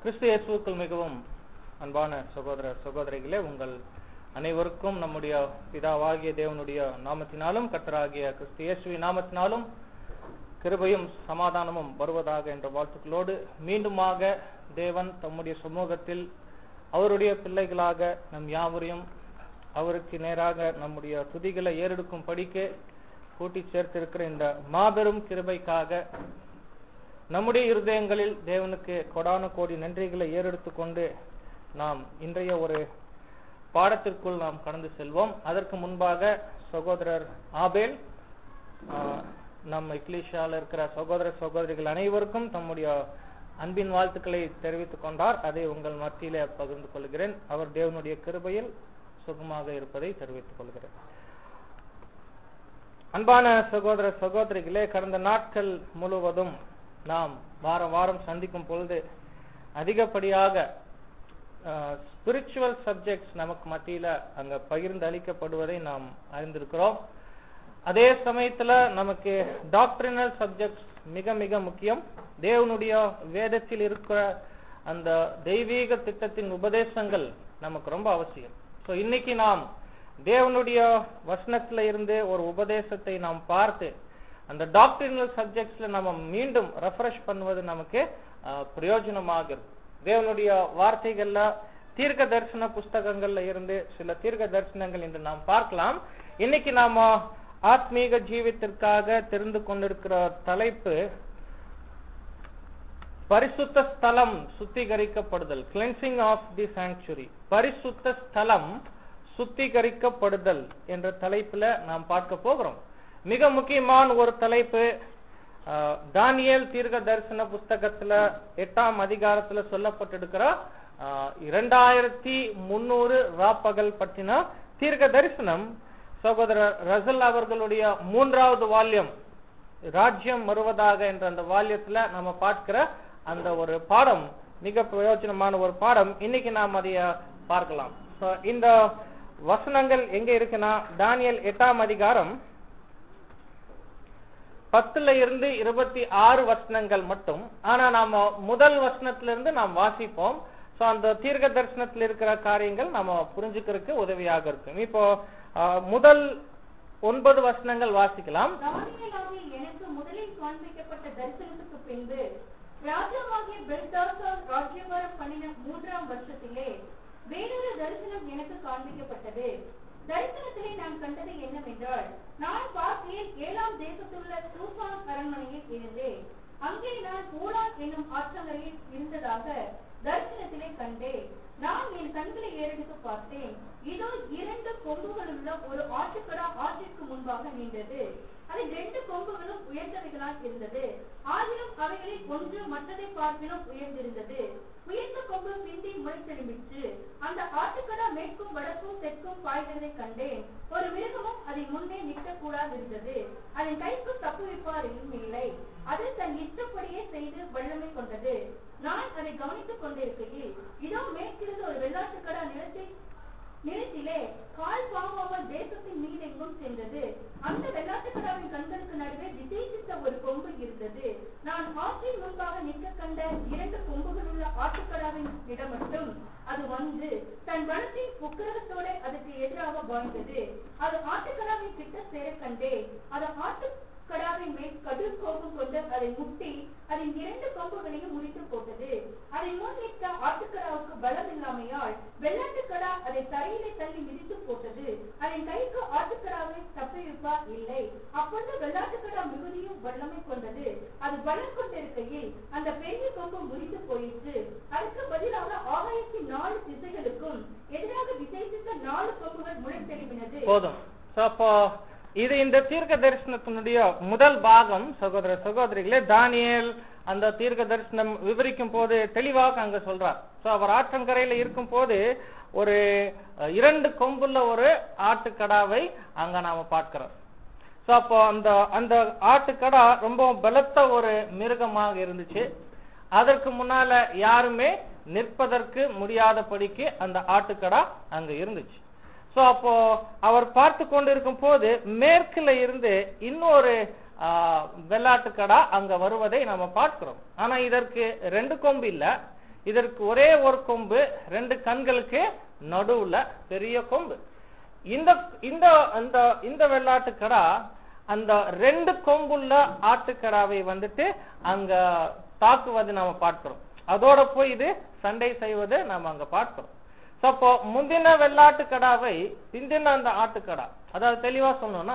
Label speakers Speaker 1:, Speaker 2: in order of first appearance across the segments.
Speaker 1: கிறிஸ்து இயேசுவுக்குள் மிகவும் அன்பான சகோதர சகோதரிகளே உங்கள் அனைவருக்கும் நம்முடைய பிதாவாகிய தேவனுடைய நாமத்தினாலும் கர்த்தராகிய கிறிஸ்து இயேசுவின் நாமத்தினாலும் கிருபையும் சமாதானமும் வருவதாக என்ற வாழ்த்துக்களோடு மீண்டுமாக தேவன் தம்முடைய சமூகத்தில் அவருடைய பிள்ளைகளாக நம் யாவரையும் அவருக்கு நேராக நம்முடைய துதிகளை ஏறெடுக்கும் படிக்க கூட்டி சேர்த்திருக்கிற இந்த மாபெரும் கிருபைக்காக நம்முடைய இருதயங்களில் தேவனுக்கு கொடான கோடி நன்றிகளை ஏறெடுத்துக் கொண்டு நாம் இன்றைய ஒரு பாடத்திற்குள் நாம் கடந்து செல்வோம் அதற்கு முன்பாக சகோதரர் ஆபேல் ஆஹ், நம் இக்லிஷால இருக்கிற சகோதர சகோதரிகள் அனைவருக்கும் தம்முடைய அன்பின் வாழ்த்துக்களை தெரிவித்துக் கொண்டார் அதை உங்கள் மத்தியிலே பகிர்ந்து கொள்கிறேன் அவர் தேவனுடைய கிருபையில் சுகமாக இருப்பதை தெரிவித்துக் கொள்கிறேன் அன்பான சகோதர சகோதரிகளே கடந்த நாட்கள் முழுவதும் நாம் வாரம் வாரம் சந்திக்கும் பொழுது அதிகப்படியாக ஸ்பிரிச்சுவல் சப்ஜெக்ட்ஸ் நமக்கு மத்தியில அங்க பகிர்ந்து அளிக்கப்படுவதை நாம் அறிந்திருக்கிறோம் அதே சமயத்துல நமக்கு டாக்டரினல் சப்ஜெக்ட்ஸ் மிக மிக முக்கியம் தேவனுடைய வேதத்தில் இருக்கிற அந்த தெய்வீக திட்டத்தின் உபதேசங்கள் நமக்கு ரொம்ப அவசியம் சோ இன்னைக்கு நாம் தேவனுடைய வசனத்துல இருந்து ஒரு உபதேசத்தை நாம் பார்த்து அந்த டாக்டரினல் சப்ஜெக்ட்ஸ்ல நம்ம மீண்டும் ரெஃப்ரெஷ் பண்ணுவது நமக்கு அஹ், பிரயோஜனமாக இருக்கும் தேவனுடைய வார்த்தைகள்ல தீர்க்க தரிசன புஸ்தகங்கள்ல இருந்து சில தீர்க்க தரிசனங்கள் இன்று நாம் பார்க்கலாம் இன்னைக்கு நாம ஆத்மீக ஜீவித்திற்காக தெரிந்து கொண்டிருக்கிற தலைப்பு பரிசுத்த ஸ்தலம் சுத்திகரிக்கப்படுதல் கிளென்சிங் ஆஃப் தி சாங்சுரி பரிசுத்த ஸ்தலம் சுத்திகரிக்கப்படுதல் என்ற தலைப்புல நாம் பார்க்க போகிறோம் மிக முக்கியமான ஒரு தலைப்பு ஆஹ், தானியேல் தீர்க்க தரிசன புஸ்தகத்துல எட்டாம் அதிகாரத்துல சொல்லப்பட்டிருக்கிற ஆஹ், இரண்டாயிரத்தி முன்னூறு ராப்பகல் பற்றின தீர்க்க தரிசனம் சகோதரர் ரசல் அவர்களுடைய மூன்றாவது வால்யம் ராஜ்யம் வருவதாக என்ற அந்த வால்யத்துல நம்ம பார்க்கிற அந்த ஒரு பாடம் மிக பிரயோஜனமான ஒரு பாடம் இன்னைக்கு நாம் அதைய பார்க்கலாம் So, இந்த வசனங்கள் எங்க இருக்குன்னா தானியல் எட்டாம் அதிகாரம் பத்துல இருந்து இருபத்தி ஆறு வசனங்கள் மட்டும் ஆனா நாம முதல் வசனத்துல இருந்து நாம் வாசிப்போம் சோ அந்த தீர்க்க தரிசனத்தில் இருக்கிற காரியங்கள் நம்ம புரிஞ்சுக்கிறதுக்கு உதவியாக இருக்கும் இப்போ ஆஹ், முதல் ஒன்பது வசனங்கள் வாசிக்கலாம்
Speaker 2: தானியேலாகிய எனக்கு முதலில் காண்பிக்கப்பட்ட தரிசனத்துக்கு பின்பு ராஜாவாகிய பெல்தாசார் ராஜ்யபாரம் பண்ணின மூன்றாம் வருஷத்திலே வேறொரு தரிசனம் எனக்கு காண்பிக்கப்பட்டது தரிசனத்திலே நான் கண்டது என்னவென்றால் நான் பார்க்கையில் ஏழாம் தேசத்துள்ள சூசான் அரண்மனையில் இருந்தேன் அங்கே நான் ஊலான் என்னும் ஆற்றங்கரையில் இருந்ததாக தரிசனத்திலே கண்டேன் நான் என் கண்களை ஏறெடுத்து பார்த்தேன் இதோ இரண்டு கொம்புகளுள்ள ஒரு ஆட்டுக்கடா ஆற்றிற்கு முன்பாக நின்றது அதில் ரெண்டு கொம்புகளும் உயர்ந்தவைகளாய் இருந்தது ஆயினும் அவைகளில் ஒன்று மற்றதை பார்க்கிலும் உயர்ந்திருந்தது உயர்ந்த கொம்பு பிந்தி முளைத்தெழும்பிற்று அந்த ஆட்டுக்கடா மேற்கும் வடக்கும் தெற்கும் பாய்கிறதை கண்டேன் ஒரு மிருகமும் அதன் முன்னே நிற்கக்கூடாது இருந்தது அதன் கைக்கு தப்புவிப்பார் இல்லை அது தன் இஷ்டப்படியே செய்து வல்லமை கொண்டது நான் அதை கவனித்துக் கொண்டிருக்கையில் இதோ மேற்கிருந்து ஒரு வெள்ளாட்டுக்கடா நிலத்தில் நிலத்திலே கால் பாவாமல் தேசத்தின் மீதெங்கும் சென்றது அந்த வெள்ளாட்டுக்கடாவின் கண்களுக்கு நடுவே விசேஷித்த ஒரு கொம்பு இருந்தது நான் ஆற்றின் முன்பாக நிற்க கண்ட இரண்டு கொம்புகள் உள்ள ஆட்டுக்கடாவின் இடம் மட்டும் அது வந்து தன் வனத்தின் உக்கிரகத்தோட அதுக்கு எதிராக வாழ்ந்தது அது ஆட்டுக்கடாவின் கிட்ட சேர கண்டே அது ஆட்டுக்கடாவின் மேல் கடும் கோபம் கொண்டு அதை முட்டி அதன் இரண்டு கொம்புகளையும் முறித்து போட்டது அதை முன் நிற்க ஆட்டுக்கடாவுக்கு பலம் இல்லாமையால் வெள்ளாட்டுக்கடா அதை தரையிலே தள்ளி மிதித்து போட்டது அதன் கைக்கு ஆட்டுக்கடாவை தப்பிவிப்பார் இல்லை அப்பொழுது வெள்ளாட்டுக்கடா மிகுதியும் வல்லமை கொண்டது அது பலம் கொண்டிருக்கையில் அந்த பெரிய கொம்பு முறித்து போயிற்று அதற்கு பதிலாக ஆகாயத்தின் நாலு திசைகளுக்கும் எதிராக விசேஷித்த நாலு கொம்புகள் முளைத்தெழும்பினது
Speaker 1: போதும் So, அப்போ இது இந்த தீர்க்க தரிசனத்தினுடைய முதல் பாகம் சகோதர சகோதரிகளே தானியேல் அந்த தீர்க்க தரிசனம் விவரிக்கும் போது தெளிவாக அங்க சொல்றார் சோ அவர் ஆற்றங்கரையில இருக்கும் போது ஒரு அஹ், இரண்டு கொம்புள்ள ஒரு ஆட்டுக்கடாவை அங்க நாம பார்க்கிறோம் சோ அப்போ அந்த அந்த ஆட்டுக்கடா ரொம்ப பலத்த ஒரு மிருகமாக இருந்துச்சு அதற்கு முன்னால யாருமே நிற்பதற்கு முடியாதபடிக்கு அந்த ஆட்டுக்கடா அங்க இருந்துச்சு சோ அப்போ அவர் பார்த்து கொண்டிருக்கும் போது மேற்குல இருந்து இன்னொரு ஆஹ், வெள்ளாட்டுக்கடா அங்க வருவதை நாம பார்க்கிறோம் ஆனா இதற்கு ரெண்டு கொம்பு இல்ல இதற்கு ஒரே ஒரு கொம்பு ரெண்டு கண்களுக்கு நடுவுல பெரிய கொம்பு இந்த இந்த அந்த இந்த வெள்ளாட்டுக்கடா அந்த ரெண்டு கொம்புள்ள ஆட்டுக்கடாவை வந்துட்டு அங்க தாக்குவது நாம பார்க்கிறோம் அதோட போய் இது சண்டை செய்வது நாம அங்க பார்க்கிறோம் So, அப்போ முந்தின வெள்ளாட்டுக்கடாவை பிந்தின அந்த ஆட்டுக்கடா அதாவது தெளிவா சொல்லணும்னா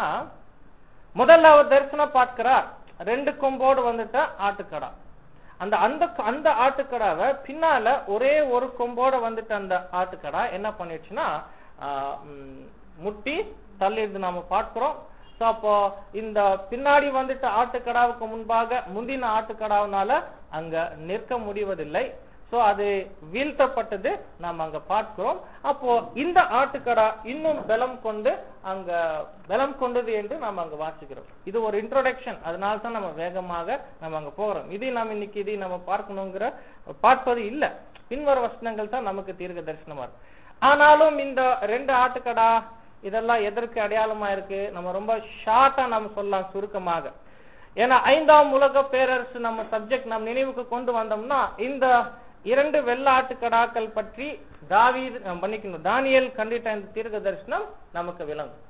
Speaker 1: முதல்ல அவர் தரிசனம் பார்க்கிறார் ரெண்டு கொம்போடு வந்துட்ட ஆட்டுக்கடா அந்த அந்த அந்த ஆட்டுக்கடாவை பின்னால ஒரே ஒரு கொம்போட வந்துட்டு அந்த ஆட்டுக்கடா என்ன பண்ணிடுச்சுன்னா ஆஹ், ம், முட்டி தள்ளிடுது நாம பார்க்கிறோம் சோ அப்போ இந்த பின்னாடி வந்துட்டு ஆட்டுக்கடாவுக்கு முன்பாக முந்தின ஆட்டுக்கடாவினால அங்க நிற்க முடிவதில்லை சோ அது வீழ்த்தப்பட்டது நாம் அங்க பார்க்கிறோம் அப்போ இந்த ஆட்டுக்கடா இன்னும் பலம் கொண்டு அங்க பலம் கொண்டது என்று நாம் அங்க வாசிக்கிறோம் இது ஒரு இன்ட்ரோடக்ஷன் அதனால தான் நம்ம வேகமாக நம்ம அங்க போகிறோம் இதை நாம் இன்னைக்கு இதை நம்ம பார்க்கணுங்கிற பார்ப்பது இல்ல பின்வர வசனங்கள் தான் நமக்கு தீர்க்க தரிசனமா இருக்கு ஆனாலும் இந்த ரெண்டு ஆட்டுக்கடா இதெல்லாம் எதற்கு அடையாளமா இருக்கு நம்ம ரொம்ப ஷார்ட்டா நம்ம சொல்லலாம் சுருக்கமாக ஏன்னா ஐந்தாம் உலக பேரரசு நம்ம சப்ஜெக்ட் நம்ம நினைவுக்கு கொண்டு வந்தோம்னா இந்த இரண்டு வெள்ளாட்டுக்கடாக்கள் பற்றி தாவீது அஹ், மன்னிக்கணும் தானியேல் கண்டிட்ட இந்த தீர்க்க தரிசனம் நமக்கு விளங்கும்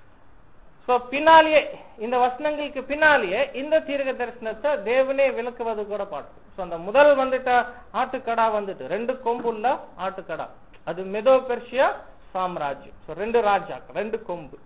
Speaker 1: சோ பின்னாலேயே இந்த வசனங்களுக்கு பின்னாலேயே இந்த தீர்க்க தரிசனத்தை தேவனே விளக்குவது கூட பார்க்கும் சோ அந்த முதல் வந்துட்ட ஆட்டுக்கடா வந்துட்டு ரெண்டு கொம்புள்ள ஆட்டுக்கடா அது மெதோ பெர்ஷியா சாம்ராஜ்யம் சோ ரெண்டு ராஜா ரெண்டு கொம்பு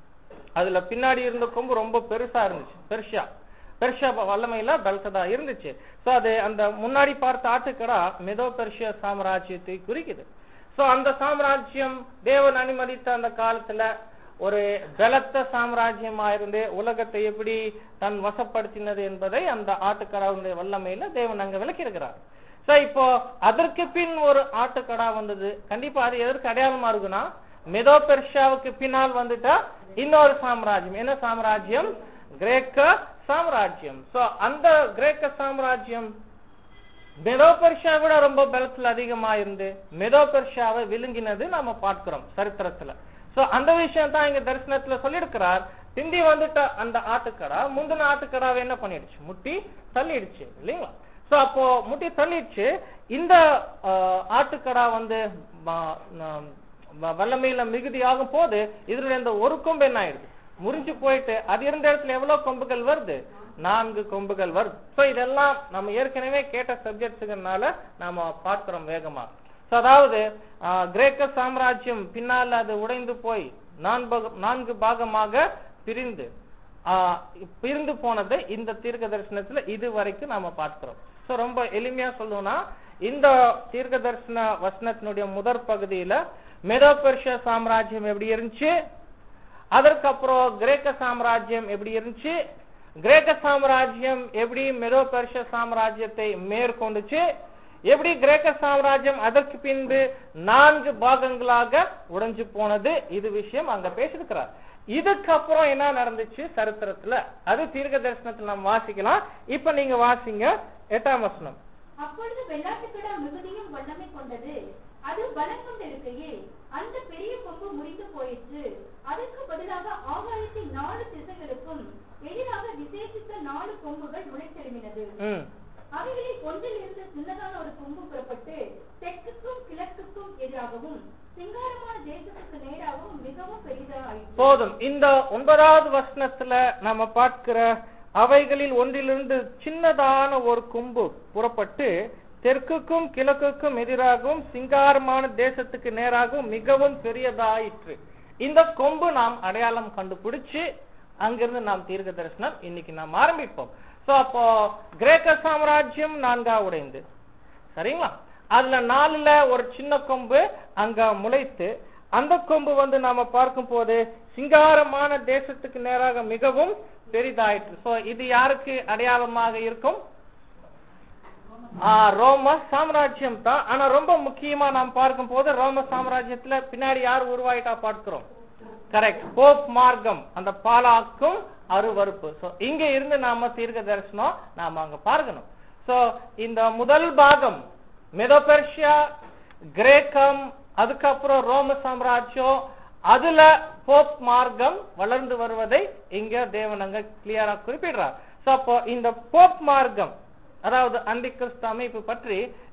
Speaker 1: அதுல பின்னாடி இருந்த கொம்பு ரொம்ப பெருசா இருந்துச்சு பெர்ஷியா பெர்ஷியா ப- வல்லமையில பல்சதா இருந்துச்சு சோ அது அந்த முன்னாடி பார்த்த ஆட்டுக்கடா மெதோ பெர்ஷியா சாம்ராஜ்யத்தை குறிக்குது சோ அந்த சாம்ராஜ்யம் தேவன் அனுமதித்த அந்த காலத்துல ஒரு பலத்த சாம்ராஜ்யமா இருந்து உலகத்தை எப்படி தன் வசப்படுத்தினது என்பதை அந்த ஆட்டுக்கடாவுடைய வல்லமையில தேவன் அங்க விளக்கியிருக்கிறார் சோ இப்போ அதற்கு பின் ஒரு ஆட்டுக்கடா வந்தது கண்டிப்பா அது எதற்கு அடையாளமா இருக்குன்னா மெதோ பெர்ஷியாவுக்கு பின்னால் வந்துட்டா இன்னொரு சாம்ராஜ்யம் என்ன சாம்ராஜ்யம் கிரேக்க சாம்ராஜ்யம் சோ அந்த கிரேக்க சாம்ராஜ்யம் மெதோ பெர்ஷியா விட ரொம்ப பலத்துல அதிகமா இருந்து மெதோ பெர்ஷியாவை விழுங்கினது நாம பார்க்கிறோம் சரித்திரத்துல சோ அந்த விஷயம் தான் இங்க தரிசனத்துல சொல்லியிருக்கிறார் பிந்தி வந்துட்ட அந்த ஆட்டுக்கடா முந்தின ஆட்டுக்கடாவை என்ன பண்ணிடுச்சு முட்டி தள்ளிடுச்சு இல்லைங்களா சோ அப்போ முட்டி தள்ளிடுச்சு இந்த ஆஹ், ஆட்டுக்கடா வந்து ம- ந- வ- வல்லமையில மிகுதியாகும் போது இதுல இந்த ஒரு கொம்பு என்ன ஆயிடுது முறிஞ்சு போயிட்டு அது இருந்த இடத்துல எவ்வளவு கொம்புகள் வருது நான்கு கொம்புகள் வருது சோ இதெல்லாம் நம்ம ஏற்கனவே கேட்ட சப்ஜெக்ட்ஸுங்கனால நாம பார்க்கிறோம் வேகமா So, அதாவது ஆஹ், கிரேக்க சாம்ராஜ்யம் பின்னால அது உடைந்து போய் நான்கு நான்கு பாகமாக பிரிந்து ஆஹ், பிரிந்து போனதை இந்த தீர்க்க தரிசனத்துல இது வரைக்கும் நாம பார்க்கிறோம் சோ ரொம்ப எளிமையா சொல்லணும்னா இந்த தீர்க்க தரிசன வசனத்தினுடைய முதற் பகுதியில மெதோ பெர்ஷியா சாம்ராஜ்யம் எப்படி இருந்துச்சு அதற்கப்புறம் கிரேக்க சாம்ராஜ்யம் எப்படி இருந்துச்சு கிரேக்க சாம்ராஜ்யம் எப்படி மெதோ பெர்ஷிய சாம்ராஜ்யத்தை மேற்கொண்டுச்சு எப்படி கிரேக்க சாம்ராஜ்யம் அதற்கு பின்பு நான்கு பாகங்களாக உடைஞ்சு போனது இது விஷயம் அங்க பேசியிருக்கிறார் இதுக்கப்புறம் என்ன நடந்துச்சு சரித்திரத்துல அது தீர்க்க தரிசனத்துல நம்ம வாசிக்கலாம் இப்ப நீங்க வாசிங்க எட்டாம் வசனம்
Speaker 2: அப்பொழுது வெள்ளாட்டுக்கடா மிகுதியும் வல்லமை கொண்டது அது பலம் கொண்டிருக்கையில் அந்த பெரிய கொம்பு முறிந்து போயிற்று அதற்கு பதிலாக ஆகாயத்தின் நாலு திசைகளுக்கும் எதிராக விசேஷித்த நாலு கொம்புகள் முளைத்தெழும்பினது
Speaker 1: ம்
Speaker 2: அவைகளில் ஒன்றில் இருந்து சின்னதான ஒரு கொம்பு புறப்பட்டு தெற்குக்கும் கிழக்குக்கும் எதிராகவும் சிங்காரமான தேசத்துக்கு நேராகவும் மிகவும் பெரிதாயிற்று
Speaker 1: போதும் இந்த ஒன்பதாவது வசனத்துல நம்ம பார்க்கிற அவைகளில் ஒன்றிலிருந்து சின்னதான ஒரு கொம்பு புறப்பட்டு தெற்குக்கும் கிழக்குக்கும் எதிராகவும் சிங்காரமான தேசத்துக்கு நேராகவும் மிகவும் பெரியதாயிற்று இந்த கொம்பு நாம் அடையாளம் கண்டுபிடிச்சு அங்கிருந்து நாம் தீர்க்க தரிசனம் இன்னைக்கு நாம் ஆரம்பிப்போம் சோ அப்போ கிரேக்க சாம்ராஜ்யம் நான்கா உடைந்து சரிங்களா அதுல நாலுல ஒரு சின்ன கொம்பு அங்க முளைத்து அந்த கொம்பு வந்து நாம பார்க்கும் போது சிங்காரமான தேசத்துக்கு நேராக மிகவும் பெரிதாயிற்று சோ இது யாருக்கு அடையாளமாக இருக்கும் ஆ, ரோம சாம்ராஜ்யம் தான் ஆனா ரொம்ப முக்கியமா நாம் பார்க்கும் போது ரோம சாம்ராஜ்யத்துல பின்னாடி யார் உருவாயிட்டா பார்க்கிறோம் கரெக்ட் போப் மார்க்கம் அந்த பாலாக்கும் அருவருப்பு சோ இங்க இருந்து நாம தீர்க்க தரிசனம் நாம அங்க பார்க்கணும் சோ இந்த முதல் பாகம் மெதோபெர்ஷியா கிரேக்கம் அதுக்கப்புறம் ரோம சாம்ராஜ்யம் அதுல போப் மார்க்கம் வளர்ந்து வருவதை இங்க தேவன் அங்க கிளியரா குறிப்பிடுறார் சோ அப்போ இந்த போப் மார்க்கம் அதாவது அந்தி கிறிஸ்து அமைப்பு பற்றி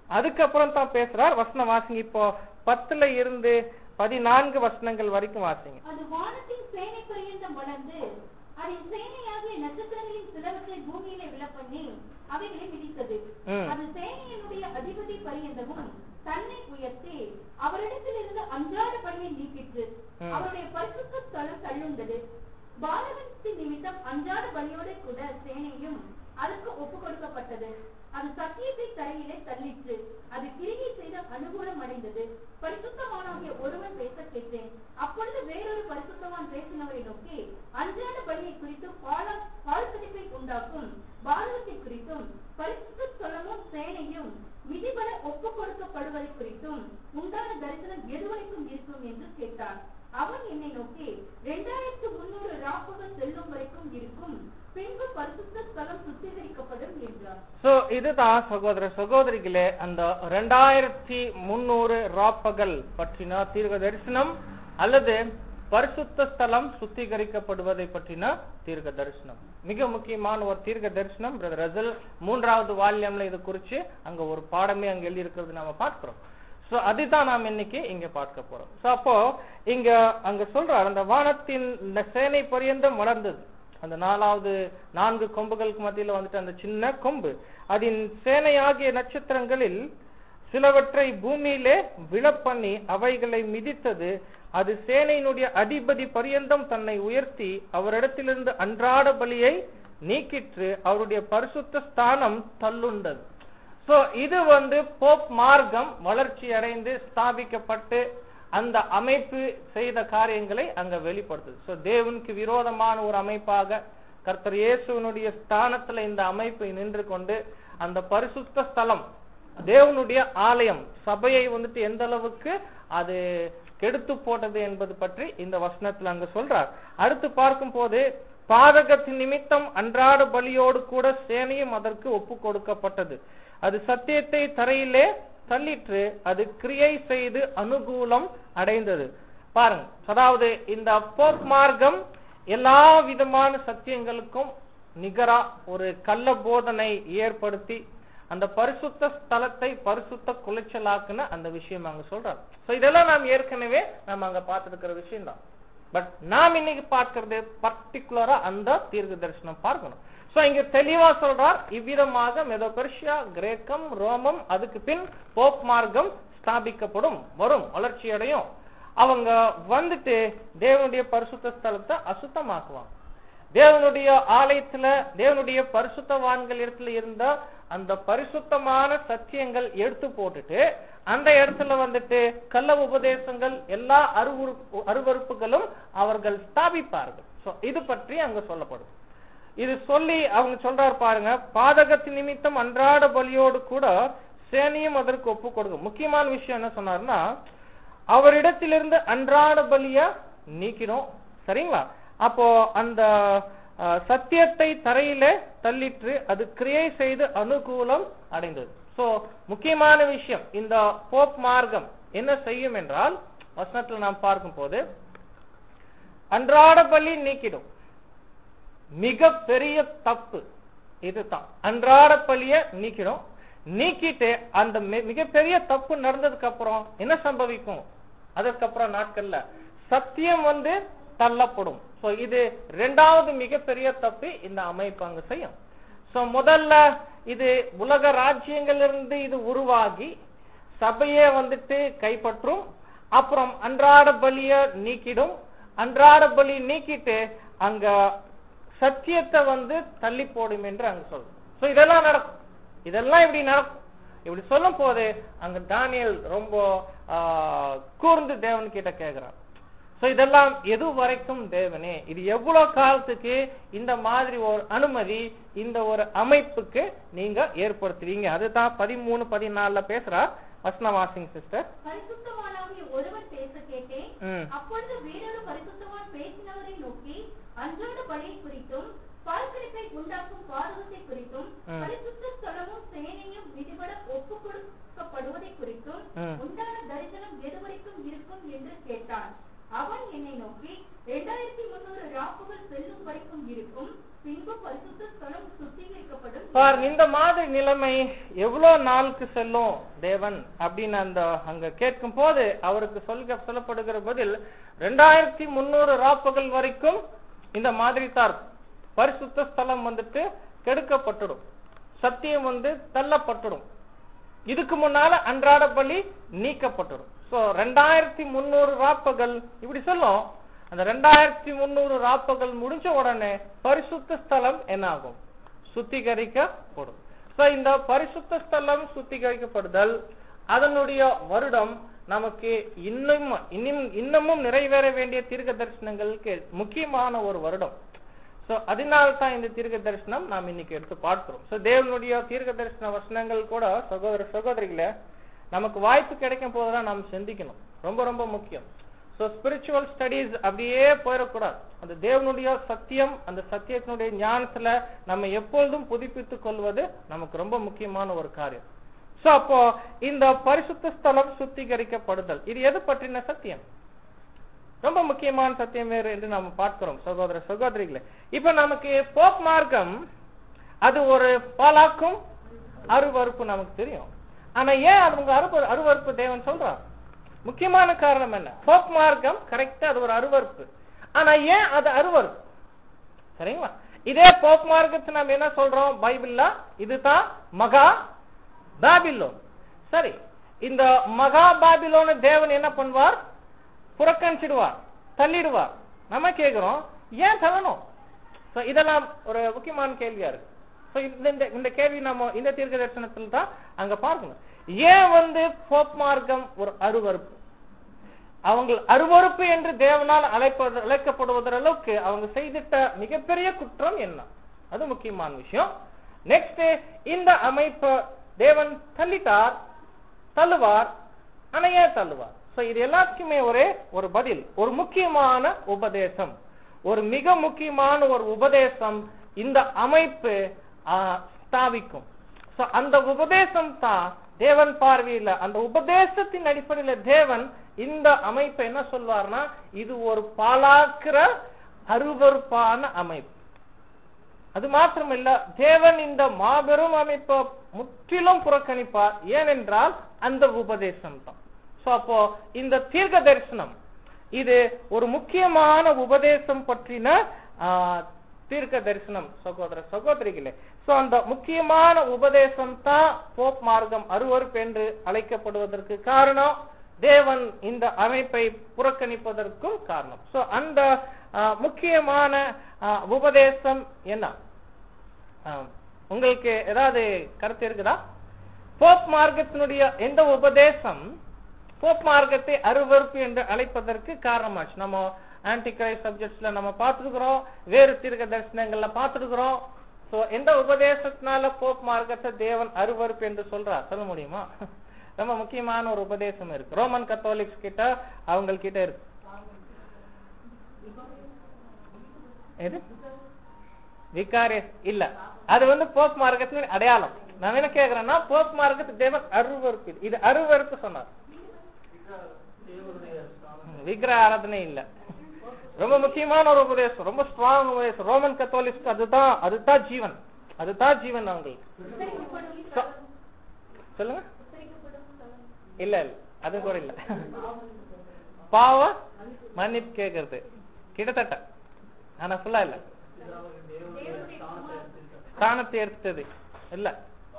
Speaker 1: அதுக்கப்புறம் தான் பேசுறார் வசனம் வாசிங்க இப்போ பத்துல இருந்து பதினான்கு வசனங்கள் வரைக்கும் வாசிங்க
Speaker 2: அது வானத்தின் சேனை பரியந்தம் வளர்ந்து அதன் சேனையாகிய நட்சத்திரங்களின் சிலவற்றை பூமியிலே விழப்பண்ணி அவைகளை மிதித்தது
Speaker 1: ம்.
Speaker 2: அது சேனையினுடைய அதிபதி பரியந்தமும் தன்னை உயர்த்தி அவரிடத்தில் இருந்து அன்றாட பணியை நீக்கிற்று
Speaker 1: ம்.
Speaker 2: அவருடைய பரிசுத்த ஸ்தலம் தள்ளுண்டது பாலகத்தின் நிமித்தம் அன்றாட பலியோட கூட சேனையும் அதற்கு ஒப்பு கொடுக்கப்பட்டது அது சத்தியத்தை தரையிலே தள்ளிற்று அது கிரியை செய்த அனுகூலம் அடைந்தது பரிசுத்தமானாகிய ஒருவன் பேச கேட்டேன் அப்பொழுது வேறொரு பரிசுத்தவான் பேசினவரை நோக்கி அன்றாட பலியை குறித்து பால பால் பிடிப்பை உண்டாக்கும் பாரதத்தை குறித்தும் பரிசுத்த ஸ்தலமும் சேனையும் மிதிபட ஒப்பு கொடுக்கப்படுவதை குறித்தும் உண்டான தரிசனம் எதுவரைக்கும் இருக்கும் என்று கேட்டான் அவன் என்னை நோக்கி இரண்டாயிரத்து முன்னூறு ராப்பகல் செல்லும் வரைக்கும் இருக்கும் பின்பு பரிசுத்த ஸ்தலம் சுத்திகரிக்கப்படும் என்றார்
Speaker 1: சோ இதுதான் சகோதர சகோதரிகளே அந்த ரெண்டாயிரத்தி முன்னூறு ராப்பகல் பற்றின தீர்க்க தரிசனம் அல்லது பரிசுத்த ஸ்தலம் சுத்திகரிக்கப்படுவதை பற்றின தீர்க்க தரிசனம் மிக முக்கியமான ஒரு தீர்க்க தரிசனம் பிரதர் ரசல் மூன்றாவது வால்யம்ல இது குறிச்சு அங்க ஒரு பாடமே அங்க எழுதி இருக்கிறது நாம பார்க்கிறோம் சோ அதுதான் நாம் இன்னைக்கு இங்க பார்க்க போறோம் சோ அப்போ இங்க அங்க சொல்றார் அந்த வானத்தின் இந்த சேனை பரியந்தம் வளர்ந்தது அந்த நாலாவது நான்கு கொம்புகளுக்கு மத்தியில வந்துட்டு அந்த சின்ன கொம்பு அதன் சேனையாகிய நட்சத்திரங்களில் சிலவற்றை பூமியிலே விழப்பண்ணி அவைகளை மிதித்தது அது சேனையினுடைய அதிபதி பரியந்தம் தன்னை உயர்த்தி அவரிடத்திலிருந்து அன்றாட பலியை நீக்கிற்று அவருடைய பரிசுத்த ஸ்தானம் தள்ளுண்டது சோ இது வந்து போப் மார்க்கம் வளர்ச்சி அடைந்து ஸ்தாபிக்கப்பட்டு அந்த அமைப்பு செய்த காரியங்களை அங்க வெளிப்படுத்துது சோ தேவனுக்கு விரோதமான ஒரு அமைப்பாக கர்த்தர் இயேசுவினுடைய ஸ்தானத்துல இந்த அமைப்பு நின்று கொண்டு அந்த பரிசுத்த ஸ்தலம் தேவனுடைய ஆலயம் சபையை வந்துட்டு எந்த அளவுக்கு அது கெடுத்து போட்டது என்பது பற்றி இந்த வசனத்துல அங்க சொல்றார் அடுத்து பார்க்கும் போது பாதகத்தின் நிமித்தம் அன்றாட பலியோடு கூட சேனையும் அதற்கு ஒப்பு கொடுக்கப்பட்டது அது சத்தியத்தை தரையிலே தள்ளிற்று அது கிரியை செய்து அனுகூலம் அடைந்தது பாருங்க அதாவது இந்த போப் மார்க்கம் எல்லா விதமான சத்தியங்களுக்கும் நிகரா ஒரு கள்ள போதனை ஏற்படுத்தி அந்த பரிசுத்த ஸ்தலத்தை பரிசுத்த குலைச்சலாக்குன அந்த விஷயம் அங்க சொல்றாரு சோ இதெல்லாம் நாம் ஏற்கனவே நம்ம அங்க பார்த்திருக்கிற விஷயம் தான் பட் நாம் இன்னைக்கு பார்க்கிறது பர்டிகுலரா அந்த தீர்க்க தரிசனம் பார்க்கணும் சோ இங்க தெளிவா சொல்றார் இவ்விதமாக மெதோபெர்ஷியா கிரேக்கம் ரோமம் அதுக்கு பின் போப் மார்க்கம் ஸ்தாபிக்கப்படும் வரும் வளர்ச்சி அடையும் அவங்க வந்துட்டு தேவனுடைய பரிசுத்த ஸ்தலத்தை அசுத்தமாக்குவாங்க தேவனுடைய ஆலயத்துல தேவனுடைய பரிசுத்தவான்கள் இடத்துல இருந்த அந்த பரிசுத்தமான சத்தியங்கள் எடுத்து போட்டுட்டு அந்த இடத்துல வந்துட்டு கள்ள உபதேசங்கள் எல்லா அருவருப்பு அருவருப்புகளும் அவர்கள் ஸ்தாபிப்பார்கள் சோ இது பற்றி அங்க சொல்லப்படும் இது சொல்லி அவங்க சொல்றாரு பாருங்க பாதகத்தின் நிமித்தம் அன்றாட பலியோடு கூட சேனையும் அதற்கு ஒப்பு கொடுக்கும் முக்கியமான விஷயம் என்ன சொன்னாருன்னா அவரிடத்திலிருந்து அன்றாட பலிய நீக்கிடும் சரிங்களா அப்போ அந்த அஹ், சத்தியத்தை தரையில தள்ளிற்று அது கிரியை செய்து அனுகூலம் அடைந்தது சோ முக்கியமான விஷயம் இந்த போப் மார்க்கம் என்ன செய்யும் என்றால் வசனத்தில் நாம் பார்க்கும் போது அன்றாட பலி நீக்கிடும் மிக பெரிய தப்பு இதுதான் அன்றாட பலிய நீக்கிடும் நீக்கிட்டு அந்த மி- மிகப்பெரிய தப்பு நடந்ததுக்கு அப்புறம் என்ன சம்பவிக்கும் அதற்கப்புறம் நாட்கள்ல சத்தியம் வந்து தள்ளப்படும் சோ இது இரண்டாவது மிகப்பெரிய தப்பு இந்த அமைப்பு அங்க செய்யும் சோ முதல்ல இது உலக ராஜ்யங்களிலிருந்து இது உருவாகி சபையே வந்துட்டு கைப்பற்றும் அப்புறம் அன்றாட பலிய நீக்கிடும் அன்றாட பலி நீக்கிட்டு அங்க சத்தியத்தை வந்து தள்ளி போடும் என்று அங்க சொல்லும் சோ இதெல்லாம் நடக்கும் இதெல்லாம் இப்படி நடக்கும் இப்படி சொல்லும் போது அங்க தானியல் ரொம்ப ஆ, கூர்ந்து தேவன் கிட்ட கேக்குறான் சோ இதெல்லாம் எது வரைக்கும் தேவனே இது எவ்வளவு காலத்துக்கு இந்த மாதிரி ஒரு அனுமதி இந்த ஒரு அமைப்புக்கு நீங்க ஏற்படுத்துவீங்க அதுதான் பதிமூணு பதினாலுல பேசுறா வசன வாசிங் சிஸ்டர்
Speaker 2: பரிசுத்தவானாகிய ஒருவன் பேச கேட்டேன்
Speaker 1: ம்
Speaker 2: அப்பொழுது வேறொரு பரிசுத்தவான் பேசினவரை நோக்கி அன்றாட பலியை குறித்தும் பால்கடிப்பை உண்டாக்கும் பாதகத்தை குறித்தும்
Speaker 1: ம்.
Speaker 2: பரிசுத்த ஸ்தலமும் சேனையும் விதிபட ஒப்புக் கொடுக்கப்படுவதை குறித்தும்
Speaker 1: ம்.
Speaker 2: உண்டான தரிசனம் எதுவரைக்கும் இருக்கும் என்று கேட்டான் அவன் என்னை நோக்கி இரண்டாயிரத்தி முன்னூறு ராப்புகள் செல்லும் வரைக்கும் இருக்கும் பின்பு பரிசுத்த ஸ்தலம் சுத்திகரிக்கப்படும்
Speaker 1: பாருங்க இந்த மாதிரி நிலைமை எவ்வளவு நாளுக்கு செல்லும் தேவன் அப்படின்னு அந்த அங்க கேட்கும் போது அவருக்கு சொல்ல சொல்லப்படுகிற பதில் ரெண்டாயிரத்தி முன்னூறு ராப்பகல் வரைக்கும் இந்த மாதிரி தான் இருக்கும். பரிசுத்த ஸ்தலம் வந்துட்டு கெடுக்கப்பட்டுடும் சத்தியம் வந்து தள்ளப்பட்டுடும் இதுக்கு முன்னால அன்றாட பலி நீக்கப்பட்டுடும் சோ ரெண்டாயிரத்தி முன்னூறு ராப்பகல் இப்படி சொல்லும் அந்த ரெண்டாயிரத்தி முன்னூறு ராப்பகல் முடிஞ்ச உடனே பரிசுத்த ஸ்தலம் என்ன ஆகும் சுத்திகரிக்கப்படும் சோ இந்த பரிசுத்த ஸ்தலம் சுத்திகரிக்கப்படுதல் அதனுடைய வருடம் நமக்கு இன்னும் இன்னும் இன்னமும் நிறைவேற வேண்டிய தீர்க்க தரிசனங்களுக்கு முக்கியமான ஒரு வருடம் சோ அதனால தான் இந்த தீர்க்க தரிசனம் நாம் இன்னைக்கு எடுத்து பார்க்கிறோம் சோ தேவனுடைய தீர்க்க தரிசன வசனங்கள் கூட சகோதர சகோதரிகளே நமக்கு வாய்ப்பு கிடைக்கும் போதுதான் நாம் சிந்திக்கணும் ரொம்ப ரொம்ப முக்கியம் சோ ஸ்பிரிச்சுவல் ஸ்டடீஸ் அப்படியே போயிடக்கூடாது அந்த தேவனுடைய சத்தியம் அந்த சத்தியத்தினுடைய ஞானத்துல நம்ம எப்பொழுதும் புதுப்பித்துக் கொள்வது நமக்கு ரொம்ப முக்கியமான ஒரு காரியம் சோ அப்போ இந்த பரிசுத்த ஸ்தலம் சுத்திகரிக்கப்படுதல் இது எது பற்றின சத்தியம் ரொம்ப முக்கியமான சத்தியம் வேறு என்று நாம பார்க்கிறோம் சகோதர சகோதரிகளே இப்ப நமக்கு போப் மார்க்கம் அது ஒரு பாலாக்கும் அருவறுப்பு நமக்கு தெரியும் ஆனா ஏன் அது உங்க அருவ அருவறுப்பு தேவன் சொல்றார் முக்கியமான காரணம் என்ன போப் மார்க்கம் கரெக்டா அது ஒரு அருவறுப்பு ஆனா ஏன் அது அருவறுப்பு சரிங்களா இதே போப் மார்க்கத்தை நம்ம என்ன சொல்றோம் பைபிள்ல இதுதான் மகா பாபிலோன் சரி இந்த மகா பாபிலோன தேவன் என்ன பண்ணுவார் புறக்கணிச்சிடுவார் தள்ளிடுவார் நம்ம கேக்குறோம் ஏன் தள்ளணும் So, இதெல்லாம் ஒரு முக்கியமான கேள்வியா இருக்கு So, இந்த இந்த- இந்த கேள்வி நம்ம இந்த தீர்க்க தரிசனத்தில் தான் அங்க பார்க்கணும் ஏன் வந்து போப் மார்க்கம் ஒரு அருவறுப்பு அவங்க அருவறுப்பு என்று தேவனால் அழைப்பது அழைக்கப்படுவதற்கு அளவுக்கு அவங்க செய்திட்ட மிகப்பெரிய குற்றம் என்ன அது முக்கியமான விஷயம் நெக்ஸ்ட் இந்த அமைப்பு தேவன் தள்ளிட்டார் தள்ளுவார் ஆனா ஏன் தள்ளுவார் சோ இது எல்லாத்துக்குமே ஒரே ஒரு பதில் ஒரு முக்கியமான உபதேசம் ஒரு மிக முக்கியமான ஒரு உபதேசம் இந்த அமைப்பு ஆ, ஸ்தாபிக்கும் சோ அந்த உபதேசம் தான் தேவன் பார்வையில அந்த உபதேசத்தின் அடிப்படையில தேவன் இந்த அமைப்பை என்ன சொல்வார்னா இது ஒரு பாலாக்கிற அருவருப்பான அமைப்பு அது மாத்திரமில்ல தேவன் இந்த மாபெரும் அமைப்பை முற்றிலும் புறக்கணிப்பார் ஏனென்றால் அந்த உபதேசம் தான் சோ அப்போ இந்த தீர்க்க தரிசனம் இது ஒரு முக்கியமான உபதேசம் பற்றின ஆ, தீர்க்க தரிசனம் சகோதர சகோதரிகளே சோ அந்த முக்கியமான உபதேசம் தான் போப் மார்க்கம் அருவருப்பு என்று அழைக்கப்படுவதற்கு காரணம் தேவன் இந்த அமைப்பை புறக்கணிப்பதற்கும் காரணம் சோ அந்த ஆ, முக்கியமான ஆ, உபதேசம் என்ன ஆ, உங்களுக்கு ஏதாவது கருத்து இருக்குதா போப் மார்க்கத்தினுடைய எந்த உபதேசம் போப் மார்க்கத்தை அருவருப்பு என்று அழைப்பதற்கு காரணமாச்சு நம்ம ஆன்டிகிரை சப்ஜெக்ட்ஸ்ல நம்ம பார்த்துருக்கிறோம் வேறு தீர்க்க தரிசனங்கள்ல பார்த்துருக்கிறோம் சோ எந்த உபதேசத்தினால போப் மார்க்கத்தை தேவன் அருவருப்பு என்று சொல்றார் சொல்ல முடியுமா ரொம்ப முக்கியமான ஒரு உபதேசம் இருக்கு ரோமன் கத்தோலிக்ஸ் கிட்ட அவங்க கிட்ட இருக்கு எது விகாரியஸ் இல்ல அது வந்து போப் மார்க்கத்தின் அடையாளம் நான் என்ன கேக்குறேன்னா போப் மார்க்கத்து தேவன் அருவருப்பு இது. இது அருவருப்பு சொன்னார் விக்கிரக ஆராதனை இல்ல ரொம்ப முக்கியமான ஒரு உபதேசம் ரொம்ப ஸ்ட்ராங் உபதேசம் ரோமன் கத்தோலிக்ஸ் அதுதான் அதுதான் ஜீவன் அதுதான் ஜீவன் அவங்களுக்கு சொ- சொல்லுங்க இல்ல இல்ல அது கூட இல்ல பாவ மன்னிப்பு கேக்குறது கிட்டத்தட்ட ஆனா ஃபுல்லா இல்ல ஸ்தானத்தை எடுத்தது இல்ல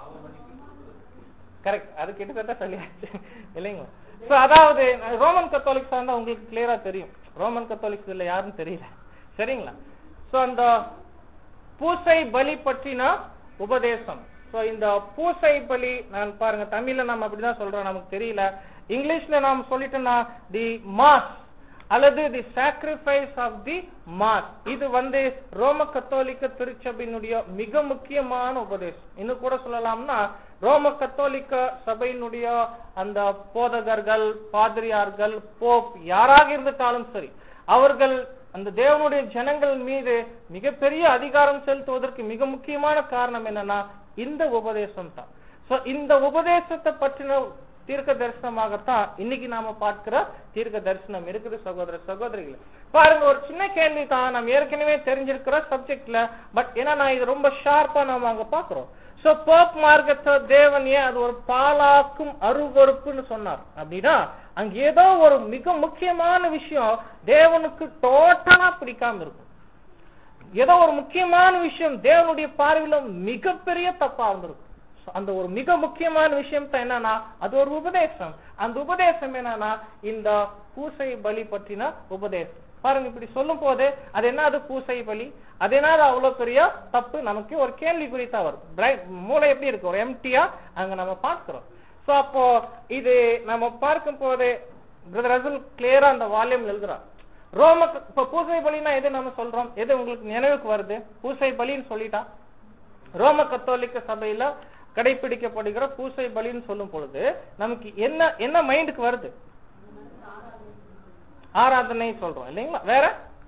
Speaker 1: கரெக்ட் அது கிட்டத்தட்ட சொல்லியாச்சு இல்லைங்களா சோ அதாவது ரோமன் கத்தோலிக்ஸ் இருந்தா உங்களுக்கு கிளியரா தெரியும் ரோமன் கத்தோலிக்ஸ் இல்ல யாருன்னு தெரியல சரிங்களா சோ அந்த பூசை பலி பற்றின உபதேசம் சோ இந்த பூசை பலி நான் பாருங்க தமிழ்ல நம்ம அப்படிதான் சொல்றோம் நமக்கு தெரியல இங்கிலீஷ்ல நாம் சொல்லிட்டோம்னா தி மாஸ் அல்லது the sacrifice of the mass இது வந்து ரோம கத்தோலிக்க திருச்சபையினுடைய மிக முக்கியமான உபதேசம் இன்னும் கூட சொல்லலாம்னா ரோம கத்தோலிக்க சபையினுடைய அந்த போதகர்கள் பாதிரியார்கள் போப் யாராக இருந்துட்டாலும் சரி அவர்கள் அந்த தேவனுடைய ஜனங்கள் மீது மிகப்பெரிய அதிகாரம் செலுத்துவதற்கு மிக முக்கியமான காரணம் என்னன்னா இந்த உபதேசம் தான் சோ இந்த உபதேசத்தை பற்றின தீர்க்க தரிசனமாகத்தான் இன்னைக்கு நாம பார்க்கிற தீர்க்க தரிசனம் இருக்குது சகோதர சகோதரிகள் பாருங்க ஒரு சின்ன கேள்வி தான் நம்ம ஏற்கனவே தெரிஞ்சிருக்கிற சப்ஜெக்ட்ல பட் ஏன்னா நான் இது ரொம்ப ஷார்ப்பா நாம அங்க பாக்குறோம் சோ போப் மார்க்கத்தை தேவன் ஏன் அது ஒரு பாலாக்கும் அருவருப்புன்னு சொன்னார் அப்படின்னா அங்க ஏதோ ஒரு மிக முக்கியமான விஷயம் தேவனுக்கு டோட்டலா பிடிக்காம இருக்கும் ஏதோ ஒரு முக்கியமான விஷயம் தேவனுடைய பார்வையில மிகப்பெரிய தப்பா இருந்திருக்கும் So, அந்த ஒரு மிக முக்கியமான விஷயம் தான் என்னன்னா அது ஒரு உபதேசம் அந்த உபதேசம் என்னன்னா இந்த பூசை பலி பற்றின உபதேசம் பாருங்க இப்படி சொல்லும் போது அது என்னது பூசை பலி அது என்னது அவ்வளவு பெரிய தப்பு நமக்கு ஒரு கேள்வி குறித்தா வரும் Right? மூளை எப்படி இருக்கு ஒரு எம்டியா அங்க நம்ம பார்க்கிறோம் சோ அப்போ இது நம்ம பார்க்கும் போது பிரதர் ரசல் கிளியரா அந்த வால்யூம் எழுதுறான் ரோம இப்ப பூசை பலினா எது நம்ம சொல்றோம் எது உங்களுக்கு நினைவுக்கு வருது பூசை பலின்னு சொல்லிட்டா ரோம கத்தோலிக்க சபையில கடைபிடிக்கப்படுகிற பூசை பலின்னு சொல்லும் பொழுது நமக்கு என்ன என்ன மைண்டுக்கு வருது ஆராதனை சொல்றோம் இல்லைங்களா வேற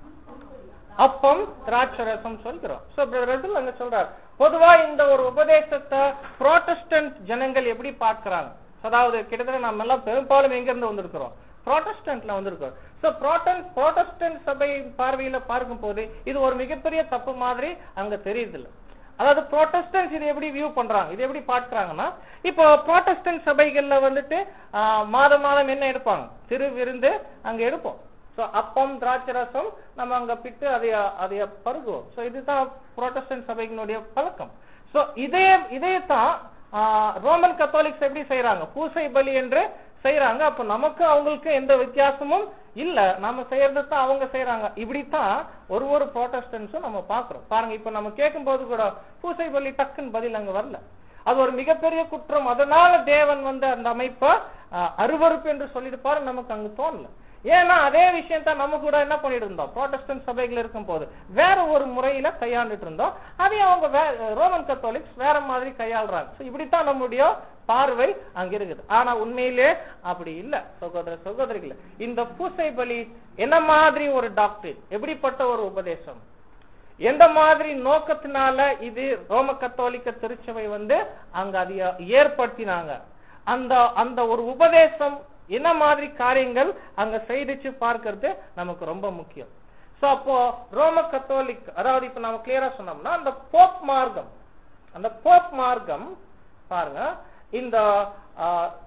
Speaker 1: அப்பம் திராட்சரசம் சொல்கிறோம் சோ பிரதர் அங்க சொல்றார் பொதுவா இந்த ஒரு உபதேசத்தை புரோட்டஸ்டன்ட் ஜனங்கள் எப்படி பார்க்கறாங்க அதாவது கிட்டத்தட்ட நம்ம எல்லாம் பெரும்பாலும் எங்க இருந்து வந்திருக்கிறோம் புரோட்டஸ்டன்ட்ல வந்திருக்கோம் சோ புரோட்டன் புரோட்டஸ்டன்ட் சபை பார்வையில பார்க்கும் போது இது ஒரு மிகப்பெரிய தப்பு மாதிரி அங்க தெரியுது இல்ல அதாவது புரோட்டஸ்டன்ஸ் இது எப்படி வியூ பண்றாங்க இது எப்படி பார்க்கறாங்கன்னா இப்போ புரோட்டஸ்டன்ட் சபைகள்ல வந்துட்டு ஆ, மாதம் மாதம் என்ன எடுப்பாங்க திரு விருந்து அங்க எடுப்போம் சோ அப்பம் திராட்சை ரசம் நம்ம அங்க பிட்டு அதைய அதைய பருகுவோம் சோ இதுதான் புரோட்டஸ்டன்ட் சபைகளுடைய பழக்கம் சோ இதே இதே தான் ரோமன் கத்தோலிக்ஸ் எப்படி செய்யறாங்க பூசை பலி என்று செய்யறாங்க அப்ப நமக்கு அவங்களுக்கு எந்த வித்தியாசமும் இல்ல நம்ம செய்யறது தான் அவங்க செய்யறாங்க இப்படித்தான் ஒரு ஒரு புரோட்டஸ்டன்ஸும் நம்ம பாக்குறோம் பாருங்க இப்ப நம்ம கேட்கும் போது கூட பூசை பலி டக்குன்னு பதில் அங்க வரல அது ஒரு மிகப்பெரிய குற்றம் அதனால தேவன் வந்து அந்த அமைப்பை ஆஹ், அருவருப்பு என்று சொல்லியிருப்பாரு நமக்கு அங்க தோணல ஏன்னா அதே விஷயம் தான் நம்ம கூட என்ன பண்ணிட்டு இருந்தோம் புரோட்டஸ்டன்ட் சபைகள் இருக்கும் போது வேற ஒரு முறையில கையாண்டுட்டு இருந்தோம் அதே அவங்க வே- ரோமன் கத்தோலிக்ஸ் வேற மாதிரி கையாளுறாங்க So, இப்படித்தான் நம்முடைய பார்வை அங்க இருக்குது ஆனா உண்மையிலே அப்படி இல்ல சகோதர சகோதரிகளே இந்த பூசை பலி என்ன மாதிரி ஒரு டாக்டர் எப்படிப்பட்ட ஒரு உபதேசம் எந்த மாதிரி நோக்கத்தினால இது ரோம கத்தோலிக்க திருச்சபை வந்து அங்க அதை ஏற்படுத்தினாங்க அந்த அந்த ஒரு உபதேசம் என்ன மாதிரி காரியங்கள் அங்க செய்திச்சு பார்க்கிறது நமக்கு ரொம்ப முக்கியம் சோ அப்போ ரோம கத்தோலிக் அதாவது இப்ப நம்ம கிளியரா சொன்னோம்னா அந்த போப் மார்க்கம் அந்த போப் மார்க்கம் பாருங்க இந்த ஆ,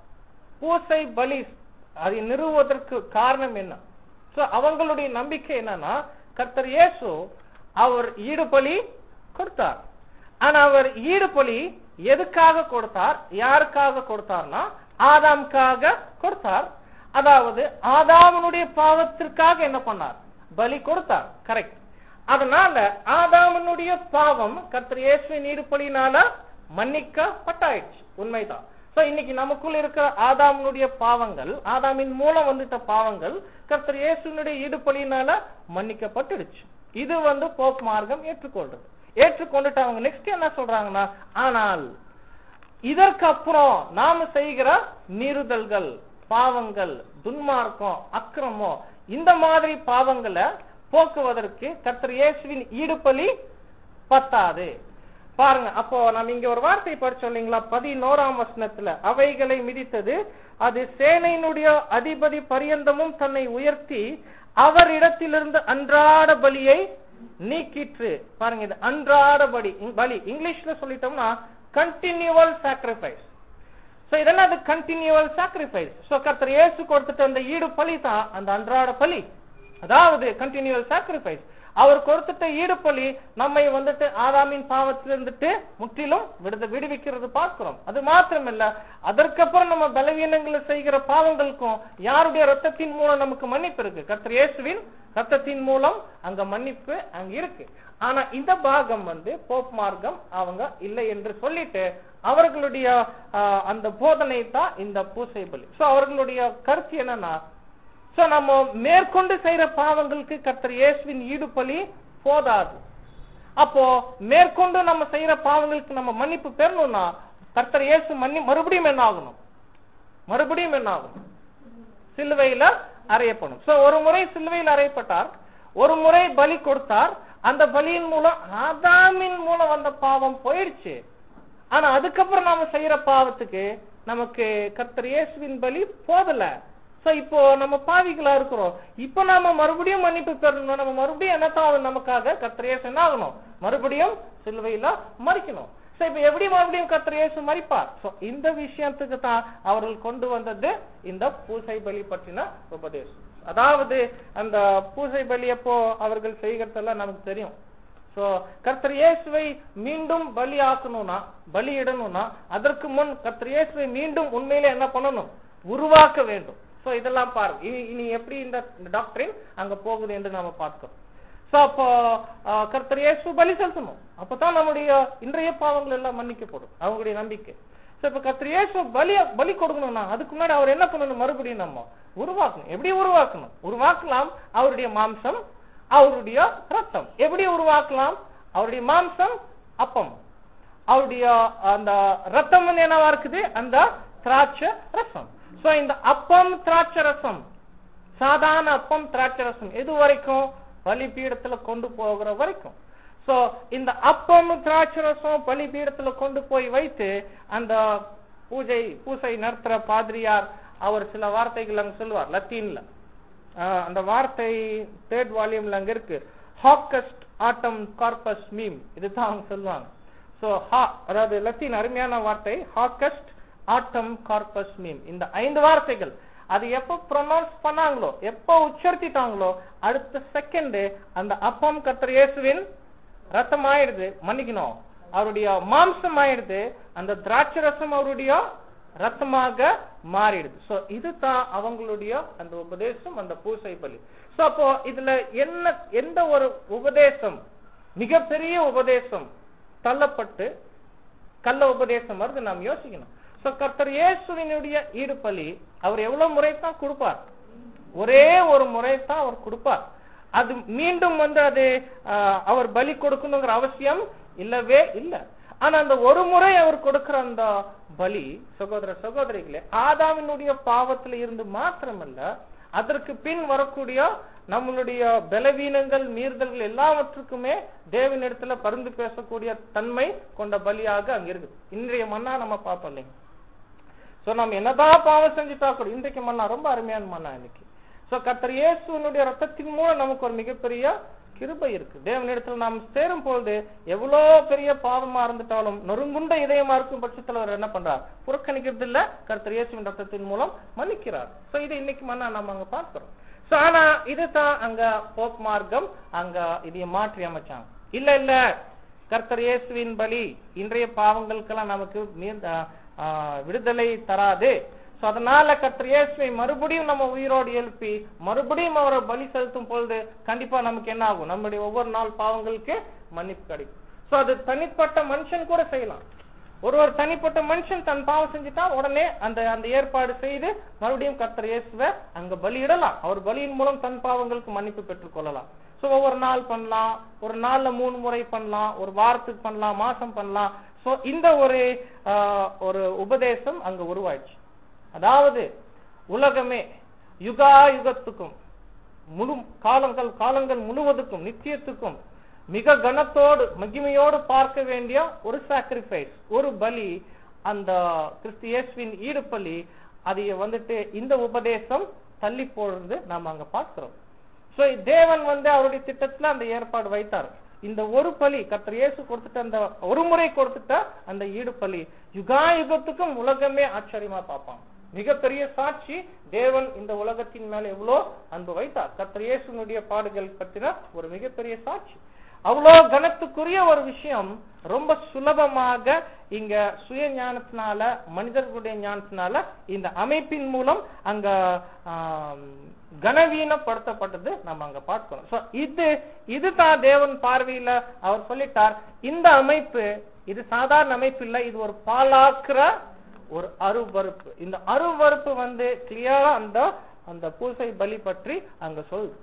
Speaker 1: பூசை பலி அதை நிறுவுவதற்கு காரணம் என்ன சோ அவங்களுடைய நம்பிக்கை என்னன்னா கர்த்தர் இயேசு அவர் ஈடுபலி கொடுத்தார் ஆனா அவர் ஈடுபலி எதுக்காக கொடுத்தார் யாருக்காக கொடுத்தார்னா ஆதாம்காக கொடுத்தார் அதாவது ஆதாமனுடைய பாவத்திற்காக என்ன பண்ணார் பலி கொடுத்தார் கரெக்ட் அதனால ஆதாமனுடைய பாவம் கர்த்தர் இயேசுவின் ஈடுபலினால மன்னிக்கப்பட்டாயிடுச்சு உண்மைதான் சோ இன்னைக்கு நமக்குள்ள இருக்கிற ஆதாமனுடைய பாவங்கள் ஆதாமின் மூலம் வந்துட்ட பாவங்கள் கர்த்தர் இயேசுனுடைய ஈடுபலினால மன்னிக்கப்பட்டுடுச்சு இது வந்து போப் மார்க்கம் ஏற்றுக்கொள்றது ஏற்றுக்கொண்டுட்டு அவங்க நெக்ஸ்ட் என்ன சொல்றாங்கன்னா ஆனால் இதற்கு அப்புறம் நாம செய்கிற மீறுதல்கள் பாவங்கள் துன்மார்க்கம் அக்கிரமம் இந்த மாதிரி பாவங்களை போக்குவதற்கு கர்த்தர் இயேசுவின் ஈடுபலி பத்தாது பாருங்க அப்போ நம்ம இங்க ஒரு வார்த்தை படிச்சோம் இல்லைங்களா பதினோராம் வசனத்துல அவைகளை மிதித்தது அது சேனையினுடைய அதிபதி பரியந்தமும் தன்னை உயர்த்தி அவர் இடத்திலிருந்து அன்றாட பலியை நீக்கிற்று பாருங்க இது அன்றாட பலி பலி இங்கிலீஷ்ல சொல்லிட்டோம்னா கண்டினியூவல் சாக்ரிஃபைஸ் சோ இதெல்லாம் அது கண்டினியூவல் சாக்ரிஃபைஸ் சோ கர்த்தர் இயேசு கொடுத்துட்ட அந்த ஈடு பலி தான் அந்த அன்றாட பலி அதாவது கண்டினியூவல் சாக்ரிஃபைஸ் அவர் கொடுத்துட்ட ஈடு பலி நம்மை வந்துட்டு ஆதாமின் பாவத்திலிருந்துட்டு முற்றிலும் விடுத விடுவிக்கிறது பார்க்கிறோம் அது மாத்திரமல்ல அதற்கப்புறம் நம்ம பலவீனங்களை செய்கிற பாவங்களுக்கும் யாருடைய ரத்தத்தின் மூலம் நமக்கு மன்னிப்பு இருக்கு கர்த்தர் இயேசுவின் ரத்தத்தின் மூலம் அங்க மன்னிப்பு அங்க இருக்கு ஆனா இந்த பாகம் வந்து போப் மார்க்கம் அவங்க இல்லை என்று சொல்லிட்டு அவர்களுடைய ஆஹ், அந்த போதனை தான் இந்த பூசை பலி சோ அவர்களுடைய கருத்து என்னன்னா சோ நம்ம மேற்கொண்டு செய்யற பாவங்களுக்கு கர்த்தர் இயேசுவின் ஈடுபலி போதாது அப்போ மேற்கொண்டு நம்ம செய்யற பாவங்களுக்கு நம்ம மன்னிப்பு பெறணும்னா கர்த்தர் இயேசு மன்னி மறுபடியும் என்ன ஆகணும் மறுபடியும் என்ன ஆகணும் சிலுவையில அறையப்படும் சோ ஒரு முறை சிலுவையில் அறையப்பட்டார் ஒரு முறை பலி கொடுத்தார் அந்த பலியின் மூலம் ஆதாமின் மூலம் வந்த பாவம் போயிடுச்சு ஆனா அதுக்கப்புறம் நாம செய்யற பாவத்துக்கு நமக்கு கர்த்தர் இயேசுவின் பலி போதல சோ இப்போ நம்ம பாவிகளா இருக்கிறோம் இப்போ நாம மறுபடியும் மன்னிப்பு பெறணும் நம்ம மறுபடியும் என்னத்தான் நமக்காக கர்த்தர் இயேசு என்ன ஆகணும் மறுபடியும் சிலுவையில மறிக்கணும் சோ இப்ப எப்படி மறுபடியும் கர்த்தர் இயேசு மறிப்பார் சோ இந்த விஷயத்துக்கு தான் அவர்கள் கொண்டு வந்தது இந்த பூசை பலி பற்றின உபதேசம் அதாவது அந்த பூசை பலி அப்போ அவர்கள் செய்கிறதெல்லாம் நமக்கு தெரியும் சோ கர்த்தர் இயேசுவை மீண்டும் பலி ஆக்கணும்னா பலி இடணும்னா அதற்கு முன் கர்த்தர் இயேசுவை மீண்டும் உண்மையிலே என்ன பண்ணணும் உருவாக்க வேண்டும் சோ இதெல்லாம் பாருங்க இனி இனி எப்படி இந்த டாக்டரின் அங்க போகுது என்று நாம பார்க்கிறோம் சோ அப்போ ஆஹ், கர்த்தர் இயேசு பலி செலுத்தணும் அப்பதான் நம்முடைய இன்றைய பாவங்கள் எல்லாம் மன்னிக்கப்படும் அவங்களுடைய நம்பிக்கை சோ இப்ப கர்த்தர் இயேசு பலி பலி கொடுக்கணும்னா அதுக்கு முன்னாடி அவர் என்ன பண்ணணும் மறுபடியும் நம்ம உருவாக்கணும் எப்படி உருவாக்கணும் உருவாக்கலாம் அவருடைய மாம்சம் அவருடைய ரத்தம் எப்படி உருவாக்கலாம் அவருடைய மாம்சம் அப்பம் அவருடைய அந்த ரத்தம் வந்து என்னவா இருக்குது அந்த திராட்சை ரசம் சோ இந்த அப்பம் திராட்சை ரசம் சாதாரண அப்பம் திராட்சை ரசம் எது வரைக்கும் பலிபீடத்துல கொண்டு போகிற வரைக்கும் சோ இந்த அப்பம் திராட்சை ரசம் பலிபீடத்துல கொண்டு போய் வைத்து அந்த பூஜை பூசை நடத்துற பாதிரியார் அவர் சில வார்த்தைகள் அங்க சொல்லுவார் லத்தீன்ல ஆஹ் அந்த வார்த்தை தேர்ட் வால்யூம்ல அங்க இருக்கு ஹாக்கஸ்ட் ஆட்டம் கார்பஸ் மீம் இதுதான் அவங்க சொல்லுவாங்க சோ ஹா அதாவது லத்தீன் அருமையான வார்த்தை ஹாக்கஸ்ட் ஆட்டம் கார்பஸ் மீம் இந்த ஐந்து வார்த்தைகள் அது எப்போ ப்ரொனவுன்ஸ் பண்ணாங்களோ எப்போ உச்சரித்திட்டாங்களோ அடுத்த செகண்ட் அந்த அப்பம் கர்த்தர் இயேசுவின் ரத்தம் ஆயிடுது மன்னிக்கணும் அவருடைய மாம்சம் ஆயிடுது அந்த திராட்சை ரசம் அவருடைய ரத்தமாக மாறிடுது சோ இதுதான் அவங்களுடைய அந்த உபதேசம் அந்த பூசை பலி சோ அப்போ இதுல என்ன எந்த ஒரு உபதேசம் மிகப்பெரிய உபதேசம் தள்ளப்பட்டு கள்ள உபதேசம் வருது நாம் யோசிக்கணும் சோ கர்த்தர் இயேசுவினுடைய ஈடுபலி அவர் எவ்வளவு முறை தான் கொடுப்பார் ஒரே ஒரு முறை தான் அவர் கொடுப்பார் அது மீண்டும் வந்து அது ஆஹ், அவர் பலி கொடுக்கணுங்கிற அவசியம் இல்லவே இல்ல ஆனா அந்த ஒரு முறை அவர் கொடுக்கிற அந்த பலி சகோதர சகோதரிகளே ஆதாமினுடைய பாவத்துல இருந்து மாத்திரமல்ல அதற்கு பின் வரக்கூடிய நம்மளுடைய பலவீனங்கள் மீறுதல்கள் எல்லாவற்றுக்குமே தேவனிடத்துல பருந்து பேசக்கூடிய தன்மை கொண்ட பலியாக அங்க இருக்குது இன்றைய மன்னா நம்ம பார்ப்போம் இல்லைங்க சோ நம்ம என்னதான் பாவம் செஞ்சுட்டா கூட இன்றைக்கு மன்னா ரொம்ப அருமையான மன்னா இன்னைக்கு சோ கர்த்தர் இயேசுனுடைய ரத்தத்தின் மூலம் நமக்கு ஒரு மிகப்பெரிய கிருபை இருக்கு தேவனிடத்துல நாம் சேரும் பொழுது எவ்வளோ பெரிய பாவமா இருந்துட்டாலும் நொறுங்குண்ட இதயமா இருக்கும் பட்சத்துல அவர் என்ன பண்றார் புறக்கணிக்கிறது இல்ல கர்த்தர் இயேசுவின் ரத்தத்தின் மூலம் மன்னிக்கிறார் சோ இது இன்னைக்கு மன்னா நம்ம அங்க பார்க்கிறோம் சோ ஆனா இதுதான் அங்க போப் மார்க்கம் அங்க இதைய மாற்றி அமைச்சாங்க இல்ல இல்ல கர்த்தர் இயேசுவின் பலி இன்றைய பாவங்களுக்கெல்லாம் நமக்கு மீ- ஆ, ஆ, விடுதலை தராது சோ அதனால கர்த்தர் இயேசுவை மறுபடியும் நம்ம உயிரோடு எழுப்பி மறுபடியும் அவரை பலி செலுத்தும் பொழுது கண்டிப்பா நமக்கு என்ன ஆகும் நம்முடைய ஒவ்வொரு நாள் பாவங்களுக்கு மன்னிப்பு கிடைக்கும் சோ அது தனிப்பட்ட மனுஷன் கூட செய்யலாம் ஒரு ஒரு தனிப்பட்ட மனுஷன் தன் பாவம் செஞ்சுட்டா உடனே அந்த அந்த ஏற்பாடு செய்து மறுபடியும் கர்த்தர் இயேசுவை அங்க பலியிடலாம் அவர் பலியின் மூலம் தன் பாவங்களுக்கு மன்னிப்பு பெற்றுக் கொள்ளலாம் சோ ஒவ்வொரு நாள் பண்ணலாம் ஒரு நாள்ல மூணு முறை பண்ணலாம் ஒரு வாரத்துக்கு பண்ணலாம் மாசம் பண்ணலாம் சோ இந்த ஒரு ஆஹ், ஒரு உபதேசம் அங்க உருவாயிடுச்சு அதாவது உலகமே யுகா யுகத்துக்கும் முழு காலங்கள் காலங்கள் முழுவதுக்கும் நித்தியத்துக்கும் மிக கனத்தோடு மகிமையோடு பார்க்க வேண்டிய ஒரு சாக்ரிஃபைஸ் ஒரு பலி அந்த கிறிஸ்து இயேசுவின் ஈடு பலி அதை வந்துட்டு இந்த உபதேசம் தள்ளி போடுறது நாம அங்க பார்க்கிறோம் சோ தேவன் வந்து அவருடைய திட்டத்துல அந்த ஏற்பாடு வைத்தார் இந்த ஒரு பலி கர்த்தர் இயேசு கொடுத்துட்ட அந்த ஒரு முறை கொடுத்துட்ட அந்த ஈடு பலி யுகா யுகத்துக்கும் உலகமே ஆச்சரியமா பார்ப்பாங்க மிகப்பெரிய சாட்சி தேவன் இந்த உலகத்தின் மேல எவ்வளோ அன்பு வைத்தார் கர்த்தர் இயேசுனுடைய பாடுகள் பற்றின ஒரு மிகப்பெரிய சாட்சி அவ்வளோ கனத்துக்குரிய ஒரு விஷயம் ரொம்ப சுலபமாக இங்க சுய ஞானத்தினால மனிதர்களுடைய ஞானத்தினால இந்த அமைப்பின் மூலம் அங்க ஆம், கனவீனப்படுத்தப்பட்டது நம்ம அங்க பார்க்கிறோம் So, இது இதுதான் தேவன் பார்வையில அவர் சொல்லிட்டார் இந்த அமைப்பு இது சாதாரண அமைப்பு இல்ல இது ஒரு பாலாக்குற ஒரு அருவருப்பு இந்த அருவருப்பு வந்து கிளியரா அந்த அந்த பூசை பலி பற்றி அங்க சொல்லுது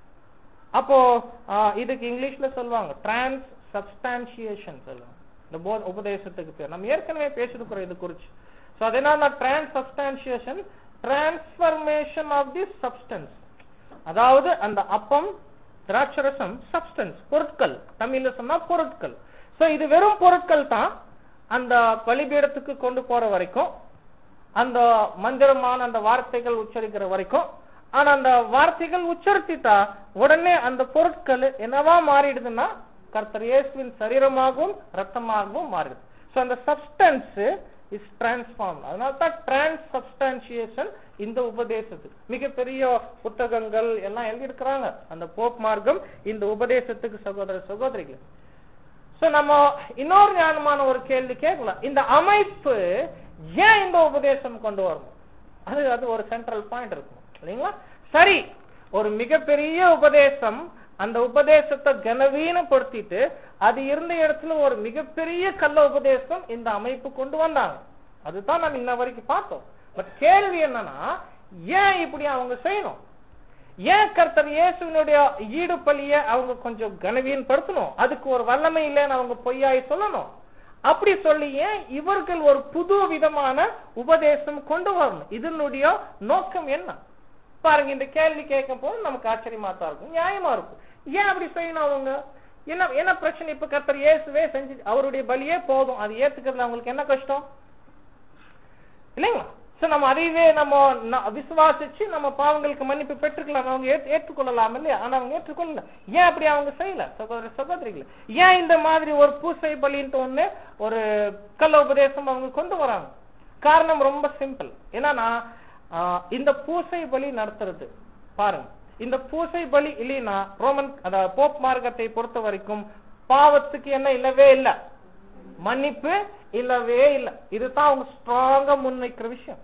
Speaker 1: அப்போ ஆ, இதுக்கு இங்கிலீஷ்ல சொல்லுவாங்க டிரான்ஸ் சப்ஸ்டான்சியேஷன் சொல்லுவாங்க இந்த போத உபதேசத்துக்கு பேர் நம்ம ஏற்கனவே பேசிருக்கிறோம் இது குறிச்சு சோ அது என்ன transubstantiation transformation of the substance அதாவது அந்த அப்பம் திராட்சரசம் சப்ஸ்டன்ஸ் பொருட்கள் தமிழ்ல சொன்னா பொருட்கள் சோ இது வெறும் பொருட்கள் தான் அந்த பலிபீடத்துக்கு கொண்டு போற வரைக்கும் அந்த மந்திரமான அந்த வார்த்தைகள் உச்சரிக்கிற வரைக்கும் ஆனா அந்த வார்த்தைகள் உச்சரித்திட்டா உடனே அந்த பொருட்கள் என்னவா மாறிடுதுன்னா கர்த்தர் இயேசுவின் சரீரமாகவும் ரத்தமாகவும் மாறிடுது சோ அந்த சப்ஸ்டன்ஸ் இஸ் டிரான்ஸ்ஃபார்ம் அதனால தான் டிரான்ஸ் சப்ஸ்டான்சியேஷன் இந்த உபதேசத்துக்கு மிகப்பெரிய புத்தகங்கள் எல்லாம் எழுதியிருக்கிறாங்க அந்த போப் மார்க்கம் இந்த உபதேசத்துக்கு சகோதர சகோதரிகள் சோ நம்ம இன்னொரு ஞானமான ஒரு கேள்வி கேட்கலாம் இந்த அமைப்பு ஏன் இந்த உபதேசம் கொண்டு வரணும் அது அது ஒரு சென்ட்ரல் பாயிண்ட் இருக்கும் இல்லைங்களா சரி ஒரு மிகப்பெரிய உபதேசம் அந்த உபதேசத்தை கனவீனப்படுத்திட்டு அது இருந்த இடத்துல ஒரு மிகப்பெரிய கள்ள உபதேசம் இந்த அமைப்பு கொண்டு வந்தாங்க அதுதான் நம்ம இன்ன வரைக்கும் பார்த்தோம் பட் கேள்வி என்னன்னா ஏன் இப்படி அவங்க செய்யணும் ஏன் கர்த்தர் இயேசுவினுடைய ஈடு பலிய அவங்க கொஞ்சம் கனவீன்படுத்தணும் அதுக்கு ஒரு வல்லமை இல்லைன்னு அவங்க பொய்யாய் சொல்லணும் அப்படி சொல்லி ஏன் இவர்கள் ஒரு புது விதமான உபதேசம் கொண்டு வரணும் இதனுடைய நோக்கம் என்ன பாருங்க இந்த கேள்வி கேட்கும் போது நமக்கு ஆச்சரியமா தான் இருக்கும் நியாயமா இருக்கும் ஏன் அப்படி செய்யணும் அவங்க என்ன என்ன பிரச்சனை இப்ப கர்த்தர் இயேசுவே செஞ்சு அவருடைய பலியே போதும் அது ஏத்துக்கிறதுல அவங்களுக்கு என்ன கஷ்டம் இல்லைங்களா சோ நம்ம அதையவே நம்ம ந- விசுவாசிச்சு நம்ம பாவங்களுக்கு மன்னிப்பு பெற்றுக்கலாம் அவங்க ஏத்து- ஏற்றுக்கொள்ளலாம் இல்லையா ஆனா அவங்க ஏற்றுக்கொள்ளல ஏன் அப்படி அவங்க செய்யல சகோதர சகோதரிகள் ஏன் இந்த மாதிரி ஒரு பூசை பலின்ட்டு ஒண்ணு ஒரு கள்ள உபதேசம் அவங்க கொண்டு வராங்க காரணம் ரொம்ப சிம்பிள் என்னன்னா ஆஹ், இந்த பூசை பலி நடத்துறது பாருங்க இந்த பூசை பலி இல்லைன்னா ரோமன் அதாவது போப் மார்க்கத்தை பொறுத்த வரைக்கும் பாவத்துக்கு என்ன இல்லவே இல்ல மன்னிப்பு இல்லவே இல்ல இதுதான் அவங்க ஸ்ட்ராங்கா முன்வைக்கிற விஷயம்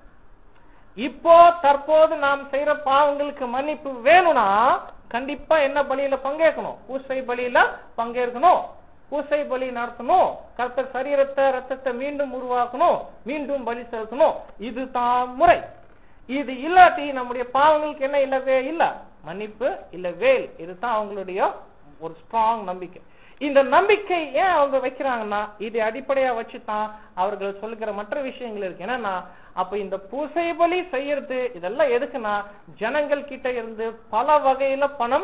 Speaker 1: இப்போ தற்போது நாம் செய்யற பாவங்களுக்கு மன்னிப்பு வேணும்னா கண்டிப்பா என்ன பலியில பங்கேற்கணும் பூசை பலியில பங்கேற்கணும் பூசை பலி நடத்தணும் கர்த்தர் சரீரத்தை ரத்தத்தை மீண்டும் உருவாக்கணும் மீண்டும் பலி செலுத்தணும் இதுதான் முறை இது இல்லாட்டி நம்முடைய பாவங்களுக்கு என்ன இல்லவே இல்ல மன்னிப்பு இல்லவே இல்லை இதுதான் அவங்களுடைய ஒரு ஸ்ட்ராங் நம்பிக்கை இந்த நம்பிக்கை ஏன் அவங்க வைக்கிறாங்கன்னா இது அடிப்படையா வச்சுதான் அவர்கள் சொல்லுகிற மற்ற விஷயங்கள் இருக்கு என்னன்னா அப்ப இந்த பூசை பலி செய்யறது இதெல்லாம் எதுக்குன்னா ஜனங்கள் கிட்ட இருந்து பல வகையில பணம்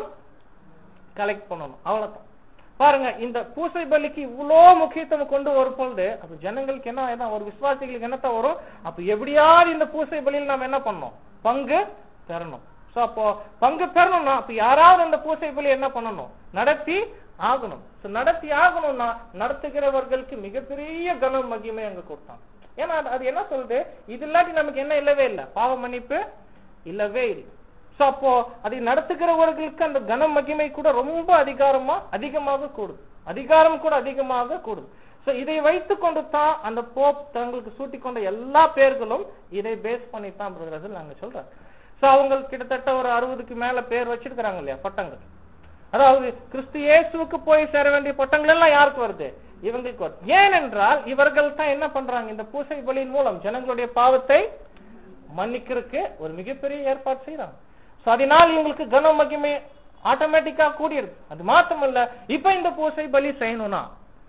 Speaker 1: கலெக்ட் பண்ணணும் அவ்வளவுதான் பாருங்க இந்த பூசை பலிக்கு இவ்வளோ முக்கியத்துவம் கொண்டு வரும் பொழுது அப்ப ஜனங்களுக்கு என்ன என்ன ஒரு விசுவாசிகளுக்கு என்னத்தான் வரும் அப்ப எப்படியாவது இந்த பூசை பலியில் நாம என்ன பண்ணணும் பங்கு பெறணும் சோ அப்போ பங்கு பெறணும்னா அப்ப யாராவது அந்த பூசை பலி என்ன பண்ணணும் நடத்தி ஆகணும் சோ நடத்தி ஆகணும்னா நடத்துகிறவர்களுக்கு மிகப்பெரிய கன மகிமை அங்க கொடுத்தாங்க ஏன்னா அது- அது என்ன சொல்லுது இது இல்லாட்டி நமக்கு என்ன இல்லவே இல்லை பாவ மன்னிப்பு இல்லவே இல்லை சோ அப்போ அதை நடத்துகிறவர்களுக்கு அந்த கன மகிமை கூட ரொம்ப அதிகாரமா அதிகமாக கூடுது அதிகாரம் கூட அதிகமாக கூடுது சோ இதை வைத்துக் கொண்டு தான் அந்த போப் தங்களுக்கு சூட்டிக் கொண்ட எல்லா பேர்களும் இதை பேஸ் பண்ணி தான் பிரதர்கள் நாங்க சொல்றோம் சோ அவங்க கிட்டத்தட்ட ஒரு அறுபதுக்கு மேல பேர் வச்சிருக்கிறாங்க இல்லையா பட்டங்கள் அதாவது கிறிஸ்து இயேசுவுக்கு போய் சேர வேண்டிய பட்டங்கள் எல்லாம் யாருக்கு வருது இவங்களுக்கு வருது ஏனென்றால் இவர்கள் தான் என்ன பண்றாங்க இந்த பூசை பலியின் மூலம் ஜனங்களுடைய பாவத்தை மன்னிக்கிறதுக்கு ஒரு மிகப்பெரிய ஏற்பாடு செய்யறாங்க சோ அதனால் இவங்களுக்கு கன மகிமை ஆட்டோமேட்டிக்கா கூடியிருது அது மாத்திரமல்ல இப்ப இந்த பூசை பலி செய்யணும்னா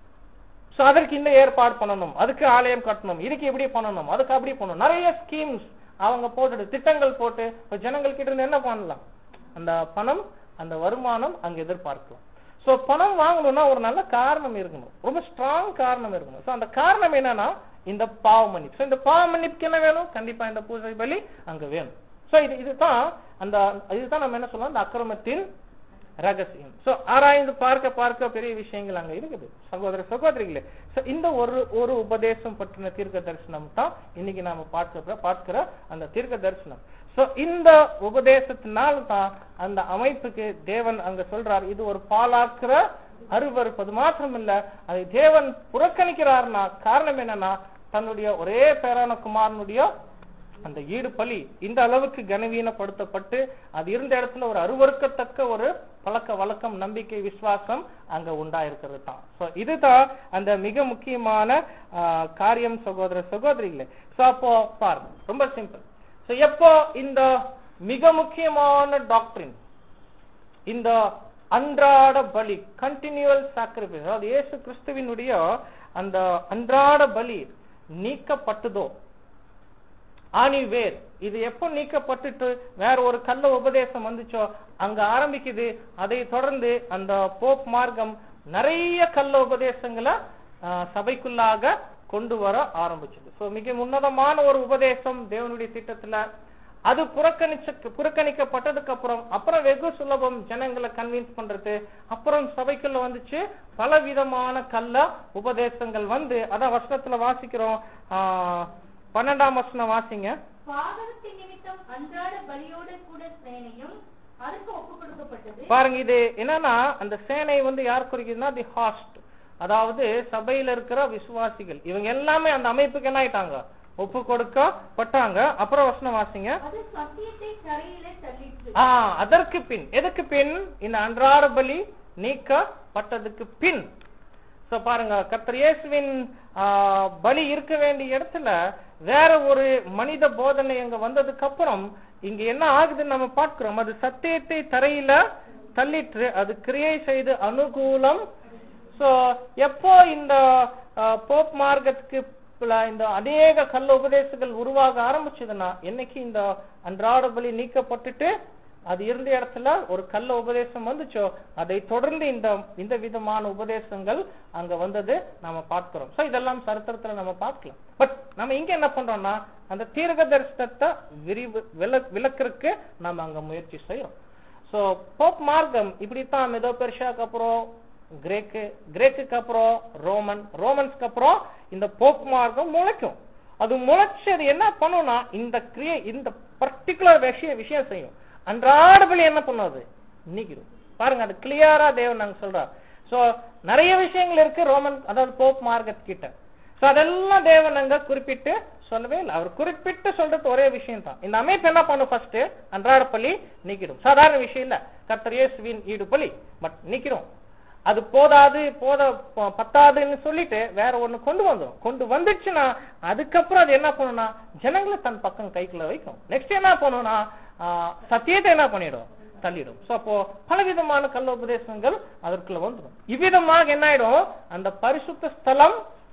Speaker 1: சோ அதற்கு இந்த ஏற்பாடு பண்ணணும் அதுக்கு ஆலயம் கட்டணும் இதுக்கு எப்படி பண்ணணும் அதுக்கு அப்படி பண்ணணும் நிறைய ஸ்கீம்ஸ் அவங்க போட்டுட்டு திட்டங்கள் போட்டு இப்ப ஜனங்கள் கிட்ட இருந்து என்ன பண்ணலாம் அந்த பணம் அந்த வருமானம் அங்க எதிர்பார்க்கலாம் சோ பணம் வாங்கணும்னா ஒரு நல்ல காரணம் இருக்கணும் ரொம்ப ஸ்ட்ராங் காரணம் இருக்கணும் சோ அந்த காரணம் என்னன்னா இந்த பாவ மன்னிப்பு சோ இந்த பாவ மன்னிப்புக்கு என்ன வேணும் கண்டிப்பா இந்த பூஜை பலி அங்க வேணும் சோ இது இதுதான் அந்த இதுதான் நம்ம என்ன சொல்லலாம் அந்த அக்கிரமத்தின் ரகசியம் சோ ஆராய்ந்து பார்க்க பார்க்க பெரிய விஷயங்கள் அங்க இருக்குது சகோதர சகோதரிகளே சோ இந்த ஒரு ஒரு உபதேசம் பற்றின தீர்க்க தரிசனம் தான் இன்னைக்கு நாம பார்க்கிற பார்க்கிற அந்த தீர்க்க தரிசனம் சோ இந்த உபதேசத்தினால் தான் அந்த அமைப்புக்கு தேவன் அங்க சொல்றார் இது ஒரு பாலாக்குற அருவருப்பது மாத்திரம் இல்ல அதை தேவன் புறக்கணிக்கிறார்னா காரணம் என்னன்னா தன்னுடைய ஒரே பேரான குமாரனுடைய அந்த ஈடு பலி இந்த அளவுக்கு கனவீனப்படுத்தப்பட்டு அது இருந்த இடத்துல ஒரு அருவறுக்கத்தக்க ஒரு பழக்க வழக்கம் நம்பிக்கை விசுவாசம் அங்க உண்டாயிருக்கிறது தான் சோ இதுதான் அந்த மிக முக்கியமான ஆ, காரியம் சகோதர சகோதரிகளே சோ அப்போ பாருங்க ரொம்ப சிம்பிள் சோ எப்போ இந்த மிக முக்கியமான டாக்டரின் இந்த அன்றாட பலி கண்டினியூவல் சாக்ரிஃபைஸ் அதாவது இயேசு கிறிஸ்துவினுடைய அந்த அன்றாட பலி நீக்கப்பட்டதோ ஆணி வேர் இது எப்போ நீக்கப்பட்டுட்டு வேற ஒரு கள்ள உபதேசம் வந்துச்சோ அங்க ஆரம்பிக்குது அதை தொடர்ந்து அந்த போப் மார்க்கம் நிறைய கள்ள உபதேசங்களை ஆ, சபைக்குள்ளாக கொண்டு வர ஆரம்பிச்சது சோ மிக உன்னதமான ஒரு உபதேசம் தேவனுடைய திட்டத்துல அது புறக்கணிச்ச புறக்கணிக்கப்பட்டதுக்கு அப்புறம் அப்புறம் வெகு சுலபம் ஜனங்களை கன்வின்ஸ் பண்றது அப்புறம் சபைக்குள்ள வந்துச்சு பல விதமான கள்ள உபதேசங்கள் வந்து அதான் வசனத்துல வாசிக்கிறோம் ஆஹ், பன்னெண்டாம் வசனம் வாசிங்க
Speaker 2: பாதகத்தின் நிமித்தம் அன்றாட பலியோடு கூட சேனையும் அதுக்கு ஒப்பு கொடுக்கப்பட்டது
Speaker 1: பாருங்க இது என்னன்னா அந்த சேனை வந்து யார் குறிக்குதுன்னா தி ஹாஸ்ட் அதாவது சபையில இருக்கிற விசுவாசிகள் இவங்க எல்லாமே அந்த அமைப்புக்கு என்ன ஆயிட்டாங்க ஒப்பு கொடுக்கப்பட்டாங்க அப்புறம் வசனம் வாசிங்க
Speaker 2: அது சத்தியத்தை தரையிலே தள்ளிற்று
Speaker 1: ஆ அதற்கு பின் எதுக்கு பின் இந்த அன்றாட பலி நீக்கப்பட்டதுக்கு பின் சோ பாருங்க கர்த்தர் இயேசுவின் ஆ, பலி இருக்க வேண்டிய இடத்துல வேற ஒரு மனித போதனை அங்க வந்ததுக்கு அப்புறம் இங்க என்ன ஆகுதுன்னு நம்ம பார்க்கிறோம் அது சத்தியத்தை தரையில தள்ளிற்று அது கிரியை செய்து அனுகூலம் சோ எப்போ இந்த அஹ், போப் மார்க்கத்துக்கு பல- இந்த அநேக கள்ள உபதேசங்கள் உருவாக ஆரம்பிச்சதுன்னா என்னைக்கு இந்த அன்றாட பலி நீக்கப்பட்டுட்டு அது இருந்த இடத்துல ஒரு கள்ள உபதேசம் வந்துச்சோ அதை தொடர்ந்து இந்த இந்த விதமான உபதேசங்கள் அங்க வந்தது நம்ம பார்க்கிறோம் சோ இதெல்லாம் சரித்திரத்துல நம்ம பார்க்கலாம் பட் நம்ம இங்க என்ன பண்றோம்னா அந்த தீர்க்க தரிசனத்தை விரிவு விள விளக்குறதுக்கு நம்ம அங்க முயற்சி செய்யறோம் சோ போப் மார்க்கம் இப்படித்தான் மெதோ பெர்ஷியாக்கு அப்புறம் கிரேக்கு கிரேக்குக்கு அப்புறம் ரோமன் ரோமன்ஸ்க்கு அப்புறம் இந்த போப் மார்க்கம் முளைக்கும் அது முளைச்சது என்ன பண்ணும்னா இந்த கிரியை இந்த பர்டிகுலர் விஷயம் விஷயம் செய்யும் அன்றாட பலி என்ன பண்ணுவது நீக்கிடும் பாருங்க அது கிளியரா தேவன் நாங்க சொல்றார் சோ நிறைய விஷயங்கள் இருக்கு ரோமன் அதாவது போப் மார்க்கெட் கிட்ட சோ அதெல்லாம் தேவன் அங்க குறிப்பிட்டு சொல்லவே இல்லை அவர் குறிப்பிட்டு சொல்றது ஒரே விஷயம் தான் இந்த அமைப்பு என்ன பண்ணும் ஃபர்ஸ்ட் அன்றாட பலி நீக்கிடும் சாதாரண விஷயம் இல்ல கர்த்தர் இயேசுவின் ஈடு பலி பட் நீக்கிடும் அது போதாது போத ப- பத்தாதுன்னு சொல்லிட்டு வேற ஒண்ணு கொண்டு வந்துரும் கொண்டு வந்துச்சுன்னா அதுக்கப்புறம் அது என்ன பண்ணும்னா ஜனங்களை தன் பக்கம் கைக்குள்ள வைக்கும் நெக்ஸ்ட் என்ன பண்ணும்னா ஆஹ், சத்தியத்தை என்ன பண்ணிடும் தள்ளிடும் சோ அப்போ பலவிதமான கள்ள உபதேசங்கள் அதற்குள்ள வந்துடும் இவ்விதமாக என்ன ஆயிடும் அந்த பரிசுத்த ஸ்தலம்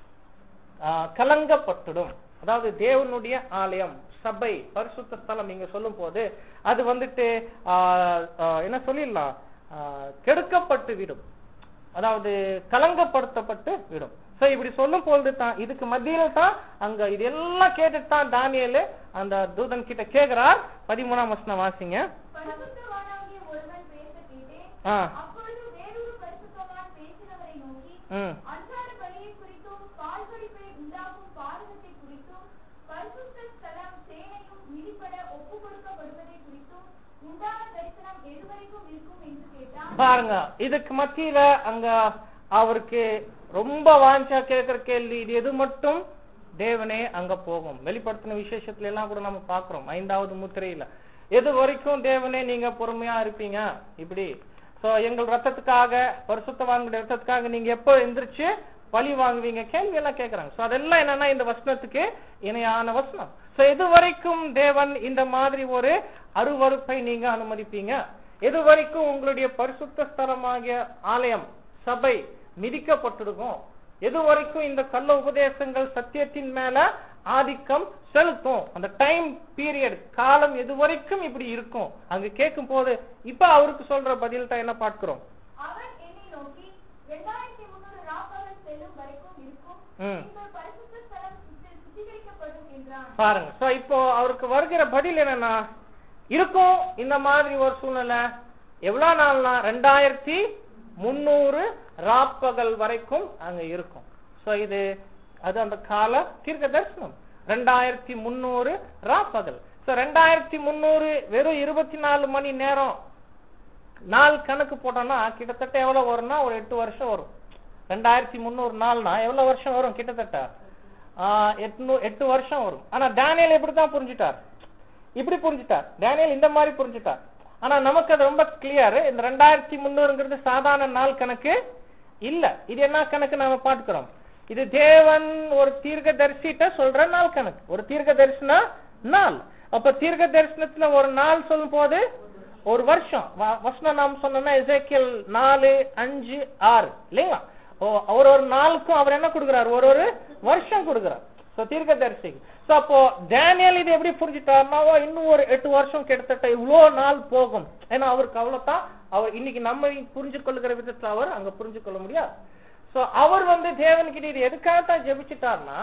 Speaker 1: ஆஹ், கலங்கப்பட்டுடும் அதாவது தேவனுடைய ஆலயம் சபை பரிசுத்த ஸ்தலம் நீங்க சொல்லும் போது அது வந்துட்டு ஆஹ், ஆஹ், என்ன சொல்லிடலாம் ஆஹ், கெடுக்கப்பட்டு விடும் அதாவது கலங்கப்படுத்தப்பட்டு விடும் சோ இப்படி சொல்லும் பொழுது தான் இதுக்கு மத்தியில தான் அங்க இதெல்லாம் கேட்டுட்டு தான் தானியேலு அந்த தூதன் கிட்ட கேக்குறார் பதிமூணாம் வசனம் வாசிங்க
Speaker 2: பரிசுத்தவானாகிய ஒருவன் பேச கேட்டேன்
Speaker 1: ஆ
Speaker 2: அப்பொழுது வேறொரு பரிசுத்தவான் பேசினவரை நோக்கி
Speaker 1: ம்
Speaker 2: அன்றாட பலியை குறித்தும் பால்கடிப்பை உண்டாக்கும் பாதகத்தை குறித்தும் பரிசுத்த ஸ்தலம் சேனையும் மிதிப்பட ஒப்பு கொடுக்கப்படுவதை குறித்தும் உண்டான தரிசனம் எதுவரைக்கும் இருக்கும் என்று கேட்டான்
Speaker 1: பாருங்க இதுக்கு மத்தியில அங்க அவருக்கு ரொம்ப வாஞ்சா கேட்கிற கேள்வி இது எது மட்டும் தேவனே அங்க போகும் வெளிப்படுத்தின விசேஷத்துல எல்லாம் கூட நம்ம பாக்குறோம் ஐந்தாவது முத்திரையில எது வரைக்கும் தேவனே நீங்க பொறுமையா இருப்பீங்க இப்படி சோ எங்கள் ரத்தத்துக்காக பரிசுத்தவான்களுடைய ரத்தத்துக்காக நீங்க எப்போ எந்திரிச்சு பழி வாங்குவீங்க கேள்வி எல்லாம் கேக்குறாங்க சோ அதெல்லாம் என்னன்னா இந்த வசனத்துக்கு இணையான வசனம் சோ எது வரைக்கும் தேவன் இந்த மாதிரி ஒரு அருவருப்பை நீங்க அனுமதிப்பீங்க எது வரைக்கும் உங்களுடைய பரிசுத்த ஸ்தலமாகிய ஆலயம் சபை மிதிக்கப்பட்டிருக்கும் எது வரைக்கும் இந்த கள்ள உபதேசங்கள் சத்தியத்தின் மேல ஆதிக்கம் செலுத்தும் அந்த டைம் பீரியட் காலம் எது வரைக்கும் இப்படி இருக்கும் அங்க கேட்கும் போது இப்ப அவருக்கு சொல்ற பதில் தான் என்ன பார்க்கிறோம்
Speaker 2: அவன் என்னை நோக்கி இரண்டாயிரத்தி முன்னூறு ராப்பகல் செல்லும் வரைக்கும் இருக்கும்
Speaker 1: ம்.
Speaker 2: பின்பு பரிசுத்த ஸ்தலம் சுத்தி- சுத்திகரிக்கப்படும் என்றான்
Speaker 1: பாருங்க சோ இப்போ அவருக்கு வருகிற பதில் என்னன்னா இருக்கும் இந்த மாதிரி ஒரு சூழ்நிலை எவ்வளவு நாள்னா ரெண்டாயிரத்தி முன்னூறு ராப்பகல் வரைக்கும் அங்க இருக்கும் சோ இது அது அந்த கால தீர்க்க தரிசனம் ரெண்டாயிரத்தி முன்னூறு ராப்பகல் சோ ரெண்டாயிரத்தி முன்னூறு வெறும் இருபத்தி நாலு மணி நேரம் நாள் கணக்கு போட்டோம்னா கிட்டத்தட்ட எவ்வளவு வரும்னா ஒரு எட்டு வருஷம் வரும் ரெண்டாயிரத்தி முந்நூறு நாள்னா எவ்வளவு வருஷம் வரும் கிட்டத்தட்ட ஆஹ் எட்நூ- எட்டு வருஷம் வரும் ஆனா டேனியல் இப்படித்தான் புரிஞ்சுட்டார் இப்படி புரிஞ்சுட்டார் டேனியல் இந்த மாதிரி புரிஞ்சுட்டார் ஆனா நமக்கு அது ரொம்ப கிளியர் இந்த ரெண்டாயிரத்தி முந்நூறுங்கிறது சாதாரண நாள் கணக்கு இல்ல இது என்ன கணக்கு நாம பார்க்கிறோம் இது தேவன் ஒரு தீர்க்க தரிசிட்ட சொல்ற நாள் கணக்கு ஒரு தீர்க்க தரிசன நாள் அப்ப தீர்க்க தரிசனத்துல ஒரு நாள் சொல்லும் போது ஒரு வருஷம் வ- வசனம் நாம் சொன்னோம்னா எசேக்கியல் நாலு அஞ்சு ஆறு இல்லைங்களா ஓ ஒரு ஒரு நாளுக்கும் அவர் என்ன கொடுக்கிறார் ஒரு ஒரு வருஷம் கொடுக்கிறார் சோ தீர்க்க தரிசி சோ அப்போ டேனியல் இது எப்படி புரிஞ்சுட்டாருன்னா ஓ, இன்னும் ஒரு எட்டு வருஷம் கிட்டத்தட்ட இவ்வளோ நாள் போகும் ஏன்னா அவருக்கு அவ்வளவுதான் அவர் இன்னைக்கு நம்ம புரிஞ்சு கொள்ளுகிற விதத்துல அவர் அங்க புரிஞ்சு கொள்ள முடியாது சோ அவர் வந்து தேவன்கிட்ட இது எதுக்காகத்தான் ஜெபிச்சிட்டார்னா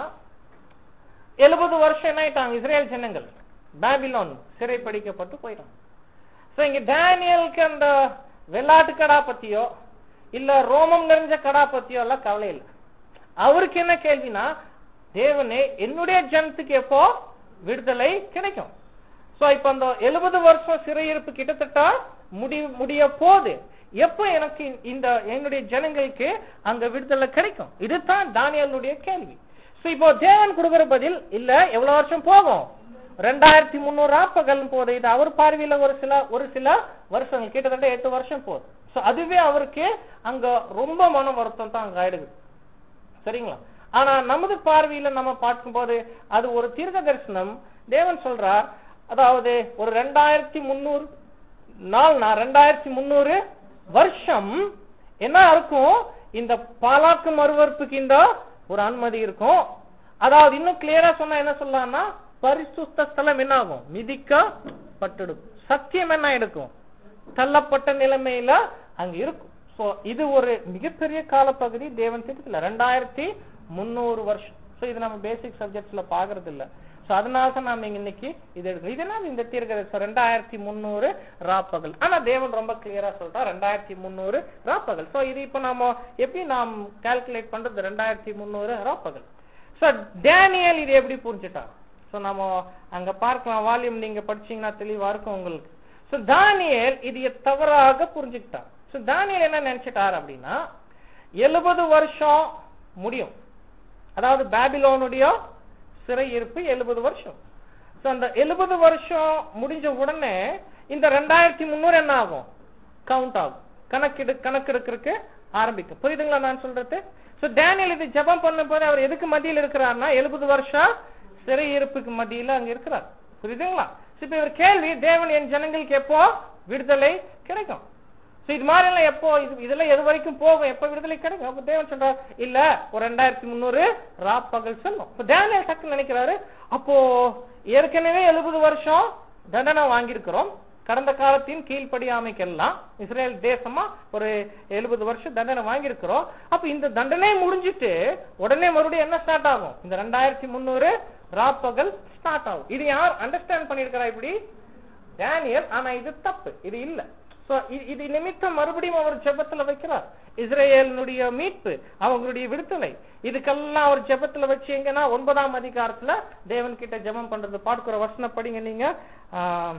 Speaker 1: எழுபது வருஷம் என்ன ஆயிட்டாங்க இஸ்ரேல் ஜனங்கள் பாபிலோன் சிறை படிக்கப்பட்டு போயிட்டாங்க சோ இங்க டேனியலுக்கு அந்த வெள்ளாட்டு கடா பத்தியோ இல்ல ரோமம் நிறைஞ்ச கடா பத்தியோ எல்லாம் கவலை இல்லை அவருக்கு என்ன கேள்வினா தேவனே என்னுடைய ஜனத்துக்கு எப்போ விடுதலை கிடைக்கும் சோ இப்ப அந்த எழுபது வருஷம் சிறையிருப்பு கிட்டத்தட்ட முடி முடிய போகுது எப்போ எனக்கு இந்த என்னுடைய ஜனங்களுக்கு அங்க விடுதலை கிடைக்கும் இதுதான் தானியலுடைய கேள்வி சோ இப்போ தேவன் கொடுக்கிற பதில் இல்ல எவ்வளவு வருஷம் போகும் ரெண்டாயிரத்தி முந்நூறு ஆப்பகல் போகுது இது அவர் பார்வையில ஒரு சில ஒரு சில வருஷங்கள் கிட்டத்தட்ட எட்டு வருஷம் போகுது சோ அதுவே அவருக்கு அங்க ரொம்ப மன வருத்தம் தான் அங்க ஆயிடுது சரிங்களா ஆனா நமது பார்வையில நம்ம பார்க்கும்போது அது ஒரு தீர்க்க தரிசனம் தேவன் சொல்றார் அதாவது ஒரு ரெண்டாயிரத்தி முந்நூறு நாள்னா ரெண்டாயிரத்தி முந்நூறு வருஷம் என்ன இருக்கும் இந்த பாலாக்கு மறுவறுப்புக்கு இந்த ஒரு அனுமதி இருக்கும் அதாவது இன்னும் கிளியரா சொன்னா என்ன சொல்லலாம்னா பரிசுத்த ஸ்தலம் என்ன ஆகும் மிதிக்கப்பட்டுடும் சத்தியம் என்ன எடுக்கும் தள்ளப்பட்ட நிலைமையில அங்க இருக்கும் சோ இது ஒரு மிகப்பெரிய காலப்பகுதி தேவன் திட்டத்துல ரெண்டாயிரத்தி முந்நூறு வருஷம் சோ இது நம்ம பேசிக் சப்ஜெக்ட்ஸ்ல பாக்குறது இல்ல சோ அதனால தான் நாம இங்க இன்னைக்கு இது எடுக்கிறோம் இதெல்லாம் இந்த தீர்க்க ரெண்டாயிரத்தி முந்நூறு ராப்பகல் ஆனா தேவன் ரொம்ப கிளியரா சொல்றா ரெண்டாயிரத்தி முந்நூறு ராப்பகல் சோ இது இப்ப நாம எப்படி நாம் கால்குலேட் பண்றது ரெண்டாயிரத்தி முந்நூறு ராப்பகல் சோ டேனியல் இது எப்படி புரிஞ்சுட்டான் சோ நாம அங்க பார்க்கலாம் வால்யூம் நீங்க படிச்சீங்கன்னா தெளிவா இருக்கும் உங்களுக்கு சோ தானியல் இது தவறாக புரிஞ்சுக்கிட்டான் சோ தானியல் என்ன நினைச்சிட்டார் அப்படின்னா எழுபது வருஷம் முடியும் அதாவது பாபிலோனுடைய சிறை இருப்பு எழுபது வருஷம் சோ அந்த எழுபது வருஷம் முடிஞ்ச உடனே இந்த ரெண்டாயிரத்தி முந்நூறு என்ன ஆகும் கவுண்ட் ஆகும் கணக்கெடு கணக்கெடுக்கிறதுக்கு ஆரம்பிக்கும் புரியுதுங்களா நான் சொல்றது சோ டேனியல் இது ஜெபம் பண்ணும்போது அவர் எதுக்கு மத்தியில் இருக்கிறார்னா எழுபது வருஷம் சிறை இருப்புக்கு மத்தியில அங்க இருக்கிறார் புரியுதுங்களா So, இப்ப இவர் கேள்வி தேவன் என் ஜனங்களுக்கு எப்போ விடுதலை கிடைக்கும் சோ இது மாதிரி எல்லாம் எப்போ இது இதெல்லாம் எது வரைக்கும் போகும் எப்ப விடுதலை கிடைக்கும் அப்ப தேவன் சொல்றார் இல்ல ஒரு ரெண்டாயிரத்தி முந்நூறு ராப்பகல் செல்லும் இப்ப டேனியல் டக்குன்னு நினைக்கிறாரு அப்போ ஏற்கனவே எழுபது வருஷம் தண்டனை வாங்கியிருக்கிறோம் கடந்த காலத்தின் கீழ்ப்படியாமைக்கெல்லாம் இஸ்ரேல் தேசமா ஒரு எழுபது வருஷம் தண்டனை வாங்கியிருக்கிறோம் அப்ப இந்த தண்டனை முடிஞ்சிட்டு உடனே மறுபடியும் என்ன ஸ்டார்ட் ஆகும் இந்த ரெண்டாயிரத்தி முந்நூறு ராப்பகல் ஸ்டார்ட் ஆகும் இது யார் அண்டர்ஸ்டாண்ட் பண்ணிருக்கிறா இப்படி டேனியல் ஆனா இது தப்பு இது இல்ல சோ இது நிமித்தம் மறுபடியும் அவர் ஜெபத்துல வைக்கிறார் இஸ்ரேலினுடைய மீட்பு அவங்களுடைய விடுதலை இதுக்கெல்லாம் அவர் ஜெபத்துல வச்சு எங்கன்னா ஒன்பதாம் அதிகாரத்துல தேவன் கிட்ட ஜெபம் பண்றது பார்க்கிற வசனம் படிங்க நீங்க ஆஹ்,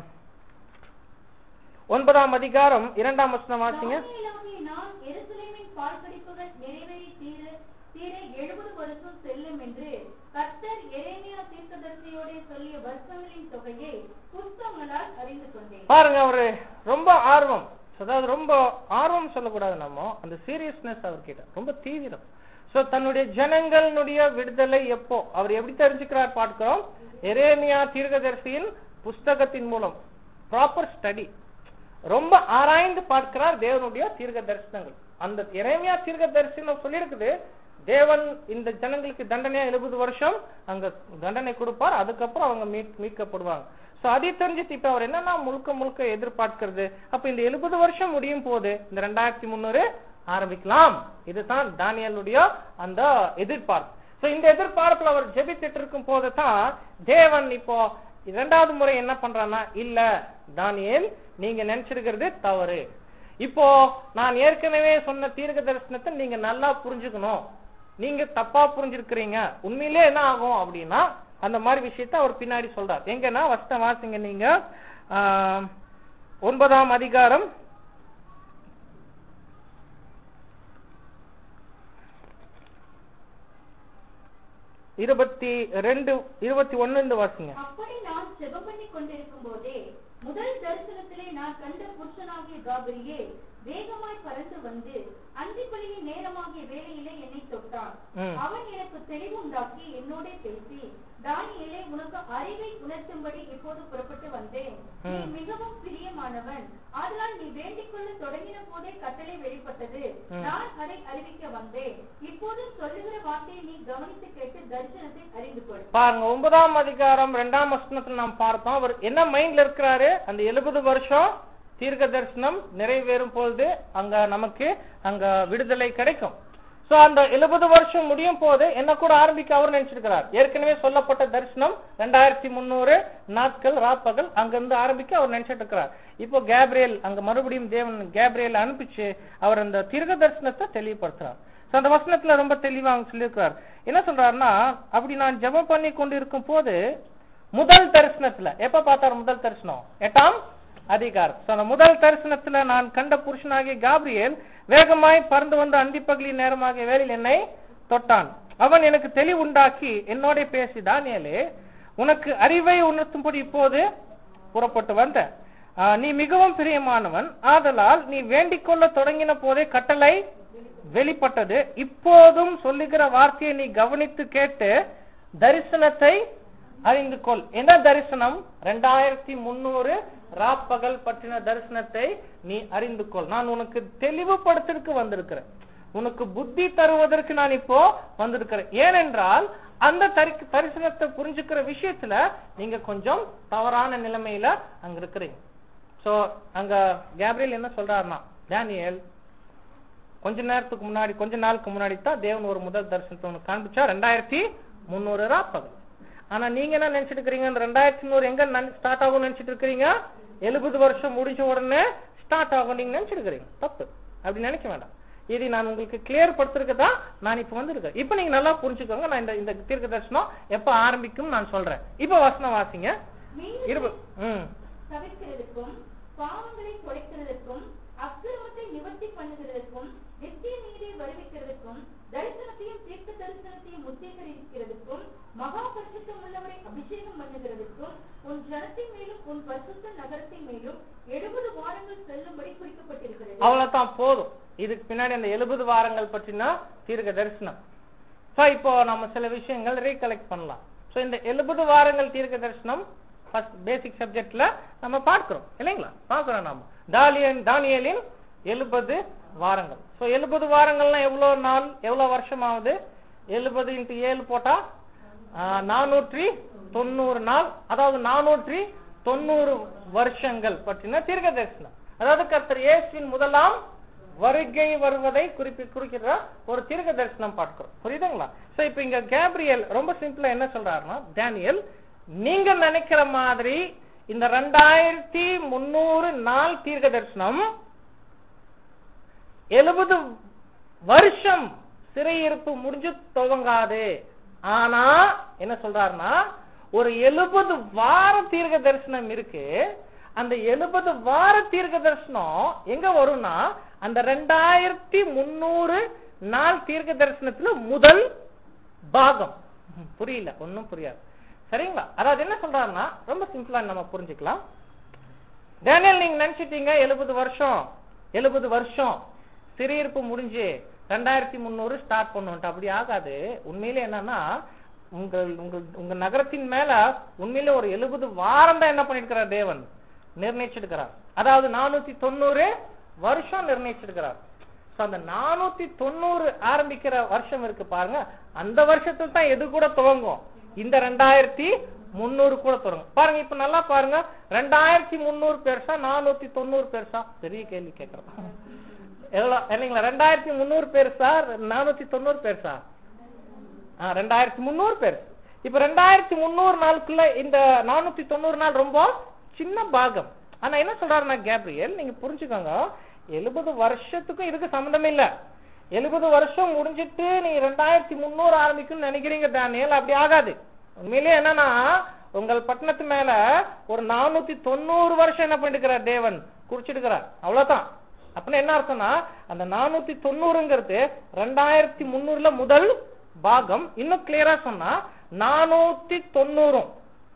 Speaker 1: ஒன்பதாம் அதிகாரம் இரண்டாம் வசனம் வாசிங்க
Speaker 2: தானியேலாகிய நான் எருசலேமின் பாழ்கடிப்புகள் நிறைவேறி தீர தீர எழுபது வருஷம் செல்லும் என்று கர்த்தர் எரேமியா தீர்க்கதரிசியோடே சொல்லிய வருஷங்களின் தொகையை புஸ்தகங்களால் அறிந்து கொண்டேன்
Speaker 1: பாருங்க அவரு ரொம்ப ஆர்வம் அதாவது ரொம்ப ஆர்வம் சொல்லக்கூடாது நம்ம அந்த சீரியஸ்னஸ் அவர்கிட்ட ரொம்ப தீவிரம் சோ தன்னுடைய ஜனங்களுடைய விடுதலை எப்போ அவர் எப்படி தெரிஞ்சுக்கிறார் பார்க்கிறோம் எரேமியா தீர்க்கதரிசியின் புஸ்தகத்தின் மூலம் ப்ராப்பர் ஸ்டடி ரொம்ப ஆராய்ந்து பார்க்கிறார் தேவனுடைய தீர்க்க தரிசனங்கள் அந்த எரேமியா தீர்க்க தரிசனம் சொல்லியிருக்குது தேவன் இந்த ஜனங்களுக்கு தண்டனையா எழுபது வருஷம் அங்க தண்டனை கொடுப்பார் அதுக்கப்புறம் அவங்க மீட் மீட்கப்படுவாங்க சோ அதை தெரிஞ்சுட்டு இப்ப அவர் என்னன்னா முழுக்க முழுக்க எதிர்பார்க்கிறது அப்ப இந்த எழுபது வருஷம் முடியும் போது இந்த ரெண்டாயிரத்தி முந்நூறு ஆரம்பிக்கலாம் இதுதான் தானியலுடைய அந்த எதிர்பார்ப்பு சோ இந்த எதிர்பார்ப்புல அவர் ஜெபித்துட்டு இருக்கும் போது தான் தேவன் இப்போ இரண்டாவது முறை என்ன பண்றான்னா இல்ல தானியேல் நீங்க நினைச்சிருக்கிறது தவறு இப்போ நான் ஏற்கனவே சொன்ன தீர்க்க தரிசனத்தை நீங்க நல்லா புரிஞ்சுக்கணும் நீங்க தப்பா புரிஞ்சிருக்கிறீங்க உண்மையிலே என்ன ஆகும் அப்படின்னா அந்த மாதிரி விஷயத்த அவர் பின்னாடி சொல்றார் எங்கன்னா வஸ்த வாசிங்க நீங்க ஆஹ், ஒன்பதாம் அதிகாரம் இருபத்தி ரெண்டு இருபத்தி ஒன்னு வாசிங்க
Speaker 2: அப்படி நான் ஜெபம் பண்ணி கொண்டிருக்கும் போதே முதல் தரிசனத்திலே நான் கண்ட புருஷனாகிய காபிரியே வேகமாய் பறந்து வந்து அந்திப்பலியின் நேரமாகிய வேளையிலே என்னை தொட்டான்
Speaker 1: ம்.
Speaker 2: அவன் எனக்கு தெளிவுண்டாக்கி என்னோட பேசி தானியேலே உனக்கு அறிவை உணர்த்தும்படி இப்போது புறப்பட்டு வந்தேன் நீ
Speaker 1: ம்.
Speaker 2: மிகவும் பிரியமானவன் ஆதலால் நீ வேண்டிக் கொள்ள தொடங்கின போதே கட்டளை வெளிப்பட்டது
Speaker 1: ம்.
Speaker 2: நான் அதை அறிவிக்க வந்தேன் இப்போது சொல்லுகிற வார்த்தையை நீ கவனித்து கேட்டு தரிசனத்தை அறிந்து கொள்
Speaker 1: பாருங்க ஒன்பதாம் அதிகாரம் ரெண்டாம் வசனத்துல நாம் பார்த்தோம் அவர் என்ன மைண்ட்ல இருக்கிறாரு அந்த எழுபது வருஷம் தீர்க்க தரிசனம் நிறைவேறும் பொழுது அங்க நமக்கு அங்க விடுதலை கிடைக்கும் சோ அந்த எழுபது வருஷம் முடியும் போது என்ன கூட ஆரம்பிக்க அவர் நினைச்சிருக்கிறார் ஏற்கனவே சொல்லப்பட்ட தரிசனம் ரெண்டாயிரத்தி முந்நூறு நாட்கள் ராப்பகல் அங்கிருந்து ஆரம்பிக்க அவர் நினைச்சிட்டு இருக்கிறார் இப்போ கேப்ரியல் அங்க மறுபடியும் தேவன் கேப்ரியல் அனுப்பிச்சு அவர் அந்த தீர்க்க தரிசனத்தை தெளிவுபடுத்துறார் சோ அந்த வசனத்துல ரொம்ப தெளிவா அவங்க சொல்லியிருக்கிறார் என்ன சொல்றாருன்னா அப்படி நான் ஜெபம் பண்ணி கொண்டு இருக்கும் போது முதல் தரிசனத்துல எப்ப பார்த்தார் முதல் தரிசனம் எட்டாம் அதிகாரம் So, அந்த முதல் தரிசனத்துல நான் கண்ட புருஷனாகிய காப்ரியேல் வேகமாய் பறந்து வந்து அந்திப்பகலின் நேரமாகிய வேளையில் என்னை தொட்டான் அவன் எனக்கு தெளிவுண்டாக்கி என்னோட பேசி தானியலே உனக்கு அறிவை உணர்த்தும்படி இப்போது புறப்பட்டு வந்த ஆ, நீ மிகவும் பிரியமானவன் ஆதலால் நீ வேண்டிக் கொள்ள தொடங்கின போதே கட்டளை வெளிப்பட்டது இப்போதும் சொல்லுகிற வார்த்தையை நீ கவனித்து கேட்டு தரிசனத்தை அறிந்து கொள் என்ன தரிசனம் ரெண்டாயிரத்தி முன்னூறு ராப்பகல் பற்றின தரிசனத்தை நீ அறிந்து கொள் நான் உனக்கு தெளிவுபடுத்துறதுக்கு வந்திருக்கிறேன் உனக்கு புத்தி தருவதற்கு நான் இப்போ வந்திருக்கிறேன் ஏனென்றால் அந்த தரி- தரிசனத்தை புரிஞ்சுக்கிற விஷயத்துல நீங்க கொஞ்சம் தவறான நிலைமையில அங்க இருக்கிறீங்க சோ அங்க கேப்ரியல் என்ன சொல்றாருன்னா டேனியல் கொஞ்ச நேரத்துக்கு முன்னாடி கொஞ்ச நாளுக்கு முன்னாடி தான் தேவன் ஒரு முதல் தரிசனத்தை உனக்கு காண்பிச்சா ரெண்டாயிரத்தி முந்நூறு ராப்பகல் ஆனா நீங்க என்ன நினைச்சிட்டு இருக்கிறீங்க இந்த ரெண்டாயிரத்தி நூறு எங்க ஸ்டார்ட் ஆகும் நினைச்சிட்டு இருக்கிறீங்க எழுபது வருஷம் முடிஞ்ச உடனே ஸ்டார்ட் ஆகும் நீங்க நினைச்சிட்டு இருக்கிறீங்க தப்பு அப்படி நினைக்க வேண்டாம் இது நான் உங்களுக்கு கிளியர் படுத்திருக்க தான் நான் இப்ப வந்திருக்கேன் இப்ப நீங்க நல்லா புரிஞ்சுக்கோங்க நான் இந்த இந்த தீர்க்க தரிசனம் எப்ப ஆரம்பிக்கும் நான் சொல்றேன் இப்ப வசனம் வாசிங்க
Speaker 2: மீண்டும்
Speaker 1: இருபது ம்
Speaker 2: தவிர்க்கிறதுக்கும் பாவங்களை குறைக்கிறதுக்கும் அக்கிரமத்தை நிவர்த்தி பண்ணுகிறதுக்கும் நித்திய நீதியை வருவிக்கிறதுக்கும் தரிசனத்தையும் தீர்க்க தரிசனத்தையும் முத்தீகரிக்கிறதுக்கும் மகா பரிசுத்தம் உள்ளவரை அபிஷேகம் பண்ணுகிறதுக்கும் உன் ஜனத்தின் மேலும் உன் பரிசுத்த நகரத்தின் மேலும் எழுபது வாரங்கள் செல்லும்படி குறிக்கப்பட்டிருக்கிறது
Speaker 1: அவ்வளவுதான் போதும் இதுக்கு பின்னாடி அந்த எழுபது வாரங்கள் பற்றின தீர்க்க தரிசனம் சோ இப்போ நம்ம சில விஷயங்கள் ரீகலெக்ட் பண்ணலாம் சோ இந்த எழுபது வாரங்கள் தீர்க்க தரிசனம் ஃபர்ஸ்ட் பேசிக் சப்ஜெக்ட்ல நம்ம பார்க்கிறோம் இல்லைங்களா பார்க்கிறோம் நாம தாலியன் தானியலின் எழுபது வாரங்கள் சோ எழுபது வாரங்கள்னா எவ்வளவு நாள் எவ்வளவு வருஷம் ஆகுது எழுபது இன்ட்டு ஏழு போட்டா நானூற்றி தொண்ணூறு நாள் அதாவது நானூற்றி தொண்ணூறு வருஷங்கள் பற்றின தீர்க்க தரிசனம் அதாவது கர்த்தர் இயேசுவின் முதலாம் வருகை வருவதை குறிப்பி குறிக்கிற ஒரு தீர்க்க தரிசனம் பார்க்கிறோம் புரியுதுங்களா சோ இப்ப இங்க கேப்ரியல் ரொம்ப சிம்பிளா என்ன சொல்றாருன்னா டேனியல் நீங்க நினைக்கிற மாதிரி இந்த ரெண்டாயிரத்தி முன்னூறு நாள் தீர்க்க தரிசனம் எழுபது வருஷம் சிறையிருப்பு முடிஞ்சு துவங்காது ஆனா என்ன சொல்றாருன்னா ஒரு எழுபது வார தீர்க்க தரிசனம் இருக்கு அந்த எழுபது வார தீர்க்க தரிசனம் எங்க வரும்னா அந்த ரெண்டாயிரத்தி முன்னூறு நாள் தீர்க்க தரிசனத்துல முதல் பாகம் ம், புரியல ஒன்னும் புரியாது சரிங்களா அதாவது என்ன சொல்றாருன்னா ரொம்ப சிம்பிளா நம்ம புரிஞ்சுக்கலாம் டேனியல் நீங்க நினைச்சிட்டீங்க எழுபது வருஷம் எழுபது வருஷம் சிறையிருப்பு முடிஞ்சு ரெண்டாயிரத்தி முந்நூறு ஸ்டார்ட் பண்ணுவோம் அப்படி ஆகாது உண்மையிலே என்னன்னா உங்கள் உங்கள் உங்க நகரத்தின் மேல உண்மையிலே ஒரு எழுபது வாரம் தான் என்ன பண்ணிருக்கிறார் தேவன் நிர்ணயிச்சிருக்கிறார் அதாவது நானூத்தி தொண்ணூறு வருஷம் நிர்ணயிச்சிருக்கிறார் So, அந்த நானூத்தி தொண்ணூறு ஆரம்பிக்கிற வருஷம் இருக்கு பாருங்க அந்த வருஷத்துல தான் எது கூட துவங்கும் இந்த ரெண்டாயிரத்தி முந்நூறு கூட தொடங்கும் பாருங்க இப்ப நல்லா பாருங்க ரெண்டாயிரத்தி முந்நூறு பெருசா நானூத்தி தொண்ணூறு பெருசா பெரிய கேள்வி கேட்கறோம் எவ்வளவு இல்லைங்களா ரெண்டாயிரத்தி முந்நூறு பெருசா நானூத்தி தொண்ணூறு பெருசா ஆ, ரெண்டாயிரத்தி முந்நூறு பேர் இப்ப ரெண்டாயிரத்தி முந்நூறு நாளுக்குள்ள இந்த நானூத்தி தொண்ணூறு நாள் ரொம்ப சின்ன பாகம் ஆனா என்ன சொல்றாருன்னா கேப்ரியல் நீங்க புரிஞ்சுக்கோங்க எழுபது வருஷத்துக்கும் இதுக்கு சம்மந்தம் இல்ல எழுபது வருஷம் முடிஞ்சிட்டு நீங்க ரெண்டாயிரத்தி முந்நூறு ஆரம்பிக்கும்னு நினைக்கிறீங்க டேனியல் அப்படி ஆகாது உண்மையிலேயே என்னன்னா உங்கள் பட்டணத்து மேல ஒரு நானூத்தி தொண்ணூறு வருஷம் என்ன பண்ணிருக்கிறார் தேவன் குறிச்சிருக்கிறார் அவ்வளவுதான் அப்படின்னா என்ன அர்த்தம்னா அந்த நானூத்தி தொண்ணூறுங்கிறது ரெண்டாயிரத்தி முந்நூறுல முதல் பாகம் இன்னும் கிளியரா சொன்னா நானூத்தி தொண்ணூறும்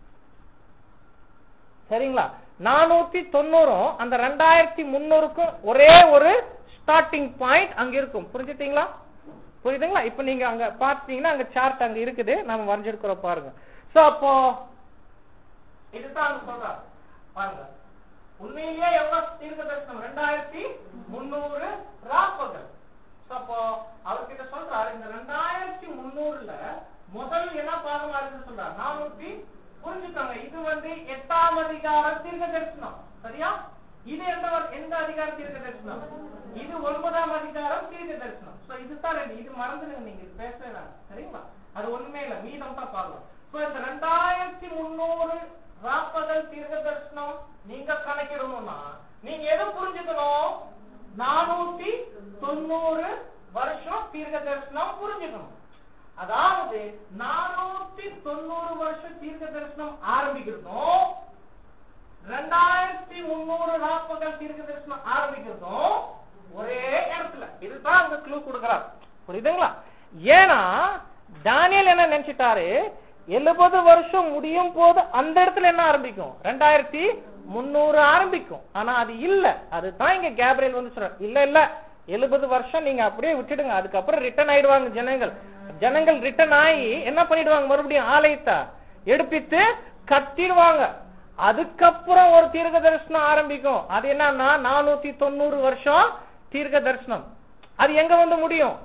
Speaker 1: சரிங்களா நானூத்தி தொண்ணூறும் அந்த ரெண்டாயிரத்தி முன்னூறுக்கும் ஒரே ஒரு ஸ்டார்டிங் பாயிண்ட் அங்க இருக்கும் புரிஞ்சுட்டீங்களா புரியுதுங்களா இப்ப நீங்க அங்க பார்த்தீங்கன்னா அங்க சார்ட் அங்க இருக்குது நாம வரைஞ்சிருக்கிறோம் பாருங்க சோ அப்போ இதுதான் அங்க சொல்றாரு பாருங்க உண்மையிலேயே எவ்வளவு தீர்க்க தரிசனம் ரெண்டாயிரத்தி முன்னூறு ராப்பகல் So, அப்போ அவர்கிட்ட சொல்றாரு இந்த ரெண்டாயிரத்தி முன்னூறுல முதல் என்ன பாகமா இருக்கு சொல்றாரு நானூத்தி புரிஞ்சுக்கோங்க இது வந்து எட்டாம் அதிகாரம் தீர்க்க தரிசனம் சரியா இது எந்த வ- எந்த அதிகாரம் தீர்க்க தரிசனம் இது ஒன்பதாம் அதிகாரம் தீர்க்க தரிசனம் So, இதுதான் ரெண்டு இது மறந்துடுங்க நீங்க இது பேசவே வேணாம் சரிங்களா அது ஒண்ணுமே இல்ல மீதம் தான் பார்க்கலாம் சோ இந்த ரெண்டாயிரத்தி முந்நூறு ராப்பகல் தீர்க்க தரிசனம் நீங்க கணக்கிடணும்னா நீங்க எது புரிஞ்சுக்கணும் நானூத்தி தொண்ணூறு வருஷம் தீர்க்க தரிசனம் புரிஞ்சுக்கணும் அதாவது நானூத்தி தொண்ணூறு வருஷம் தீர்க்க தரிசனம் ஆரம்பிக்கிறதும் ரெண்டாயிரத்தி முந்நூறு நாற்பகல் தீர்க்க தரிசனம் ஆரம்பிக்கிறதும் ஒரே இடத்துல இதுதான் அங்க க்ளூ கொடுக்கிறார் புரியுதுங்களா ஏன்னா தானியல் என்ன நினைச்சிட்டாரு எழுபது வருஷம் முடியும் போது அந்த இடத்துல என்ன ஆரம்பிக்கும் ரெண்டாயிரத்தி முந்நூறு ஆரம்பிக்கும் ஆனா அது இல்ல அதுதான் இங்க கேப்ரியல் வந்து சொல்றாரு இல்ல இல்ல எழுபது வருஷம் நீங்க அப்படியே விட்டுடுங்க அதுக்கப்புறம் ரிட்டர்ன் ஆயிடுவாங்க ஜனங்கள் ஜனங்கள் ரிட்டர்ன் ஆகி என்ன பண்ணிடுவாங்க மறுபடியும் ஆலயத்தை எடுப்பித்து கத்திடுவாங்க அதுக்கப்புறம் ஒரு தீர்க்க தரிசனம் ஆரம்பிக்கும் அது என்னன்னா நானூத்தி தொண்ணூறு வருஷம் தீர்க்க தரிசனம் அது எங்க வந்து முடியும்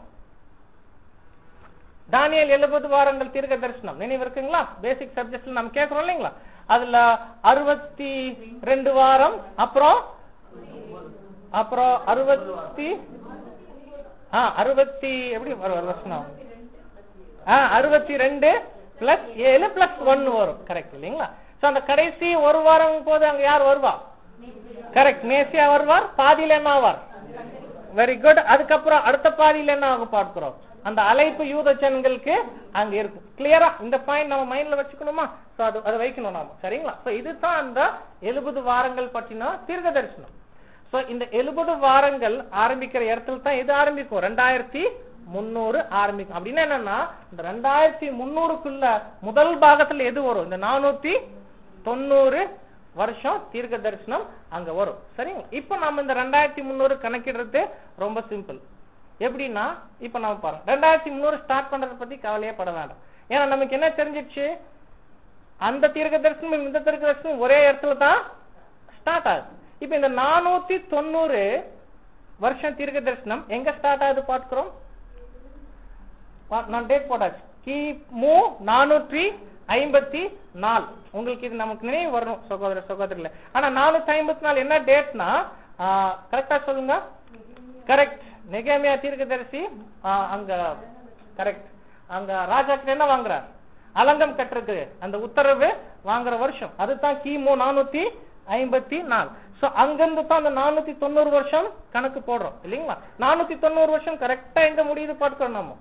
Speaker 1: தானியல் எழுபது வாரங்கள் தீர்க்க தரிசனம் நினைவு இருக்குங்களா பேசிக் சப்ஜெக்ட்ல நம்ம கேட்கறோம் இல்லைங்களா அதுல அறுபத்தி ரெண்டு வாரம் அப்புறம் அப்புறம் அறுபத்தி ஆ அறுபத்தி எப்படி வரும் வருஷம் ஆ அறுபத்தி ரெண்டு பிளஸ் ஏழு பிளஸ் ஒன்னு வரும் கரெக்ட் இல்லைங்களா சோ அந்த கடைசி ஒரு வாரம் போது அங்க யார் வருவா கரெக்ட் மேசியா வருவார் பாதியில என்ன ஆவார் வெரி குட் அதுக்கப்புறம் அடுத்த பாதியில என்ன ஆகும் பார்க்கிறோம் அந்த அழைப்பு யூத ஜனங்களுக்கு அங்க இருக்கும் கிளியரா இந்த பாயிண்ட் நம்ம மைண்ட்ல வச்சுக்கணுமா சோ அது அதை வைக்கணும் நாம சரிங்களா சோ இதுதான் அந்த எழுபது வாரங்கள் பற்றின தீர்க்க தரிசனம் சோ இந்த எழுபது வாரங்கள் ஆரம்பிக்கிற இடத்துல தான் எது ஆரம்பிக்கும் ரெண்டாயிரத்தி முன்னூறு ஆரம்பிக்கும் அப்படின்னா என்னன்னா இந்த ரெண்டாயிரத்தி முன்னூறுக்குள்ள முதல் பாகத்துல எது வரும் இந்த நானூத்தி தொண்ணூறு வருஷம் தீர்க்க தரிசனம் அங்க வரும் சரிங்களா இப்ப நம்ம இந்த ரெண்டாயிரத்தி முன்னூறு கணக்கிடுறது ரொம்ப சிம்பிள் எப்படின்னா இப்ப நம்ம பாருங்க ரெண்டாயிரத்தி முன்னூறு ஸ்டார்ட் பண்றத பத்தி கவலையே பட வேண்டாம் ஏன்னா நமக்கு என்ன தெரிஞ்சிடுச்சு அந்த தீர்க்க தரிசனம் இந்த தீர்க்க தரிசனம் ஒரே இடத்துல தான் ஸ்டார்ட் ஆகுது இப்ப இந்த நானூத்தி தொண்ணூறு வருஷம் தீர்க்க தரிசனம் எங்க ஸ்டார்ட் ஆகுது பார்க்கிறோம் பா- நான் டேட் போட்டாச்சு கிமு நானூற்றி ஐம்பத்தி நாலு உங்களுக்கு இது நமக்கு நினைவு வரணும் சகோதர சகோதரில ஆனா நானூத்தி ஐம்பத்தி நாலு என்ன டேட்னா கரெக்டா சொல்லுங்க கரெக்ட் நெகேமியா தீர்க்கதரிசி ஆ, அங்க கரெக்ட் அங்க ராஜா கிட்ட என்ன வாங்குறார் அலங்கம் கட்டுறது அந்த உத்தரவு வாங்குற வருஷம் அதுதான் கிமு நானூத்தி ஐம்பத்தி நாலு சோ அங்கிருந்து தான் அந்த நானூத்தி தொண்ணூறு வருஷம் கணக்கு போடுறோம் இல்லைங்களா நானூத்தி தொண்ணூறு வருஷம் கரெக்டா எங்க முடியுது பார்க்கிறோம் நம்ம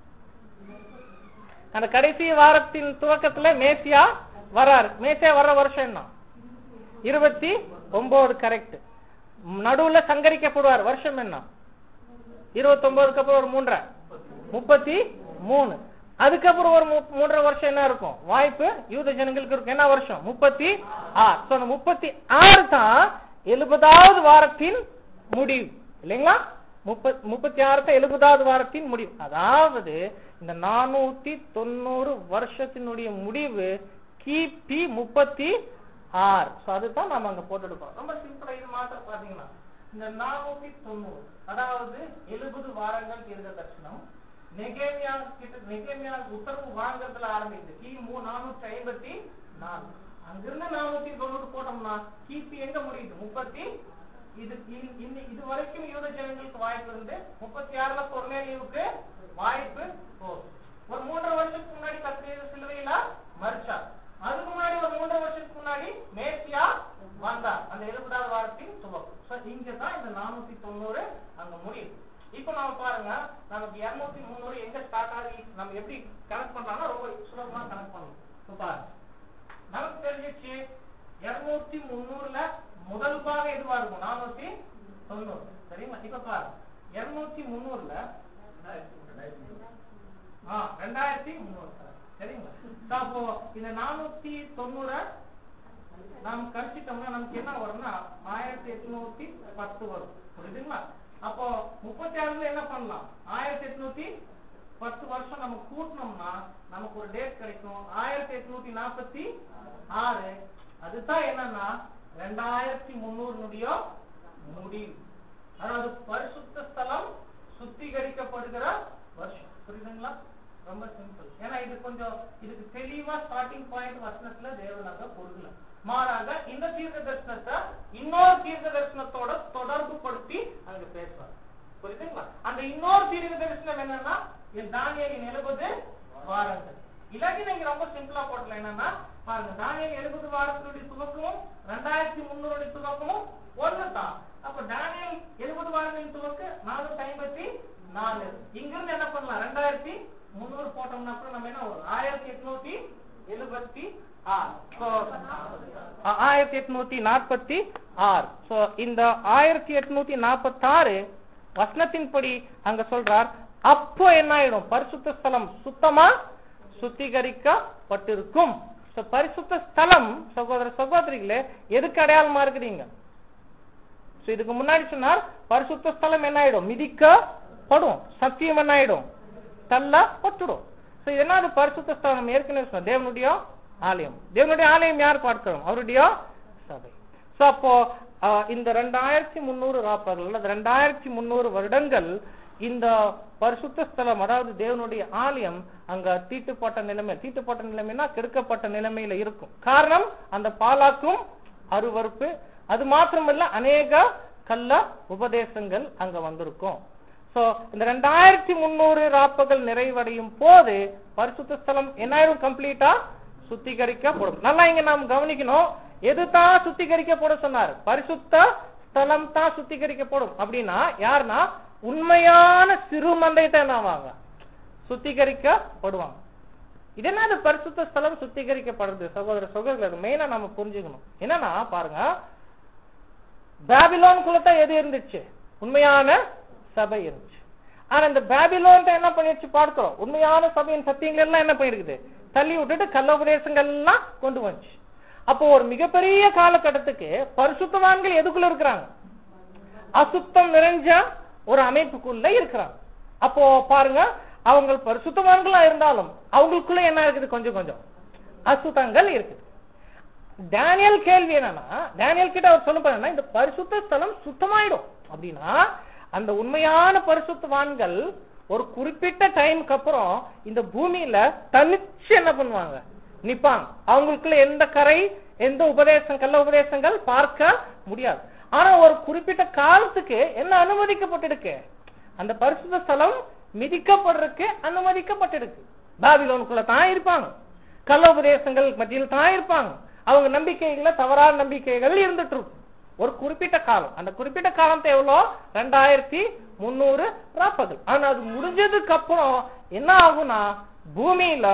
Speaker 1: அந்த கடைசி வாரத்தின் துவக்கத்துல மேசியா வராரு மேசியா வர்ற வருஷம் என்ன இருபத்தி ஒன்பது கரெக்ட் நடுவுல சங்கரிக்கப்படுவார் வருஷம் என்ன இருபத்தி ஒன்பதுக்கு அப்புறம் ஒரு மூன்றரை முப்பத்தி மூணு அதுக்கப்புறம் ஒரு மு- மூன்றரை வருஷம் என்ன இருக்கும் வாய்ப்பு யூத ஜனங்களுக்கு இருக்கும் என்ன வருஷம் முப்பத்தி ஆறு So, அந்த முப்பத்தி ஆறு தான் எழுபதாவது வாரத்தின் முடிவு இல்லைங்களா முப்பத் முப்பத்தி ஆறு தான் எழுபதாவது வாரத்தின் முடிவு அதாவது இந்த நானூத்தி தொண்ணூறு வருஷத்தினுடைய முடிவு கிபி முப்பத்தி ஆறு So, அதுதான் நாம அங்க போட்டுருக்கோம் ரொம்ப சிம்பிளா இது மாத்திரம் பாத்தீங்கன்னா இந்த நானூத்தி தொண்ணூறு அதாவது எழுபது வாரங்கள் தீர்க்க தரிசனம் நெகேமியா கிட்ட நெகேமியா உத்தரவு வாங்குறதுல ஆரம்பிக்குது கிமு நானூற்றி ஐம்பத்தி நாலு அங்கிருந்து நானூத்தி தொண்ணூறு போட்டோம்னா கிபி எங்க முடியுது முப்பத்தி இது இ- இன்னி- இது வரைக்கும் யூத ஜனங்களுக்கு வாய்ப்பு இருந்து முப்பத்தி ஆறுல கொர்நேலியுவுக்கு வாய்ப்பு போகுது ஒரு மூன்றரை வருஷத்துக்கு முன்னாடி கத்திரிய சிலுவையில மறிச்சார் அதுக்கு முன்னாடி ஒரு மூன்றரை வருஷத்துக்கு முன்னாடி மேசியா வந்தார் அந்த எழுபதாவது வாரத்தின் துவக்கம் So, இங்க தான் இந்த நானூத்தி தொண்ணூறு அங்க முடியுது இப்ப நாம பாருங்க நமக்கு இருநூத்தி முந்நூறு எங்க ஸ்டார்ட் ஆகி நம்ம எப்படி கனெக்ட் பண்றோம்னா ரொம்ப சுலபமா கனெக்ட் பண்ணணும் இப்ப பாருங்க நமக்கு தெரிஞ்சிச்சு இருநூத்தி முந்நூறுல முதல் பாகம் எதுவா இருக்கும் நானூத்தி தொண்ணூறு சரிங்களா இப்ப பாருங்க இருநூத்தி முந்நூறுல ஆ ரெண்டாயிரத்தி முந்நூறு சரிங்களா So, அப்போ இந்த நானூத்தி தொண்ணூற நாம் கழிச்சிட்டோம்னா நமக்கு என்ன வரும்னா ஆயிரத்தி எட்நூத்தி பத்து வரும் புரியுதுங்களா அப்போ முப்பத்தி ஆறுல என்ன பண்ணலாம் ஆயிரத்தி எட்நூத்தி பத்து வருஷம் நம்ம கூட்டினோம்னா நமக்கு ஒரு டேட் கிடைக்கும் ஆயிரத்தி எட்நூத்தி நாற்பத்தி ஆறு அதுதான் என்னன்னா ரெண்டாயிரத்தி முன்னூறுனுடைய முடிவு அதாவது பரிசுத்த ஸ்தலம் சுத்திகரிக்கப்படுகிற வருஷம் புரியுதுங்களா ரொம்ப சிம்பிள் ஏன்னா இது கொஞ்சம் இதுக்கு தெளிவா ஸ்டார்டிங் பாயிண்ட் வசனத்துல தேவனாக கொடுக்கல மாறாக இந்த தீர்க்க தரிசனத்தை இன்னொரு தீர்க்க தரிசனத்தோட தொடர்பு படுத்தி அங்க பேசுவார் புரியுதுங்களா அந்த இன்னொரு தீர்க்க தரிசனம் என்னன்னா இந்த தானியலின் எழுபது வாரங்கள் இல்லாட்டி நீங்க ரொம்ப சிம்பிளா போட்டல என்னன்னா பாருங்க தானியல் எழுபது வாரத்தினுடைய துவக்கமும் ரெண்டாயிரத்தி முன்னூறுடைய துவக்கமும் ஒண்ணு தான் அப்ப தானியல் எழுபது வாரங்களின் துவக்கு நானூத்தி ஐம்பத்தி நாலு இங்க இருந்து என்ன பண்ணலாம் ரெண்டாயிரத்தி முன்னூறு போட்டோம்னா கூட நம்ம என்ன வரும் ஆயிரத்தி எட்நூத்தி எழுபத்தி ஆறு So, ஆ- ஆயிரத்தி எட்நூத்தி நாற்பத்தி ஆறு சோ இந்த ஆயிரத்தி எட்நூத்தி நாற்பத்தி ஆறு வசனத்தின்படி அங்க சொல்றார் அப்போ என்ன ஆயிடும் பரிசுத்த ஸ்தலம் சுத்தமா சுத்திகரிக்கப்பட்டிருக்கும் So, பரிசுத்த ஸ்தலம் சகோதர சகோதரிகளே எதுக்கு அடையாளமா இருக்குறீங்க So, இதுக்கு முன்னாடி சொன்னார் பரிசுத்த ஸ்தலம் என்ன ஆயிடும் மிதிக்கப்படும் சத்தியம் என்ன ஆயிடும் தள்ளப்பட்டுடும் So, இது என்னது பரிசுத்த ஸ்தலம் ஏற்கனவே சொன்ன தேவனுடைய ஆலயம் தேவனுடைய ஆலயம் யார் பார்க்கிறோம் அவருடைய சபை சோ அப்போ ஆஹ், இந்த ரெண்டாயிரத்தி முன்னூறு ராப்பர்கள் அல்லது ரெண்டாயிரத்தி முன்னூறு வருடங்கள் இந்த பரிசுத்த ஸ்தலம் அதாவது தேவனுடைய ஆலயம் அங்க தீட்டுப்பட்ட நிலைமை தீட்டுப்பட்ட நிலைமைனா கெடுக்கப்பட்ட நிலைமையில இருக்கும் காரணம் அந்த பாலாக்கும் அருவருப்பு அது மாத்திரமல்ல அநேக கள்ள உபதேசங்கள் அங்க வந்திருக்கும் சோ இந்த ரெண்டாயிரத்தி முன்னூறு ராப்பகல் நிறைவடையும் போது பரிசுத்த ஸ்தலம் என்ன ஆயிடும் கம்ப்ளீட்டா சுத்திகரிக்கப்படும் நல்லா இங்க நாம் கவனிக்கணும் எது தான் சுத்திகரிக்கப்படும் சொன்னார் பரிசுத்த ஸ்தலம் தான் சுத்திகரிக்கப்படும் அப்படின்னா யாருன்னா உண்மையான சிறு மந்தைட்ட என்ன ஆவாங்க சுத்திகரிக்கப்படுவாங்க இது என்னது பரிசுத்த ஸ்தலம் சுத்திகரிக்கப்படுறது சகோதர சகோதரர் மெயினா நம்ம புரிஞ்சுக்கணும் என்னன்னா பாருங்க பாபிலோனுக்குள்ள தான் எது இருந்துச்சு உண்மையான சபை இருந்துச்சு ஆனா இந்த பாபிலோன் என்ன பண்ணிடுச்சு பார்க்கிறோம் உண்மையான சபையின் சத்தியங்கள் எல்லாம் என்ன பண்ணிருக்குது தள்ளி விட்டுட்டு கள்ள உபதேசங்கள் எல்லாம் கொண்டு வந்துச்சு அப்போ ஒரு மிகப்பெரிய காலகட்டத்துக்கு பரிசுத்தவான்கள் எதுக்குள்ள இருக்கிறாங்க அசுத்தம் நிறைஞ்ச ஒரு அமைப்புக்குள்ள இருக்கிறாங்க அப்போ பாருங்க அவங்க பரிசுத்தவான்களா இருந்தாலும் அவங்களுக்குள்ள என்ன இருக்குது கொஞ்சம் கொஞ்சம் அசுத்தங்கள் இருக்குது டேனியல் கேள்வி என்னன்னா டேனியல் கிட்ட அவர் சொல்ல போறேன்னா இந்த பரிசுத்த ஸ்தலம் சுத்தமாயிடும் அப்படின்னா அந்த உண்மையான பரிசுத்தவான்கள் ஒரு குறிப்பிட்ட டைமுக்கு அப்புறம் இந்த பூமியில தனிச்சு என்ன பண்ணுவாங்க நிப்பாங்க அவங்களுக்குள்ள எந்த கரை எந்த உபதேசம் கள்ள உபதேசங்கள் பார்க்க முடியாது ஆனா ஒரு குறிப்பிட்ட காலத்துக்கு என்ன அனுமதிக்கப்பட்டிருக்கு அந்த பரிசுத்த ஸ்தலம் மிதிக்கப்படுறதுக்கு அனுமதிக்கப்பட்டிருக்கு பாபிலோனுக்குள்ள தான் இருப்பாங்க கள்ள உபதேசங்கள் மத்தியில் தான் இருப்பாங்க அவங்க நம்பிக்கைகள தவறான நம்பிக்கைகள் இருந்துட்டு இருக்கும் ஒரு குறிப்பிட்ட காலம் அந்த குறிப்பிட்ட காலத்தை எவ்வளோ ரெண்டாயிரத்தி முன்னூறு ராப்பகல் ஆனா அது முடிஞ்சதுக்கு அப்புறம் என்ன ஆகும்னா பூமியில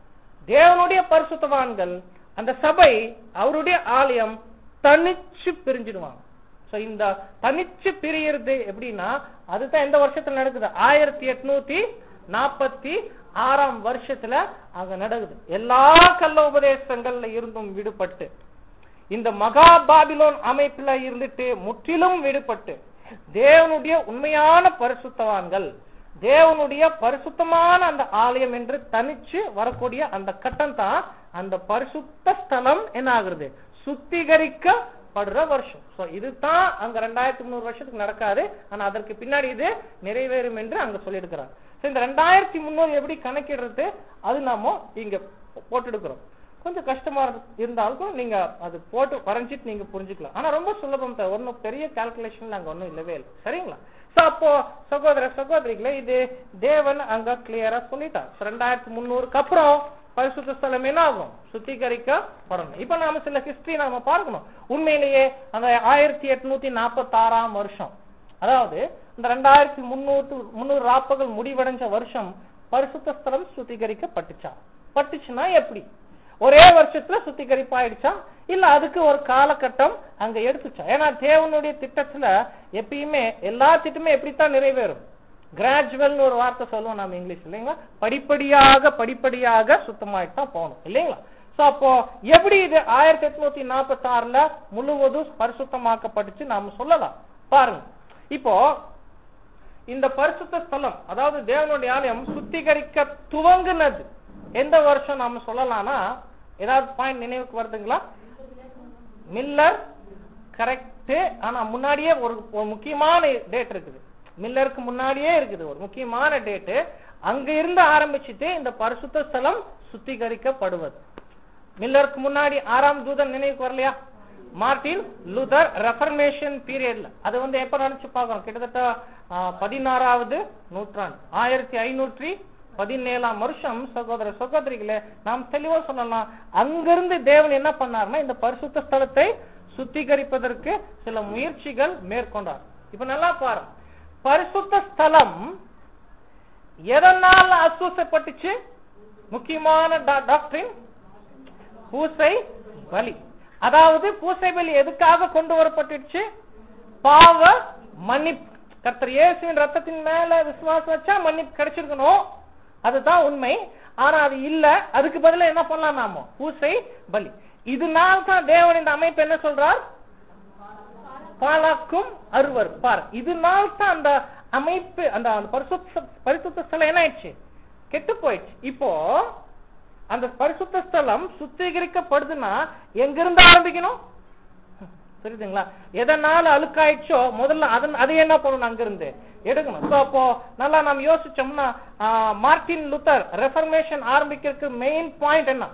Speaker 1: தேவனுடைய பரிசுத்தவான்கள் அந்த சபை அவருடைய ஆலயம் தனிச்சு பிரிஞ்சிடுவாங்க சோ இந்த தனிச்சு பிரியறது எப்படின்னா அதுதான் எந்த வருஷத்துல நடக்குது ஆயிரத்தி எட்நூத்தி நாற்பத்தி ஆறாம் வருஷத்துல அங்க நடக்குது எல்லா கள்ள உபதேசங்கள்ல இருந்தும் விடுபட்டு இந்த மகா பாபிலோன் அமைப்புல இருந்துட்டு முற்றிலும் விடுபட்டு தேவனுடைய உண்மையான பரிசுத்தவான்கள் தேவனுடைய பரிசுத்தமான அந்த ஆலயம் என்று தனிச்சு வரக்கூடிய அந்த கட்டம் தான் அந்த பரிசுத்த ஸ்தலம் என்ன ஆகுறது சுத்திகரிக்கப்படுற வருஷம் சோ இதுதான் அங்க ரெண்டாயிரத்தி முந்நூறு வருஷத்துக்கு நடக்காது ஆனா அதற்கு பின்னாடி இது நிறைவேறும் என்று அங்க சொல்லியிருக்கிறார் So, இந்த ரெண்டாயிரத்தி முந்நூறு எப்படி கணக்கிடுறது அது நாம இங்க போட்டுடுக்கிறோம் கொஞ்சம் கஷ்டமா இரு- இருந்தாலும் நீங்க அது போட்டு வரைஞ்சிட்டு நீங்க புரிஞ்சுக்கலாம் ஆனா ரொம்ப சுலபம் தான் ஒன்னும் பெரிய கால்குலேஷன் அங்க ஒண்ணும் இல்லவே இல்லை சரிங்களா சோ அப்போ சகோதர சகோதரிகளே இது தேவன் அங்க கிளியரா சொல்லிட்டார் So, ரெண்டாயிரத்தி முந்நூறுக்கு அப்புறம் பரிசுத்த ஸ்தலம் என்ன ஆகும் சுத்திகரிக்கப்படணும் இப்ப நாம சில ஹிஸ்டரி நாம பார்க்கணும் உண்மையிலேயே அந்த ஆயிரத்தி எட்நூத்தி நாற்பத்தி ஆறாம் வருஷம் அதாவது இந்த ரெண்டாயிரத்தி முன்னூறு முன்னூறு ராப்பகல் முடிவடைஞ்ச வருஷம் பரிசுத்த ஸ்தலம் சுத்திகரிக்கப்பட்டுச்சா பட்டுச்சுன்னா எப்படி ஒரே வருஷத்துல சுத்திகரிப்பாயிடுச்சா இல்ல அதுக்கு ஒரு காலகட்டம் அங்க எடுத்துச்சா ஏன்னா தேவனுடைய திட்டத்துல எப்பயுமே எல்லா திட்டமே எப்படித்தான் நிறைவேறும் கிராஜுவல்னு ஒரு வார்த்தை சொல்லுவோம் நாம இங்கிலீஷ் இல்லைங்களா படிப்படியாக படிப்படியாக சுத்தமாயிட்டு தான் போகணும் இல்லைங்களா சோ அப்போ எப்படி இது ஆயிரத்தி எட்நூத்தி நாற்பத்தி ஆறுல முழுவதும் பரிசுத்தமாக்கப்பட்டுச்சு நாம சொல்லலாம் பாருங்க இப்போ இந்த பரிசுத்த ஸ்தலம் அதாவது தேவனுடைய ஆலயம் சுத்திகரிக்க துவங்குனது எந்த வருஷம் நாம சொல்லலாம்னா ஏதாவது பாயிண்ட் நினைவுக்கு வருதுங்களா மில்லர் கரெக்ட் ஆனா முன்னாடியே ஒரு ஒரு முக்கியமான டேட் இருக்குது மில்லருக்கு முன்னாடியே இருக்குது ஒரு முக்கியமான டேட் அங்க இருந்து ஆரம்பிச்சுட்டு இந்த பரிசுத்த ஸ்தலம் சுத்திகரிக்கப்படுவது மில்லருக்கு முன்னாடி ஆறாம் தூதன் நினைவுக்கு வரலையா மார்டின் லூதர் ரெஃபர்மேஷன் பீரியட்ல அது வந்து எப்ப நினைச்சு பார்க்கணும் கிட்டத்தட்ட ஆ, பதினாறாவது நூற்றாண்டு ஆயிரத்தி ஐநூற்றி பதினேழாம் வருஷம் சகோதர சகோதரிகளே நாம் தெளிவா சொல்லலாம் அங்கிருந்து தேவன் என்ன பண்ணார்னா இந்த பரிசுத்த ஸ்தலத்தை சுத்திகரிப்பதற்கு சில முயற்சிகள் மேற்கொண்டார் இப்ப நல்லா பாருங்க பரிசுத்த ஸ்தலம் எதனால் அசூசப்பட்டுச்சு முக்கியமான டாக்டரின் பூசை பலி அதாவது பூசை பலி எதுக்காக கொண்டு வரப்பட்டுச்சு பாவ மன்னிப்பு கர்த்தர் இயேசுவின் ரத்தத்தின் மேல விசுவாசம் வச்சா மன்னிப்பு கிடைச்சிருக்கணும் அதுதான் உண்மை ஆனா அது இல்ல அதுக்கு பதிலா என்ன பண்ணலாம் நாம பூசை பலி இதனால தான் தேவன் இந்த அமைப்பு என்ன சொல்றார் பாலாக்கும் அருவர் பார் இதனால தான் அந்த அமைப்பு அந்த அந்த பரிசுத்த பரிசுத்த ஸ்தலம் என்ன ஆயிடுச்சு கெட்டு போயிடுச்சு இப்போ அந்த பரிசுத்த ஸ்தலம் சுத்திகரிக்கப்படுதுன்னா எங்கிருந்து ஆரம்பிக்கணும் புரியுதுங்களா எதனால அழுக்காயிடுச்சோ முதல்ல அதன் அதை என்ன பண்ணணும் அங்கிருந்து எடுக்கணும் So, அப்போ நல்லா நம்ம யோசிச்சோம்னா ஆ, மார்ட்டின் லுத்தர் ரெஃபர்மேஷன் ஆரம்பிக்கிறதுக்கு மெயின் பாயிண்ட் என்ன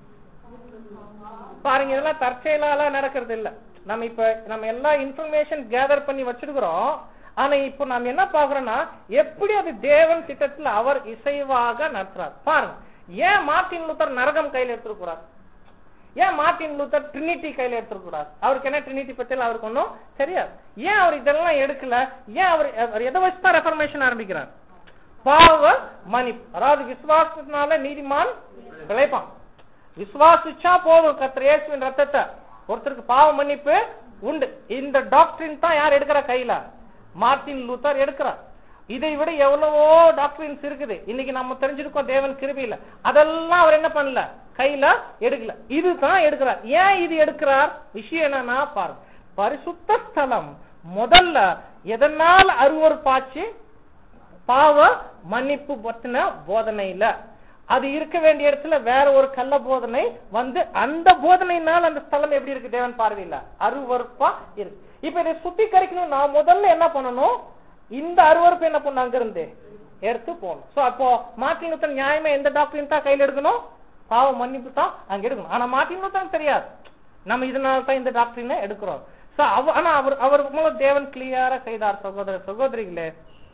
Speaker 1: பாருங்க இதெல்லாம் தற்செயலால நடக்கிறது இல்ல நம்ம இப்ப நம்ம எல்லா இன்ஃபர்மேஷன் கேதர் பண்ணி வச்சிருக்கிறோம் ஆனா இப்போ நாம என்ன பாக்குறோம்னா எப்படி அது தேவன் திட்டத்துல அவர் இசைவாக நடத்துறார் பாருங்க ஏன் மார்ட்டின் லூத்தர் நரகம் கையில எடுத்துருக்கிறார் ஏன் மார்ட்டின் லூத்தர் ட்ரினிட்டி கையில எடுத்துக்கூடாது அவருக்கு என்ன ட்ரினிட்டி பத்தி அவருக்கு ஒன்றும் தெரியாது ஏன் அவர் இதெல்லாம் எடுக்கல ஏன் அவர் அவர் எதை வச்சு தான் ரெஃபர்மேஷன் ஆரம்பிக்கிறார் பாவ மன்னிப்பு அதாவது விசுவாசத்தினால நீதிமான் பிழைப்பான் விசுவாசிச்சா போதும் கர்த்தர் இயேசுவின் ரத்தத்தை ஒருத்தருக்கு பாவ மன்னிப்பு உண்டு இந்த டாக்டரின் தான் யார் எடுக்கிற கையில மார்ட்டின் லூத்தர் எடுக்கிறார் இதை விட எவ்வளவோ டாக்டரின்ஸ் இருக்குது இன்னைக்கு நம்ம தெரிஞ்சிருக்கோம் தேவன் கிருபையில அதெல்லாம் அவர் என்ன பண்ணல கையில எடுக்கல இதுதான் எடுக்கிறார் ஏன் இது எடுக்கிறார் விஷயம் என்னன்னா பாருங்க பரிசுத்த ஸ்தலம் முதல்ல எதனால் அருவருப்பாச்சு பாவ மன்னிப்பு பத்தின போதனையில அது இருக்க வேண்டிய இடத்துல வேற ஒரு கள்ள போதனை வந்து அந்த போதனையினால் அந்த ஸ்தலம் எப்படி இருக்கு தேவன் பார்வையில அருவருப்பா இருக்கு இப்ப இதை சுத்திகரிக்கணும் நான் முதல்ல என்ன பண்ணணும் இந்த அருவருப்பு என்ன பண்ண அங்க இருந்து எடுத்து போகணும் சோ அப்போ மார்ட்டின் லூத்தர் நியாயமா எந்த டாக்டரின் தான் கையில எடுக்கணும் பாவ மன்னிப்பு தான் அங்க எடுக்கணும் ஆனா மார்ட்டின் லூத்தர் தெரியாது நம்ம இதனால தான் இந்த டாக்டரினை எடுக்கிறோம் சோ அவ ஆனா அவர் அவர் மூலம் தேவன் கிளியரா செய்தார் சகோதர சகோதரிகளே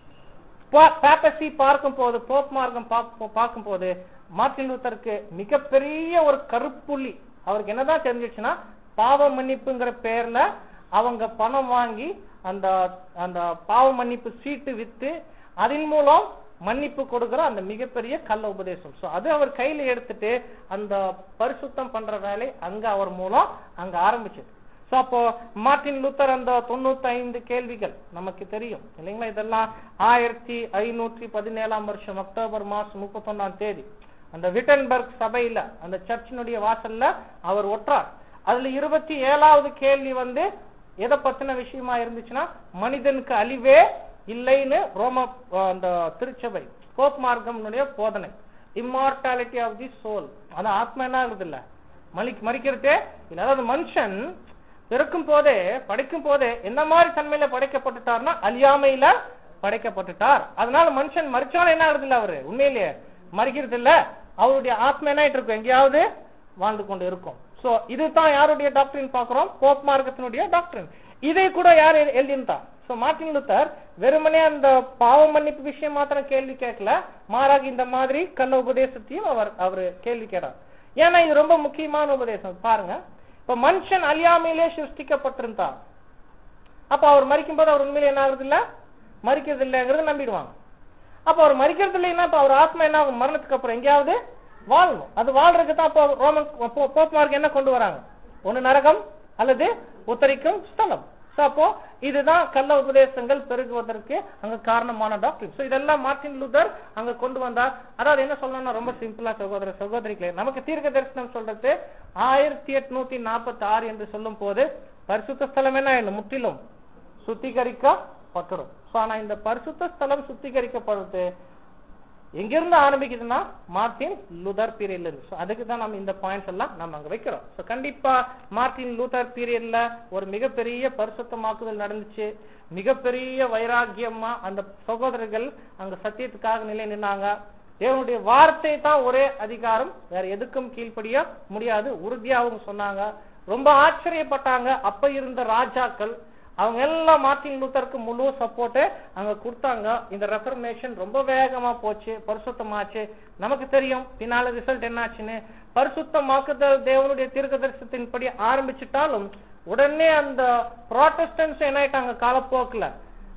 Speaker 1: பேப்பசி பார்க்கும் போது போப் மார்க்கம் பார்க்கும் போது மார்ட்டின் லூத்தருக்கு மிகப்பெரிய ஒரு கருப்புள்ளி அவருக்கு என்னதான் தெரிஞ்சிச்சுன்னா பாவ மன்னிப்புங்கிற பேர்ல அவங்க பணம் வாங்கி அந்த அந்த பாவ மன்னிப்பு சீட்டு வித்து அதன் மூலம் மன்னிப்பு கொடுக்கிற அந்த மிகப்பெரிய கள்ள உபதேசம் சோ அது அவர் கையில எடுத்துட்டு அந்த பரிசுத்தம் பண்ற வேலை அங்க அவர் மூலம் அங்க ஆரம்பிச்சது சோ அப்போ மார்ட்டின் லூத்தர் அந்த தொண்ணூத்தி ஐந்து கேள்விகள் நமக்கு தெரியும் இல்லைங்களா இதெல்லாம் ஆயிரத்தி ஐநூற்றி பதினேழாம் வருஷம் அக்டோபர் மாசம் முப்பத்தொன்னாம் தேதி அந்த விட்டன்பர்க் சபையில அந்த சர்ச்சினுடைய வாசல்ல அவர் ஒற்றார் அதுல இருபத்தி ஏழாவது கேள்வி வந்து எதை பத்தின விஷயமா இருந்துச்சுன்னா மனிதனுக்கு அழிவே இல்லைன்னு ரோம அந்த திருச்சபை கோப் மார்க்கம்னுடைய போதனை இம்மார்டாலிட்டி ஆஃப் தி சோல் அது ஆத்மா என்ன ஆகுது இல்ல மலிக் மறிக்கிறதே இல்ல அதாவது மனுஷன் பிறக்கும் போதே படைக்கும் போதே என்ன மாதிரி தன்மையில படைக்கப்பட்டுட்டார்னா அழியாமையில படைக்கப்பட்டுட்டார் அதனால மனுஷன் மறிச்சாலும் என்ன ஆகுது இல்ல அவரு உண்மையிலேயே மறிக்கிறது இல்ல அவருடைய ஆத்மா என்ன ஆயிட்டு இருக்கும் எங்கேயாவது வாழ்ந்து கொண்டு இருக்கும் சோ இதுதான் யாருடைய டாக்டரின் பாக்குறோம் போப் மார்க்கத்தினுடைய டாக்டரின் இதை கூட யார் எழுதியிருந்தா சோ மார்ட்டின் லூத்தர் வெறுமனே அந்த பாவ மன்னிப்பு விஷயம் மாத்திரம் கேள்வி கேட்கல மாறாக இந்த மாதிரி கள்ள உபதேசத்தையும் அவர் அவர் கேள்வி கேட்டார் ஏன்னா இது ரொம்ப முக்கியமான உபதேசம் பாருங்க இப்ப மனுஷன் அழியாமையிலே சிருஷ்டிக்கப்பட்டிருந்தா அப்ப அவர் மறிக்கும் போது அவர் உண்மையில என்ன ஆகுறது இல்ல மறிக்கிறது இல்லைங்கிறத நம்பிடுவாங்க அப்ப அவர் மறிக்கிறது இல்லைன்னா அப்ப அவர் ஆத்மா என்ன ஆகும் மரணத்துக்கு அப்புறம் எங்கேயாவது வாழணும் அது வாழ்றதுக்கு தான் அப்போ ரோமன் போப் மார்க் என்ன கொண்டு வராங்க ஒண்ணு நரகம் அல்லது உத்தரிக்கும் ஸ்தலம் சோ அப்போ இதுதான் கள்ள உபதேசங்கள் பெருகுவதற்கு அங்க காரணமான டாக்டர் சோ இதெல்லாம் மார்ட்டின் லூதர் அங்க கொண்டு வந்தார் அதாவது என்ன சொல்லணும்னா ரொம்ப சிம்பிளா சகோதர சகோதரிகளே நமக்கு தீர்க்க தரிசனம் சொல்றது ஆயிரத்தி எட்நூத்தி நாற்பத்தி ஆறு என்று சொல்லும் போது பரிசுத்த ஸ்தலம் என்ன ஆயிடும் முற்றிலும் சுத்திகரிக்கப்பட்டுடும் சோ ஆனா இந்த பரிசுத்த ஸ்தலம் சுத்திகரிக்கப்படுறது எங்கிருந்து ஆரம்பிக்குதுன்னா மார்டின் லூதர் பீரியட்ல இருந்து So, அதுக்கு தான் நம்ம இந்த பாயிண்ட்ஸ் எல்லாம் நம்ம அங்க வைக்கிறோம் சோ கண்டிப்பா மார்டின் லூதர் பீரியட்ல ஒரு மிகப்பெரிய பரிசுத்தமாக்குதல் நடந்துச்சு மிகப்பெரிய வைராக்கியமா அந்த சகோதரர்கள் அங்க சத்தியத்துக்காக நிலை நின்னாங்க தேவனுடைய வார்த்தை தான் ஒரே அதிகாரம் வேற எதுக்கும் கீழ்ப்படிய முடியாது உறுதியா அவங்க சொன்னாங்க ரொம்ப ஆச்சரியப்பட்டாங்க அப்ப இருந்த ராஜாக்கள் அவங்க எல்லாம் மார்ட்டின் லூத்தருக்கு முழு சப்போர்ட் அங்க கொடுத்தாங்க இந்த ரெஃபர்மேஷன் ரொம்ப வேகமா போச்சு பரிசுத்தமாச்சு நமக்கு தெரியும் பின்னால ரிசல்ட் என்னாச்சுன்னு பரிசுத்தமாக்குதல் தேவனுடைய தீர்க்க தரிசனத்தின்படி ஆரம்பிச்சிட்டாலும் உடனே அந்த ப்ராட்டஸ்டன்ஸ் என்ன ஆயிட்டாங்க காலப்போக்குல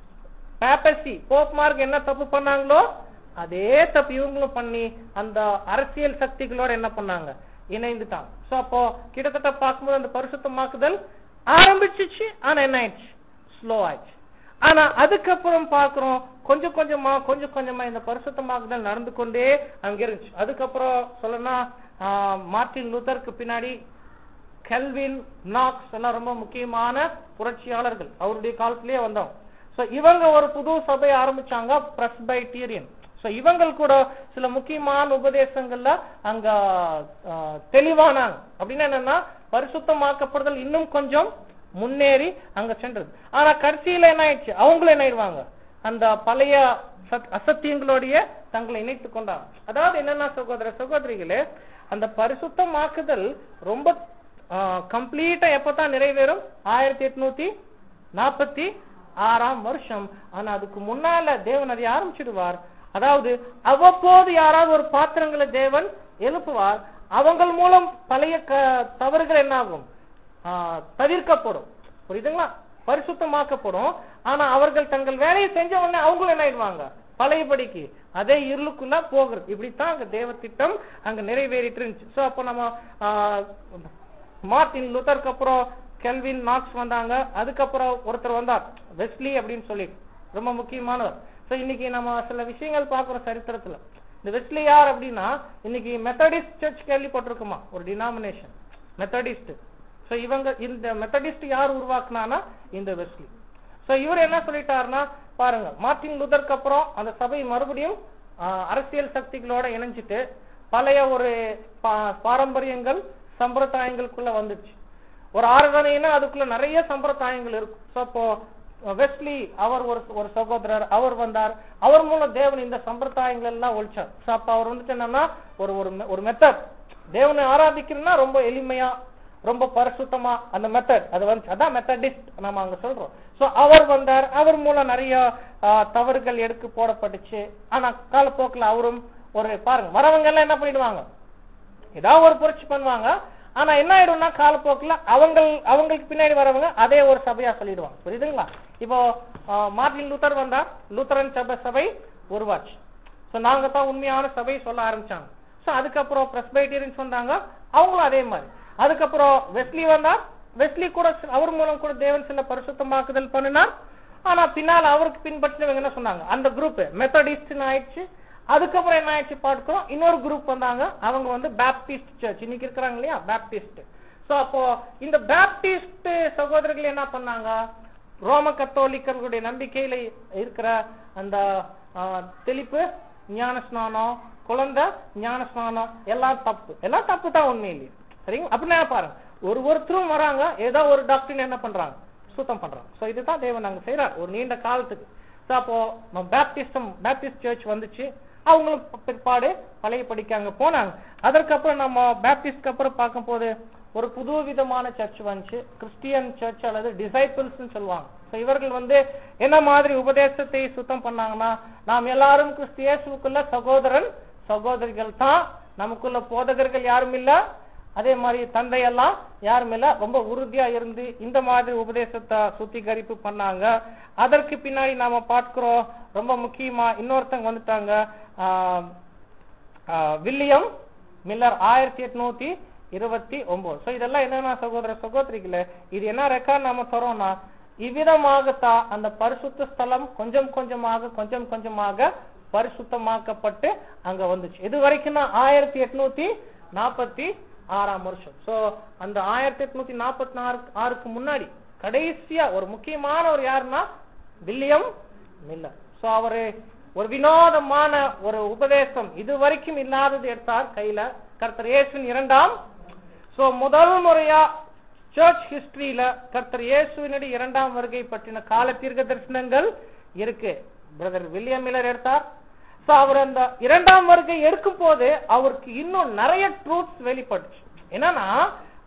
Speaker 1: பேப்பசி போப் மார்க் என்ன தப்பு பண்ணாங்களோ அதே தப்பு இவங்களும் பண்ணி அந்த அரசியல் சக்திகளோட என்ன பண்ணாங்க இணைந்துட்டாங்க சோ அப்போ கிட்டத்தட்ட பார்க்கும்போது அந்த பரிசுத்தமாக்குதல் ஆரம்பிச்சிச்சு ஆனா என்ன ஆயிடுச்சு ஸ்லோ ஆயிடுச்சு ஆனா அதுக்கப்புறம் பாக்குறோம் கொஞ்சம் கொஞ்சமா கொஞ்சம் கொஞ்சமா இந்த பரிசுத்தமாக்குதல் நடந்து கொண்டே அங்க இருந்துச்சு அதுக்கப்புறம் சொல்லணும்னா ஆஹ், மார்ட்டின் லூத்தருக்கு பின்னாடி கெல்வின் நாக்ஸ் எல்லாம் ரொம்ப முக்கியமான புரட்சியாளர்கள் அவருடைய காலத்திலேயே வந்தவங்க சோ இவங்க ஒரு புது சபை ஆரம்பிச்சாங்க பிரஸ்பைட்டீரியன் சோ இவங்கள் கூட சில முக்கியமான உபதேசங்கள்ல அங்க ஆஹ், தெளிவானாங்க அப்படின்னா என்னன்னா பரிசுத்தமாக்கப்படுதல் இன்னும் கொஞ்சம் முன்னேறி அங்க சென்றது ஆனா கடைசியில என்ன ஆயிடுச்சு அவங்களும் என்ன ஆயிடுவாங்க அந்த பழைய சத்- அசத்தியங்களோடைய தங்களை இணைத்துக் கொண்டாங்க அதாவது என்னன்னா சகோதர சகோதரிகளே அந்த பரிசுத்தமாக்குதல் ரொம்ப கம்ப்ளீட்டா எப்பதான் நிறைவேறும் ஆயிரத்தி எட்நூத்தி நாற்பத்தி ஆறாம் வருஷம் ஆனா அதுக்கு முன்னால தேவன் அதை ஆரம்பிச்சிடுவார் அதாவது அவ்வப்போது யாராவது ஒரு பாத்திரங்களை தேவன் எழுப்புவார் அவங்கள் மூலம் பழைய க- தவறுகள் என்ன ஆகும் ஆ, தவிர்க்கப்படும் புரியுதுங்களா பரிசுத்தமாக்கப்படும் ஆனா அவர்கள் தங்கள் வேலையை செஞ்ச உடனே அவங்களும் என்ன ஆயிடுவாங்க பழையபடிக்கு அதே இருளுக்குள்ள போகிறது இப்படித்தான் அங்க தேவ திட்டம் அங்க நிறைவேறிட்டு இருந்துச்சு சோ அப்போ நம்ம ஆ, மார்ட்டின் லூத்தருக்கு அப்புறம் கெல்வின் மார்க்ஸ் வந்தாங்க அதுக்கப்புறம் ஒருத்தர் வந்தார் வெஸ்லி அப்படின்னு சொல்லி ரொம்ப முக்கியமானவர் சோ இன்னைக்கு நம்ம சில விஷயங்கள் பார்க்கிறோம் சரித்திரத்துல இந்த வெஸ்லி யார் அப்படின்னா இன்னைக்கு மெத்தடிஸ்ட் சர்ச் கேள்விப்பட்டிருக்குமா ஒரு டினாமினேஷன் மெத்தடிஸ்ட் சோ இவங்க இந்த மெத்தடிஸ்ட் யார் உருவாக்குனானா இந்த வெஸ்லி சோ இவர் என்ன சொல்லிட்டாருன்னா பாருங்க மார்ட்டின் லூதருக்கு அப்புறம் அந்த சபை மறுபடியும் ஆஹ், அரசியல் சக்திகளோட இணைஞ்சிட்டு பழைய ஒரு பா- பாரம்பரியங்கள் சம்பிரதாயங்களுக்குள்ள வந்துச்சு ஒரு ஆராதனைன்னா அதுக்குள்ள நிறைய சம்பிரதாயங்கள் இருக்கும் சோ அப்போ வெஸ்லி அவர் ஒரு ஒரு சகோதரர் அவர் வந்தார் அவர் மூலம் தேவன் இந்த சம்பிரதாயங்கள் எல்லாம் ஒழிச்சார் சோ அப்ப அவர் வந்துட்டு என்னன்னா ஒரு ஒரு me- ஒரு மெத்தட் தேவனை ஆராதிக்கணும்னா ரொம்ப எளிமையா ரொம்ப பரிசுத்தமா அந்த மெத்தட் அது வந்து அதான் மெத்தடிஸ்ட் நம்ம அங்க சொல்றோம் சோ அவர் வந்தார் அவர் மூலம் நிறைய ஆ, தவறுகள் எடுத்து போடப்பட்டுச்சு ஆனா காலப்போக்கில் அவரும் ஒரு பாருங்க வரவங்க எல்லாம் என்ன பண்ணிடுவாங்க ஏதாவது ஒரு புரட்சி பண்ணுவாங்க ஆனா என்ன ஆயிடும்னா காலப்போக்குல அவங்க அவங்களுக்கு பின்னாடி வரவங்க அதே ஒரு சபையா சொல்லிடுவாங்க புரியுதுங்களா இப்போ ஆ, மார்ட்டின் லூத்தர் வந்தார் லூத்தரன் சபை சபை உருவாச்சு சோ நாங்க தான் உண்மையான சபை சொல்ல ஆரம்பிச்சாங்க சோ அதுக்கப்புறம் பிரஸ்பைட்டீரியன்ஸ் வந்தாங்க அவங்களும் அதே மாதிரி அதுக்கப்புறம் வெஸ்லி வந்தார் வெஸ்லி கூட சி- அவர் மூலம் கூட தேவன் சில பரிசுத்தமாக்குதல் பண்ணினார் ஆனா பின்னால அவருக்கு பின்பற்றினவங்க என்ன சொன்னாங்க அந்த குரூப் மெத்தடிஸ்ட்னு ஆயிடுச்சு அதுக்கப்புறம் என்ன ஆயிடுச்சு பார்க்கிறோம் இன்னொரு குரூப் வந்தாங்க அவங்க வந்து பேப்டிஸ்ட் சர்ச் இன்னைக்கு இருக்கிறாங்க இல்லையா பேப்டிஸ்ட் சோ அப்போ இந்த பேப்டிஸ்ட் சகோதரர்கள் என்ன பண்ணாங்க ரோம கத்தோலிக்கர்களுடைய நம்பிக்கையில இருக்கிற அந்த ஆ, தெளிப்பு ஞான ஸ்நானம் குழந்தை ஞான ஸ்நானம் எல்லாம் தப்பு எல்லாம் தப்பு தான் உண்மையிலேயே சரிங்களா அப்படின்னா பாருங்க ஒரு ஒருத்தரும் வராங்க ஏதோ ஒரு டாக்டர் என்ன பண்றாங்க சுத்தம் பண்றாங்க சோ இதுதான் தேவன் அங்க செய்யறார் ஒரு நீண்ட காலத்துக்கு சோ அப்போ நம்ம பேப்டிஸ்டம் பேப்டிஸ்ட் சர்ச் வந்துச்சு அவங்களும் பி- பிற்பாடு பழைய படிக்க அங்க போனாங்க அதற்கப்புறம் நம்ம பேப்டிஸ்ட்க்கு அப்புறம் பார்க்கும்போது ஒரு புது விதமான சர்ச் வந்துச்சு கிறிஸ்டியன் சர்ச் அல்லது டிசைபிள்ஸ் சொல்லுவாங்க So இவர்கள் வந்து என்ன மாதிரி உபதேசத்தை சுத்தம் பண்ணாங்கன்னா நாம் எல்லாரும் கிறிஸ்து இயேசுவுக்குள்ள சகோதரன் சகோதரிகள் தான் நமக்குள்ள போதகர்கள் யாரும் இல்ல அதே மாதிரி தந்தையெல்லாம் யாரும் இல்ல ரொம்ப உறுதியா இருந்து இந்த மாதிரி உபதேசத்தை சுத்திகரிப்பு பண்ணாங்க அதற்கு பின்னாடி நாம பார்க்கிறோம் ரொம்ப முக்கியமா இன்னொருத்தங்க வந்துட்டாங்க ஆஹ், ஆஹ், வில்லியம் மில்லர் ஆயிரத்தி எட்நூத்தி இருபத்தி ஒன்பது சோ இதெல்லாம் என்னன்னா சகோதர சகோதரிகளே இது என்ன ரெக்கார்ட் நாம தரோம்னா இவ்விதமாகத்தான் அந்த பரிசுத்த ஸ்தலம் கொஞ்சம் கொஞ்சமாக கொஞ்சம் கொஞ்சமாக பரிசுத்தமாக்கப்பட்டு அங்க வந்துச்சு இது வரைக்கும் ஆயிரத்தி எட்நூத்தி நாற்பத்தி ஆறாம் வருஷம் சோ அந்த ஆயிரத்தி எட்நூத்தி நாற்பத்தி ஆறு ஆறுக்கு முன்னாடி கடைசியா ஒரு முக்கியமான ஒரு யாருன்னா வில்லியம் மில்லர் சோ அவரு ஒரு வினோதமான ஒரு உபதேசம் இது வரைக்கும் இல்லாதது எடுத்தார் கையில கர்த்தர் இயேசுவின் இரண்டாம் சோ முதல் முறையா சர்ச் ஹிஸ்டரியில கர்த்தர் இயேசுவினுடைய இரண்டாம் வருகை பற்றின கால தீர்க்க தரிசனங்கள் இருக்கு பிரதர் வில்லியம் மில்லர் எடுத்தார் சோ அவர் அந்த இரண்டாம் வருகை எடுக்கும் போது அவருக்கு இன்னும் நிறைய ட்ரூத்ஸ் வெளிப்பட்டுச்சு என்னன்னா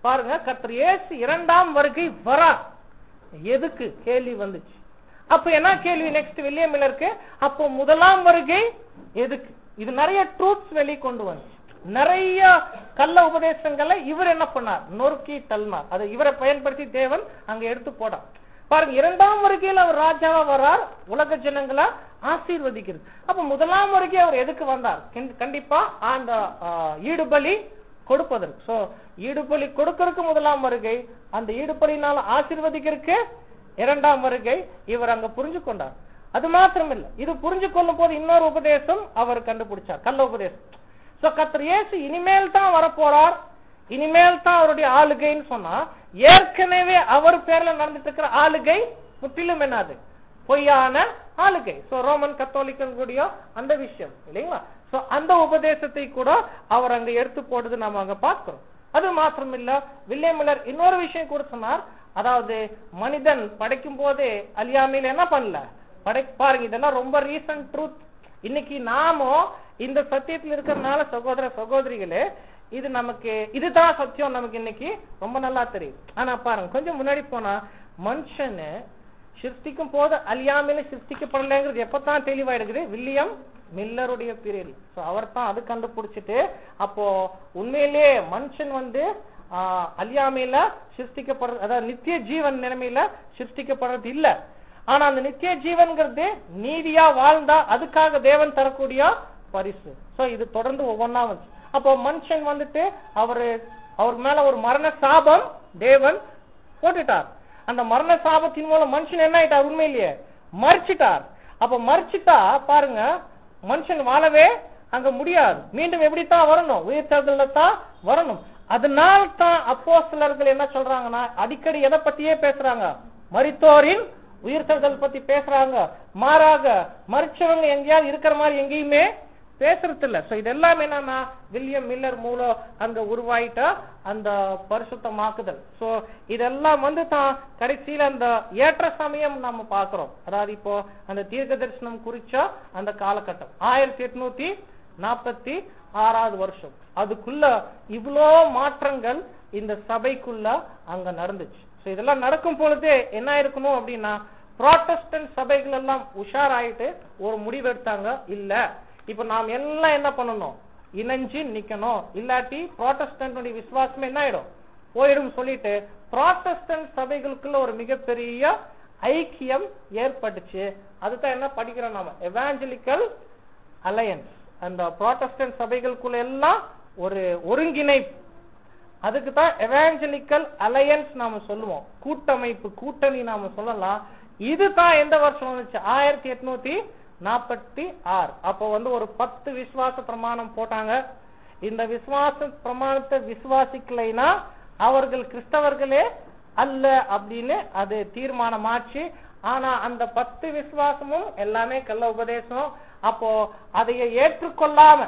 Speaker 1: பாருங்க கர்த்தர் இயேசு இரண்டாம் வருகை வரா எதுக்கு கேள்வி வந்துச்சு அப்ப என்ன கேள்வி நெக்ஸ்ட் வில்லியம் மில்லருக்கு அப்போ முதலாம் வருகை எதுக்கு இது நிறைய ட்ரூத்ஸ் வெளியே கொண்டு வந்துச்சு நிறைய கள்ள உபதேசங்களை இவர் என்ன பண்ணார் நொறுக்கி தள்ளினார் அதை இவரை பயன்படுத்தி தேவன் அங்க எடுத்து போடார் பாருங்க இரண்டாம் வருகையில் அவர் ராஜாவா வர்றார் உலக ஜனங்களை ஆசீர்வதிக்கிறது அப்ப முதலாம் வருகை அவர் எதுக்கு வந்தார் கண்டி- கண்டிப்பா அந்த ஆ, ஈடுபலி கொடுப்பதற்கு சோ ஈடுபலி கொடுக்கறதுக்கு முதலாம் வருகை அந்த ஈடுபலினால ஆசீர்வதிக்கிறதுக்கு இரண்டாம் வருகை இவர் அங்க புரிஞ்சு கொண்டார் அது மாத்திரம் இல்ல இது புரிஞ்சு கொள்ளும் போது இன்னொரு உபதேசம் அவர் கண்டுபிடிச்சார் கள்ள உபதேசம் சோ கர்த்தர் இயேசு இனிமேல் தான் வரப்போறார் இனிமேல் தான் அவருடைய ஆளுகைன்னு சொன்னா ஏற்கனவே அவர் பேர்ல நடந்துட்டு இருக்கிற ஆளுகை முற்றிலும் என்னது பொய்யான ஆளுகை சோ ரோமன் கத்தோலிக்கன் கூடிய அந்த விஷயம் இல்லைங்களா சோ அந்த உபதேசத்தை கூட அவர் அங்க எடுத்து போடுறது நாம அங்க பார்க்கிறோம் அது மாத்திரம் இல்ல வில்லியம் மில்லர் இன்னொரு விஷயம் கூட சொன்னார் அதாவது மனிதன் படைக்கும் போதே அழியாமையில என்ன பண்ணல படை பாருங்க இதெல்லாம் ரொம்ப ரீசன்ட் ட்ரூத் இன்னைக்கு நாமும் இந்த சத்தியத்தில் இருக்கிறதுனால சகோதர சகோதரிகளே இது நமக்கு இதுதான் சத்தியம் நமக்கு இன்னைக்கு ரொம்ப நல்லா தெரியும் ஆனா பாருங்க கொஞ்சம் முன்னாடி போனா மனுஷனு சிருஷ்டிக்கும் போது அழியாமையில சிருஷ்டிக்கப்படலைங்கிறது எப்பதான் தெளிவாயிடுது வில்லியம் மில்லருடைய பீரியட் சோ அவர் தான் அது கண்டுபிடிச்சிட்டு அப்போ உண்மையிலேயே மனுஷன் வந்து ஆஹ், அழியாமையில சிருஷ்டிக்கப்படுறது அதாவது நித்திய ஜீவன் நிலைமையில சிருஷ்டிக்கப்படுறது இல்ல ஆனா அந்த நித்திய ஜீவன்கிறது நீதியா வாழ்ந்தா அதுக்காக தேவன் தரக்கூடிய பரிசு சோ இது தொடர்ந்து ஒவ்வொன்னா வந்து அப்போ மனுஷன் வந்துட்டு அவரு அவர் மேல ஒரு மரண சாபம் தேவன் போட்டுட்டார் அந்த மரண சாபத்தின் மூலம் மனுஷன் என்ன ஆயிட்டார் உண்மையிலேயே மறிச்சிட்டார் அப்ப மறிச்சிட்டா பாருங்க மனுஷன் வாழவே அங்க முடியாது மீண்டும் எப்படித்தான் வரணும் உயிர்த்தெழுதல்ல தான் வரணும் அதனால தான் அப்போஸ்தலர்கள் என்ன சொல்றாங்கன்னா அடிக்கடி எதை பத்தியே பேசுறாங்க மரித்தோரின் உயிர்த்தெழுதல் பத்தி பேசுறாங்க மாறாக மறிச்சவங்க எங்கேயாவது இருக்கிற மாதிரி எங்கேயுமே பேசுறது இல்ல சோ இதெல்லாம் என்னன்னா வில்லியம் மில்லர் மூலம் அங்க உருவாயிட்ட அந்த பரிசுத்தமாக்குதல் சோ இதெல்லாம் வந்து தான் கடைசியில அந்த ஏற்ற சமயம் நம்ம பாக்குறோம் அதாவது இப்போ அந்த தீர்க்க தரிசனம் குறிச்ச அந்த காலகட்டம் ஆயிரத்தி எட்நூத்தி நாற்பத்தி ஆறாவது வருஷம் அதுக்குள்ள இவ்வளோ மாற்றங்கள் இந்த சபைக்குள்ள அங்க நடந்துச்சு சோ இதெல்லாம் நடக்கும் பொழுது என்ன இருக்கணும் அப்படின்னா புராட்டஸ்டன்ட் சபைகள் எல்லாம் உஷாராயிட்டு ஒரு முடிவு எடுத்தாங்க இல்ல இப்ப நாம் எல்லாம் என்ன பண்ணணும் இணைஞ்சு நிக்கணும் இல்லாட்டி புராட்டஸ்டன்ட் விசுவாசமே என்ன ஆயிடும் போயிடும் சொல்லிட்டு புராட்டஸ்டன்ட் சபைகளுக்குள்ள ஒரு மிகப்பெரிய ஐக்கியம் ஏற்பட்டுச்சு அதுதான் என்ன படிக்கிறோம் நாம எவாஞ்சலிக்கல் அலையன்ஸ் அந்த புராட்டஸ்டன்ட் சபைகளுக்குள்ள எல்லாம் ஒரு ஒருங்கிணைப்பு அதுக்கு தான் எவாஞ்சலிக்கல் அலையன்ஸ் நாம சொல்லுவோம் கூட்டமைப்பு கூட்டணி நாம சொல்லலாம் இது தான் எந்த வருஷம் வந்துச்சு ஆயிரத்தி எட்நூத்தி நாற்பத்தி ஆறு அப்போ வந்து ஒரு பத்து விசுவாச பிரமாணம் போட்டாங்க இந்த விசுவாச பிரமாணத்தை விசுவாசிக்கலைனா அவர்கள் கிறிஸ்தவர்களே அல்ல அப்படின்னு அது தீர்மானமாச்சு ஆனா அந்த பத்து விசுவாசமும் எல்லாமே கள்ள உபதேசம் அப்போ அதைய ஏற்றுக்கொள்ளாம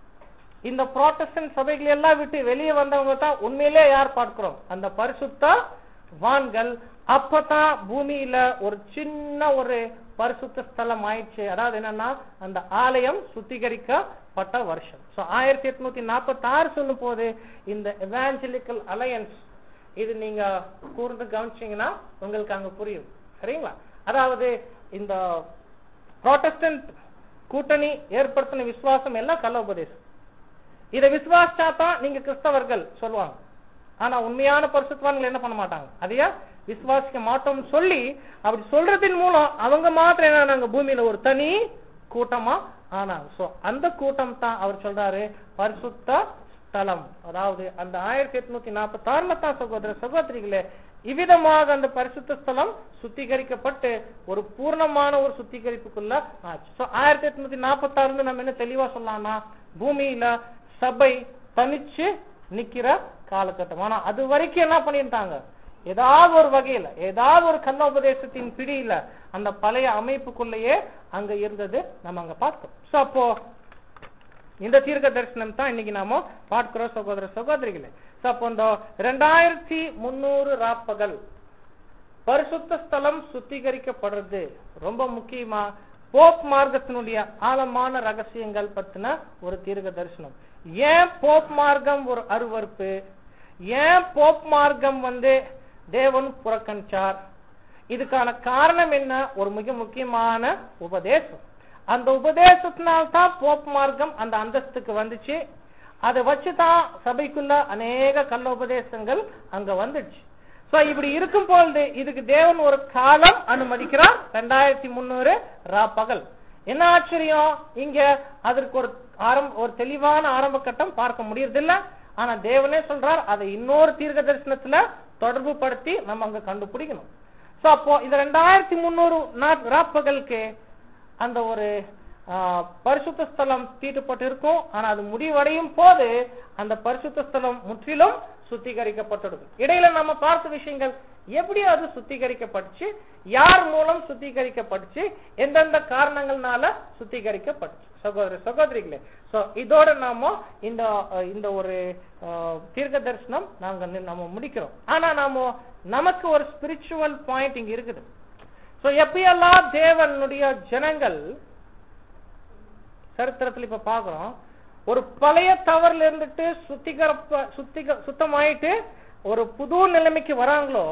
Speaker 1: இந்த புரோட்டஸ்டன்ட் சபைகள் எல்லாம் விட்டு வெளியே வந்தவங்க தான் உண்மையிலே யார் பார்க்கிறோம் அந்த பரிசுத்த வான்கள் அப்பதான் பூமியில ஒரு சின்ன ஒரு பரிசுத்த ஸ்தலம் ஆயிடுச்சு அதாவது என்னன்னா அந்த ஆலயம் சுத்திகரிக்கப்பட்ட வருஷம் சோ ஆயிரத்தி எட்நூத்தி நாற்பத்தி ஆறு சொல்லும் போது இந்த எவாஞ்சலிக்கல் அலையன்ஸ் இது நீங்க கூர்ந்து கவனிச்சீங்கன்னா உங்களுக்கு அங்க புரியும் சரிங்களா அதாவது இந்த புரோட்டஸ்டன்ட் கூட்டணி ஏற்படுத்தின விசுவாசம் எல்லாம் கள்ள உபதேசம் இதை விசுவாசிச்சா தான் நீங்க கிறிஸ்தவர்கள் சொல்லுவாங்க ஆனா உண்மையான பரிசுத்தவான்கள் என்ன பண்ண மாட்டாங்க அதையா விசுவாசிக்க மாட்டோம்னு சொல்லி அப்படி சொல்றதின் மூலம் அவங்க மாத்திரம் என்ன நாங்க பூமியில ஒரு தனி கூட்டமா ஆனாங்க சோ அந்த கூட்டம் தான் அவர் சொல்றாரு பரிசுத்த ஸ்தலம் அதாவது அந்த ஆயிரத்தி எட்நூத்தி நாற்பத்தி ஆறுல தான் சகோதர சகோதரிகளே இவ்விதமாக அந்த பரிசுத்த ஸ்தலம் சுத்திகரிக்கப்பட்டு ஒரு பூர்ணமான ஒரு சுத்திகரிப்புக்குள்ள ஆச்சு சோ ஆயிரத்தி எட்நூத்தி நாற்பத்தி ஆறுல நம்ம என்ன தெளிவா சொல்லலாம்னா பூமியில சபை தனிச்சு நிக்கிற காலகட்டம் ஆனா அது வரைக்கும் என்ன பண்ணிட்டாங்க ஏதாவது ஒரு வகையில ஏதாவது ஒரு கள்ள உபதேசத்தின் பிடியில அந்த பழைய அமைப்புக்குள்ளேயே அங்க இருந்தது நம்ம அங்க பார்த்தோம் சோ அப்போ இந்த தீர்க்க தரிசனம் தான் இன்னைக்கு நாம பார்க்கிறோம் சகோதர சகோதரிகளே சோ அப்போ இந்த ரெண்டாயிரத்தி முன்னூறு ராப்பகல் பரிசுத்த ஸ்தலம் சுத்திகரிக்கப்படுறது ரொம்ப முக்கியமா போப் மார்க்கத்தினுடைய ஆழமான ரகசியங்கள் பத்தின ஒரு தீர்க்க தரிசனம் ஏன் போப் மார்க்கம் ஒரு அருவறுப்பு ஏன் போப் மார்க்கம் வந்து தேவன் புறக்கணிச்சார் இதுக்கான காரணம் என்ன ஒரு மிக முக்கியமான உபதேசம் அந்த உபதேசத்தினால்தான் போப் மார்க்கம் அந்த அந்தஸ்துக்கு வந்துச்சு அதை வச்சுதான் சபைக்குள்ள அநேக கள்ள உபதேசங்கள் அங்க வந்துடுச்சு சோ இப்படி இருக்கும் பொழுது இதுக்கு தேவன் ஒரு காலம் அனுமதிக்கிறார் ரெண்டாயிரத்தி முன்னூறு ரா பகல் என்ன ஆச்சரியம் இங்க அதற்கு ஒரு ஆரம்ப ஒரு தெளிவான ஆரம்ப கட்டம் பார்க்க முடியறதில்ல ஆனா தேவனே சொல்றார் அதை இன்னொரு தீர்க்க தரிசனத்துல தொடர்பு படுத்தி நம்ம அங்க கண்டுபிடிக்கணும் சோ அப்போ இந்த ரெண்டாயிரத்தி முன்னூறு ராப்பகலுக்கு அந்த ஒரு ஆ, பரிசுத்த ஸ்தலம் தீட்டுப்பட்டு இருக்கும் ஆனா அது முடிவடையும் போது அந்த பரிசுத்த ஸ்தலம் முற்றிலும் சுத்திகரிக்கப்பட்டிருக்கும் இடையில நம்ம பார்த்த விஷயங்கள் எப்படி அது சுத்திகரிக்கப்பட்டுச்சு யார் மூலம் சுத்திகரிக்கப்பட்டுச்சு எந்தெந்த காரணங்கள்னால சுத்திகரிக்கப்பட்டுச்சு சகோதர சகோதரிகளே சோ இதோட நாம இந்த அஹ், இந்த ஒரு அஹ், தீர்க்க தரிசனம் நாங்க நி- நம்ம முடிக்கிறோம் ஆனா நாம நமக்கு ஒரு ஸ்பிரிச்சுவல் பாயிண்ட் இங்க இருக்குது சோ எப்பயெல்லாம் தேவனுடைய ஜனங்கள் சரித்திரத்துல இப்ப பாக்குறோம் ஒரு பழைய தவறுல இருந்துட்டு சுத்திகரப்ப சுத்திக சுத்தமாயிட்டு ஒரு புது நிலைமைக்கு வராங்களோ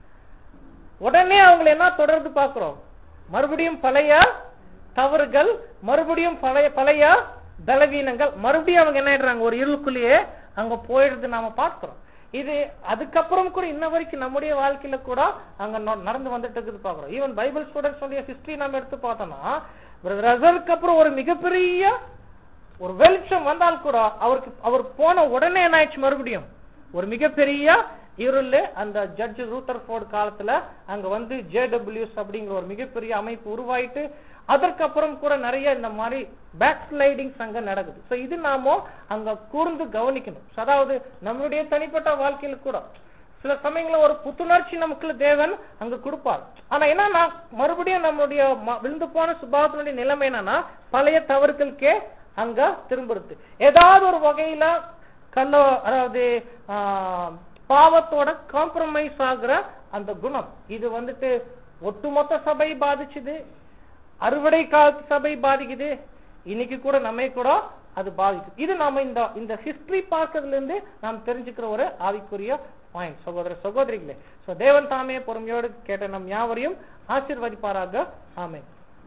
Speaker 1: உடனே அவங்களை என்ன தொடர்ந்து பாக்குறோம் மறுபடியும் பழைய தவறுகள் மறுபடியும் பழைய பழைய பலவீனங்கள் மறுபடியும் அவங்க என்ன ஆயிடுறாங்க ஒரு இருளுக்குள்ளேயே அங்க போயிடுறது நாம பார்க்கிறோம் இது அதுக்கப்புறம் கூட இன்ன வரைக்கும் நம்முடைய வாழ்க்கையில கூட அங்க ந- நடந்து வந்துட்டு இருக்குது பாக்குறோம் ஈவன் பைபிள் ஸ்டூடெண்ட்ஸ் உடைய ஹிஸ்டரி நம்ம எடுத்து பார்த்தோம்னா ரசருக்கு அப்புறம் ஒரு மிகப்பெரிய ஒரு வெளிச்சம் வந்தால் கூட அவருக்கு அவர் போன உடனே என்ன ஆயிடுச்சு மறுபடியும் ஒரு மிகப்பெரிய இருள் அந்த ஜட்ஜ் ரூத்தர்ஃபோர்ட் காலத்துல அங்க வந்து ஜேடபிள்யூஸ் அப்படிங்கிற ஒரு மிகப்பெரிய அமைப்பு உருவாயிட்டு அதற்கப்புறம் கூட நிறைய இந்த மாதிரி பேக் ஸ்லைடிங்ஸ் அங்க நடக்குது சோ இது நாம அங்க கூர்ந்து கவனிக்கணும் So, அதாவது நம்மளுடைய தனிப்பட்ட வாழ்க்கையில கூட சில சமயங்கள ஒரு புத்துணர்ச்சி நமக்குள்ள தேவன் அங்க கொடுப்பார் ஆனா என்னன்னா மறுபடியும் நம்மளுடைய ம- விழுந்து போன சுபாவத்தினுடைய நிலைமை என்னன்னா பழைய தவறுகளுக்கே அங்க திரும்புறது ஏதாவது ஒரு வகையில கல்ல அதாவது ஆ, பாவத்தோட காம்ப்ரமைஸ் ஆகுற அந்த குணம் இது வந்துட்டு ஒட்டுமொத்த சபை பாதிச்சுது அறுவடை காலத்து சபை பாதிக்குது இன்னைக்கு கூட நம்மை கூட அது பாதிக்குது இது நாம இந்த இந்த ஹிஸ்டரி பார்க்கறதுல இருந்து நாம் தெரிஞ்சுக்கிற ஒரு ஆவிக்குரிய பாயிண்ட் சகோதர சகோதரிகளே சோ தேவன் தாமே பொறுமையோடு கேட்ட நம் யாவரையும் ஆசீர்வதிப்பாராக ஆமென்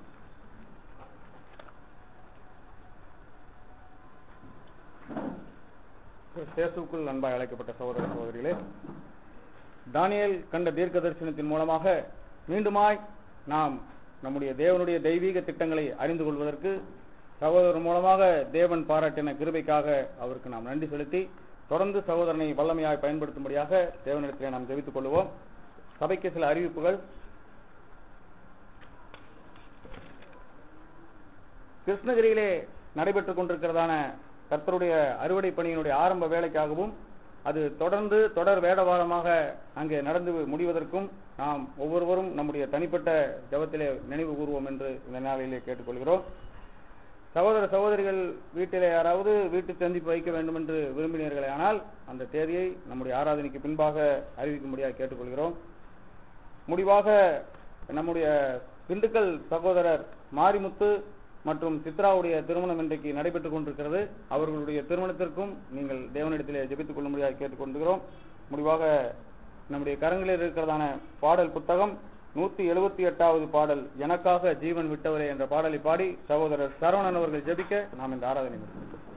Speaker 3: சேசுக்குள் அன்பாய் அழைக்கப்பட்ட சகோதர சகோதரிகளே தானியேல் கண்ட தீர்க்க தரிசனத்தின் மூலமாக மீண்டுமாய் நாம் நம்முடைய தேவனுடைய தெய்வீக திட்டங்களை அறிந்து கொள்வதற்கு சகோதரர் மூலமாக தேவன் பாராட்டின கிருபைக்காக அவருக்கு நாம் நன்றி செலுத்தி தொடர்ந்து சகோதரனை வல்லமையாய் பயன்படுத்தும்படியாக தேவனிடத்திலே நாம் ஜெபித்துக் கொள்வோம் சபைக்கு சில அறிவிப்புகள் கிருஷ்ணகிரியிலே நடைபெற்றுக் கொண்டிருக்கிறதான கர்த்தருடைய அறுவடை பணியினுடைய ஆரம்ப வேலைக்காகவும் அது தொடர்ந்து தொடர் வேடவாரமாக அங்கே நடந்து முடிவதற்கும் நாம் ஒவ்வொருவரும் நம்முடைய தனிப்பட்ட ஜபத்திலே நினைவு கூறுவோம் என்று இந்த நாளிலே கேட்டுக்கொள்கிறோம் சகோதர சகோதரிகள் வீட்டிலே யாராவது வீட்டு சந்திப்பு வைக்க வேண்டும் என்று விரும்பினீர்களே ஆனால் அந்த தேதியை நம்முடைய ஆராதனைக்கு பின்பாக அறிவிக்கும்படியாக கேட்டுக்கொள்கிறோம் முடிவாக நம்முடைய திண்டுக்கல் சகோதரர் மாரிமுத்து மற்றும் சித்ராவுடைய திருமணம் இன்றைக்கு நடைபெற்றுக் கொண்டிருக்கிறது அவர்களுடைய திருமணத்திற்கும் நீங்கள் தேவனிடத்திலே ஜெபித்துக் கொள்ளும்படியாக கேட்டுக்கொள்கிறோம் முடிவாக நம்முடைய கரங்களில் இருக்கிறதான பாடல் புத்தகம் நூத்தி எழுபத்தி எட்டாவது பாடல் எனக்காக ஜீவன் விட்டவரே என்ற பாடலை பாடி சகோதரர் சரவணன் அவர்கள் ஜெபிக்க நாம் இந்த ஆராதனை முடிக்கிறோம்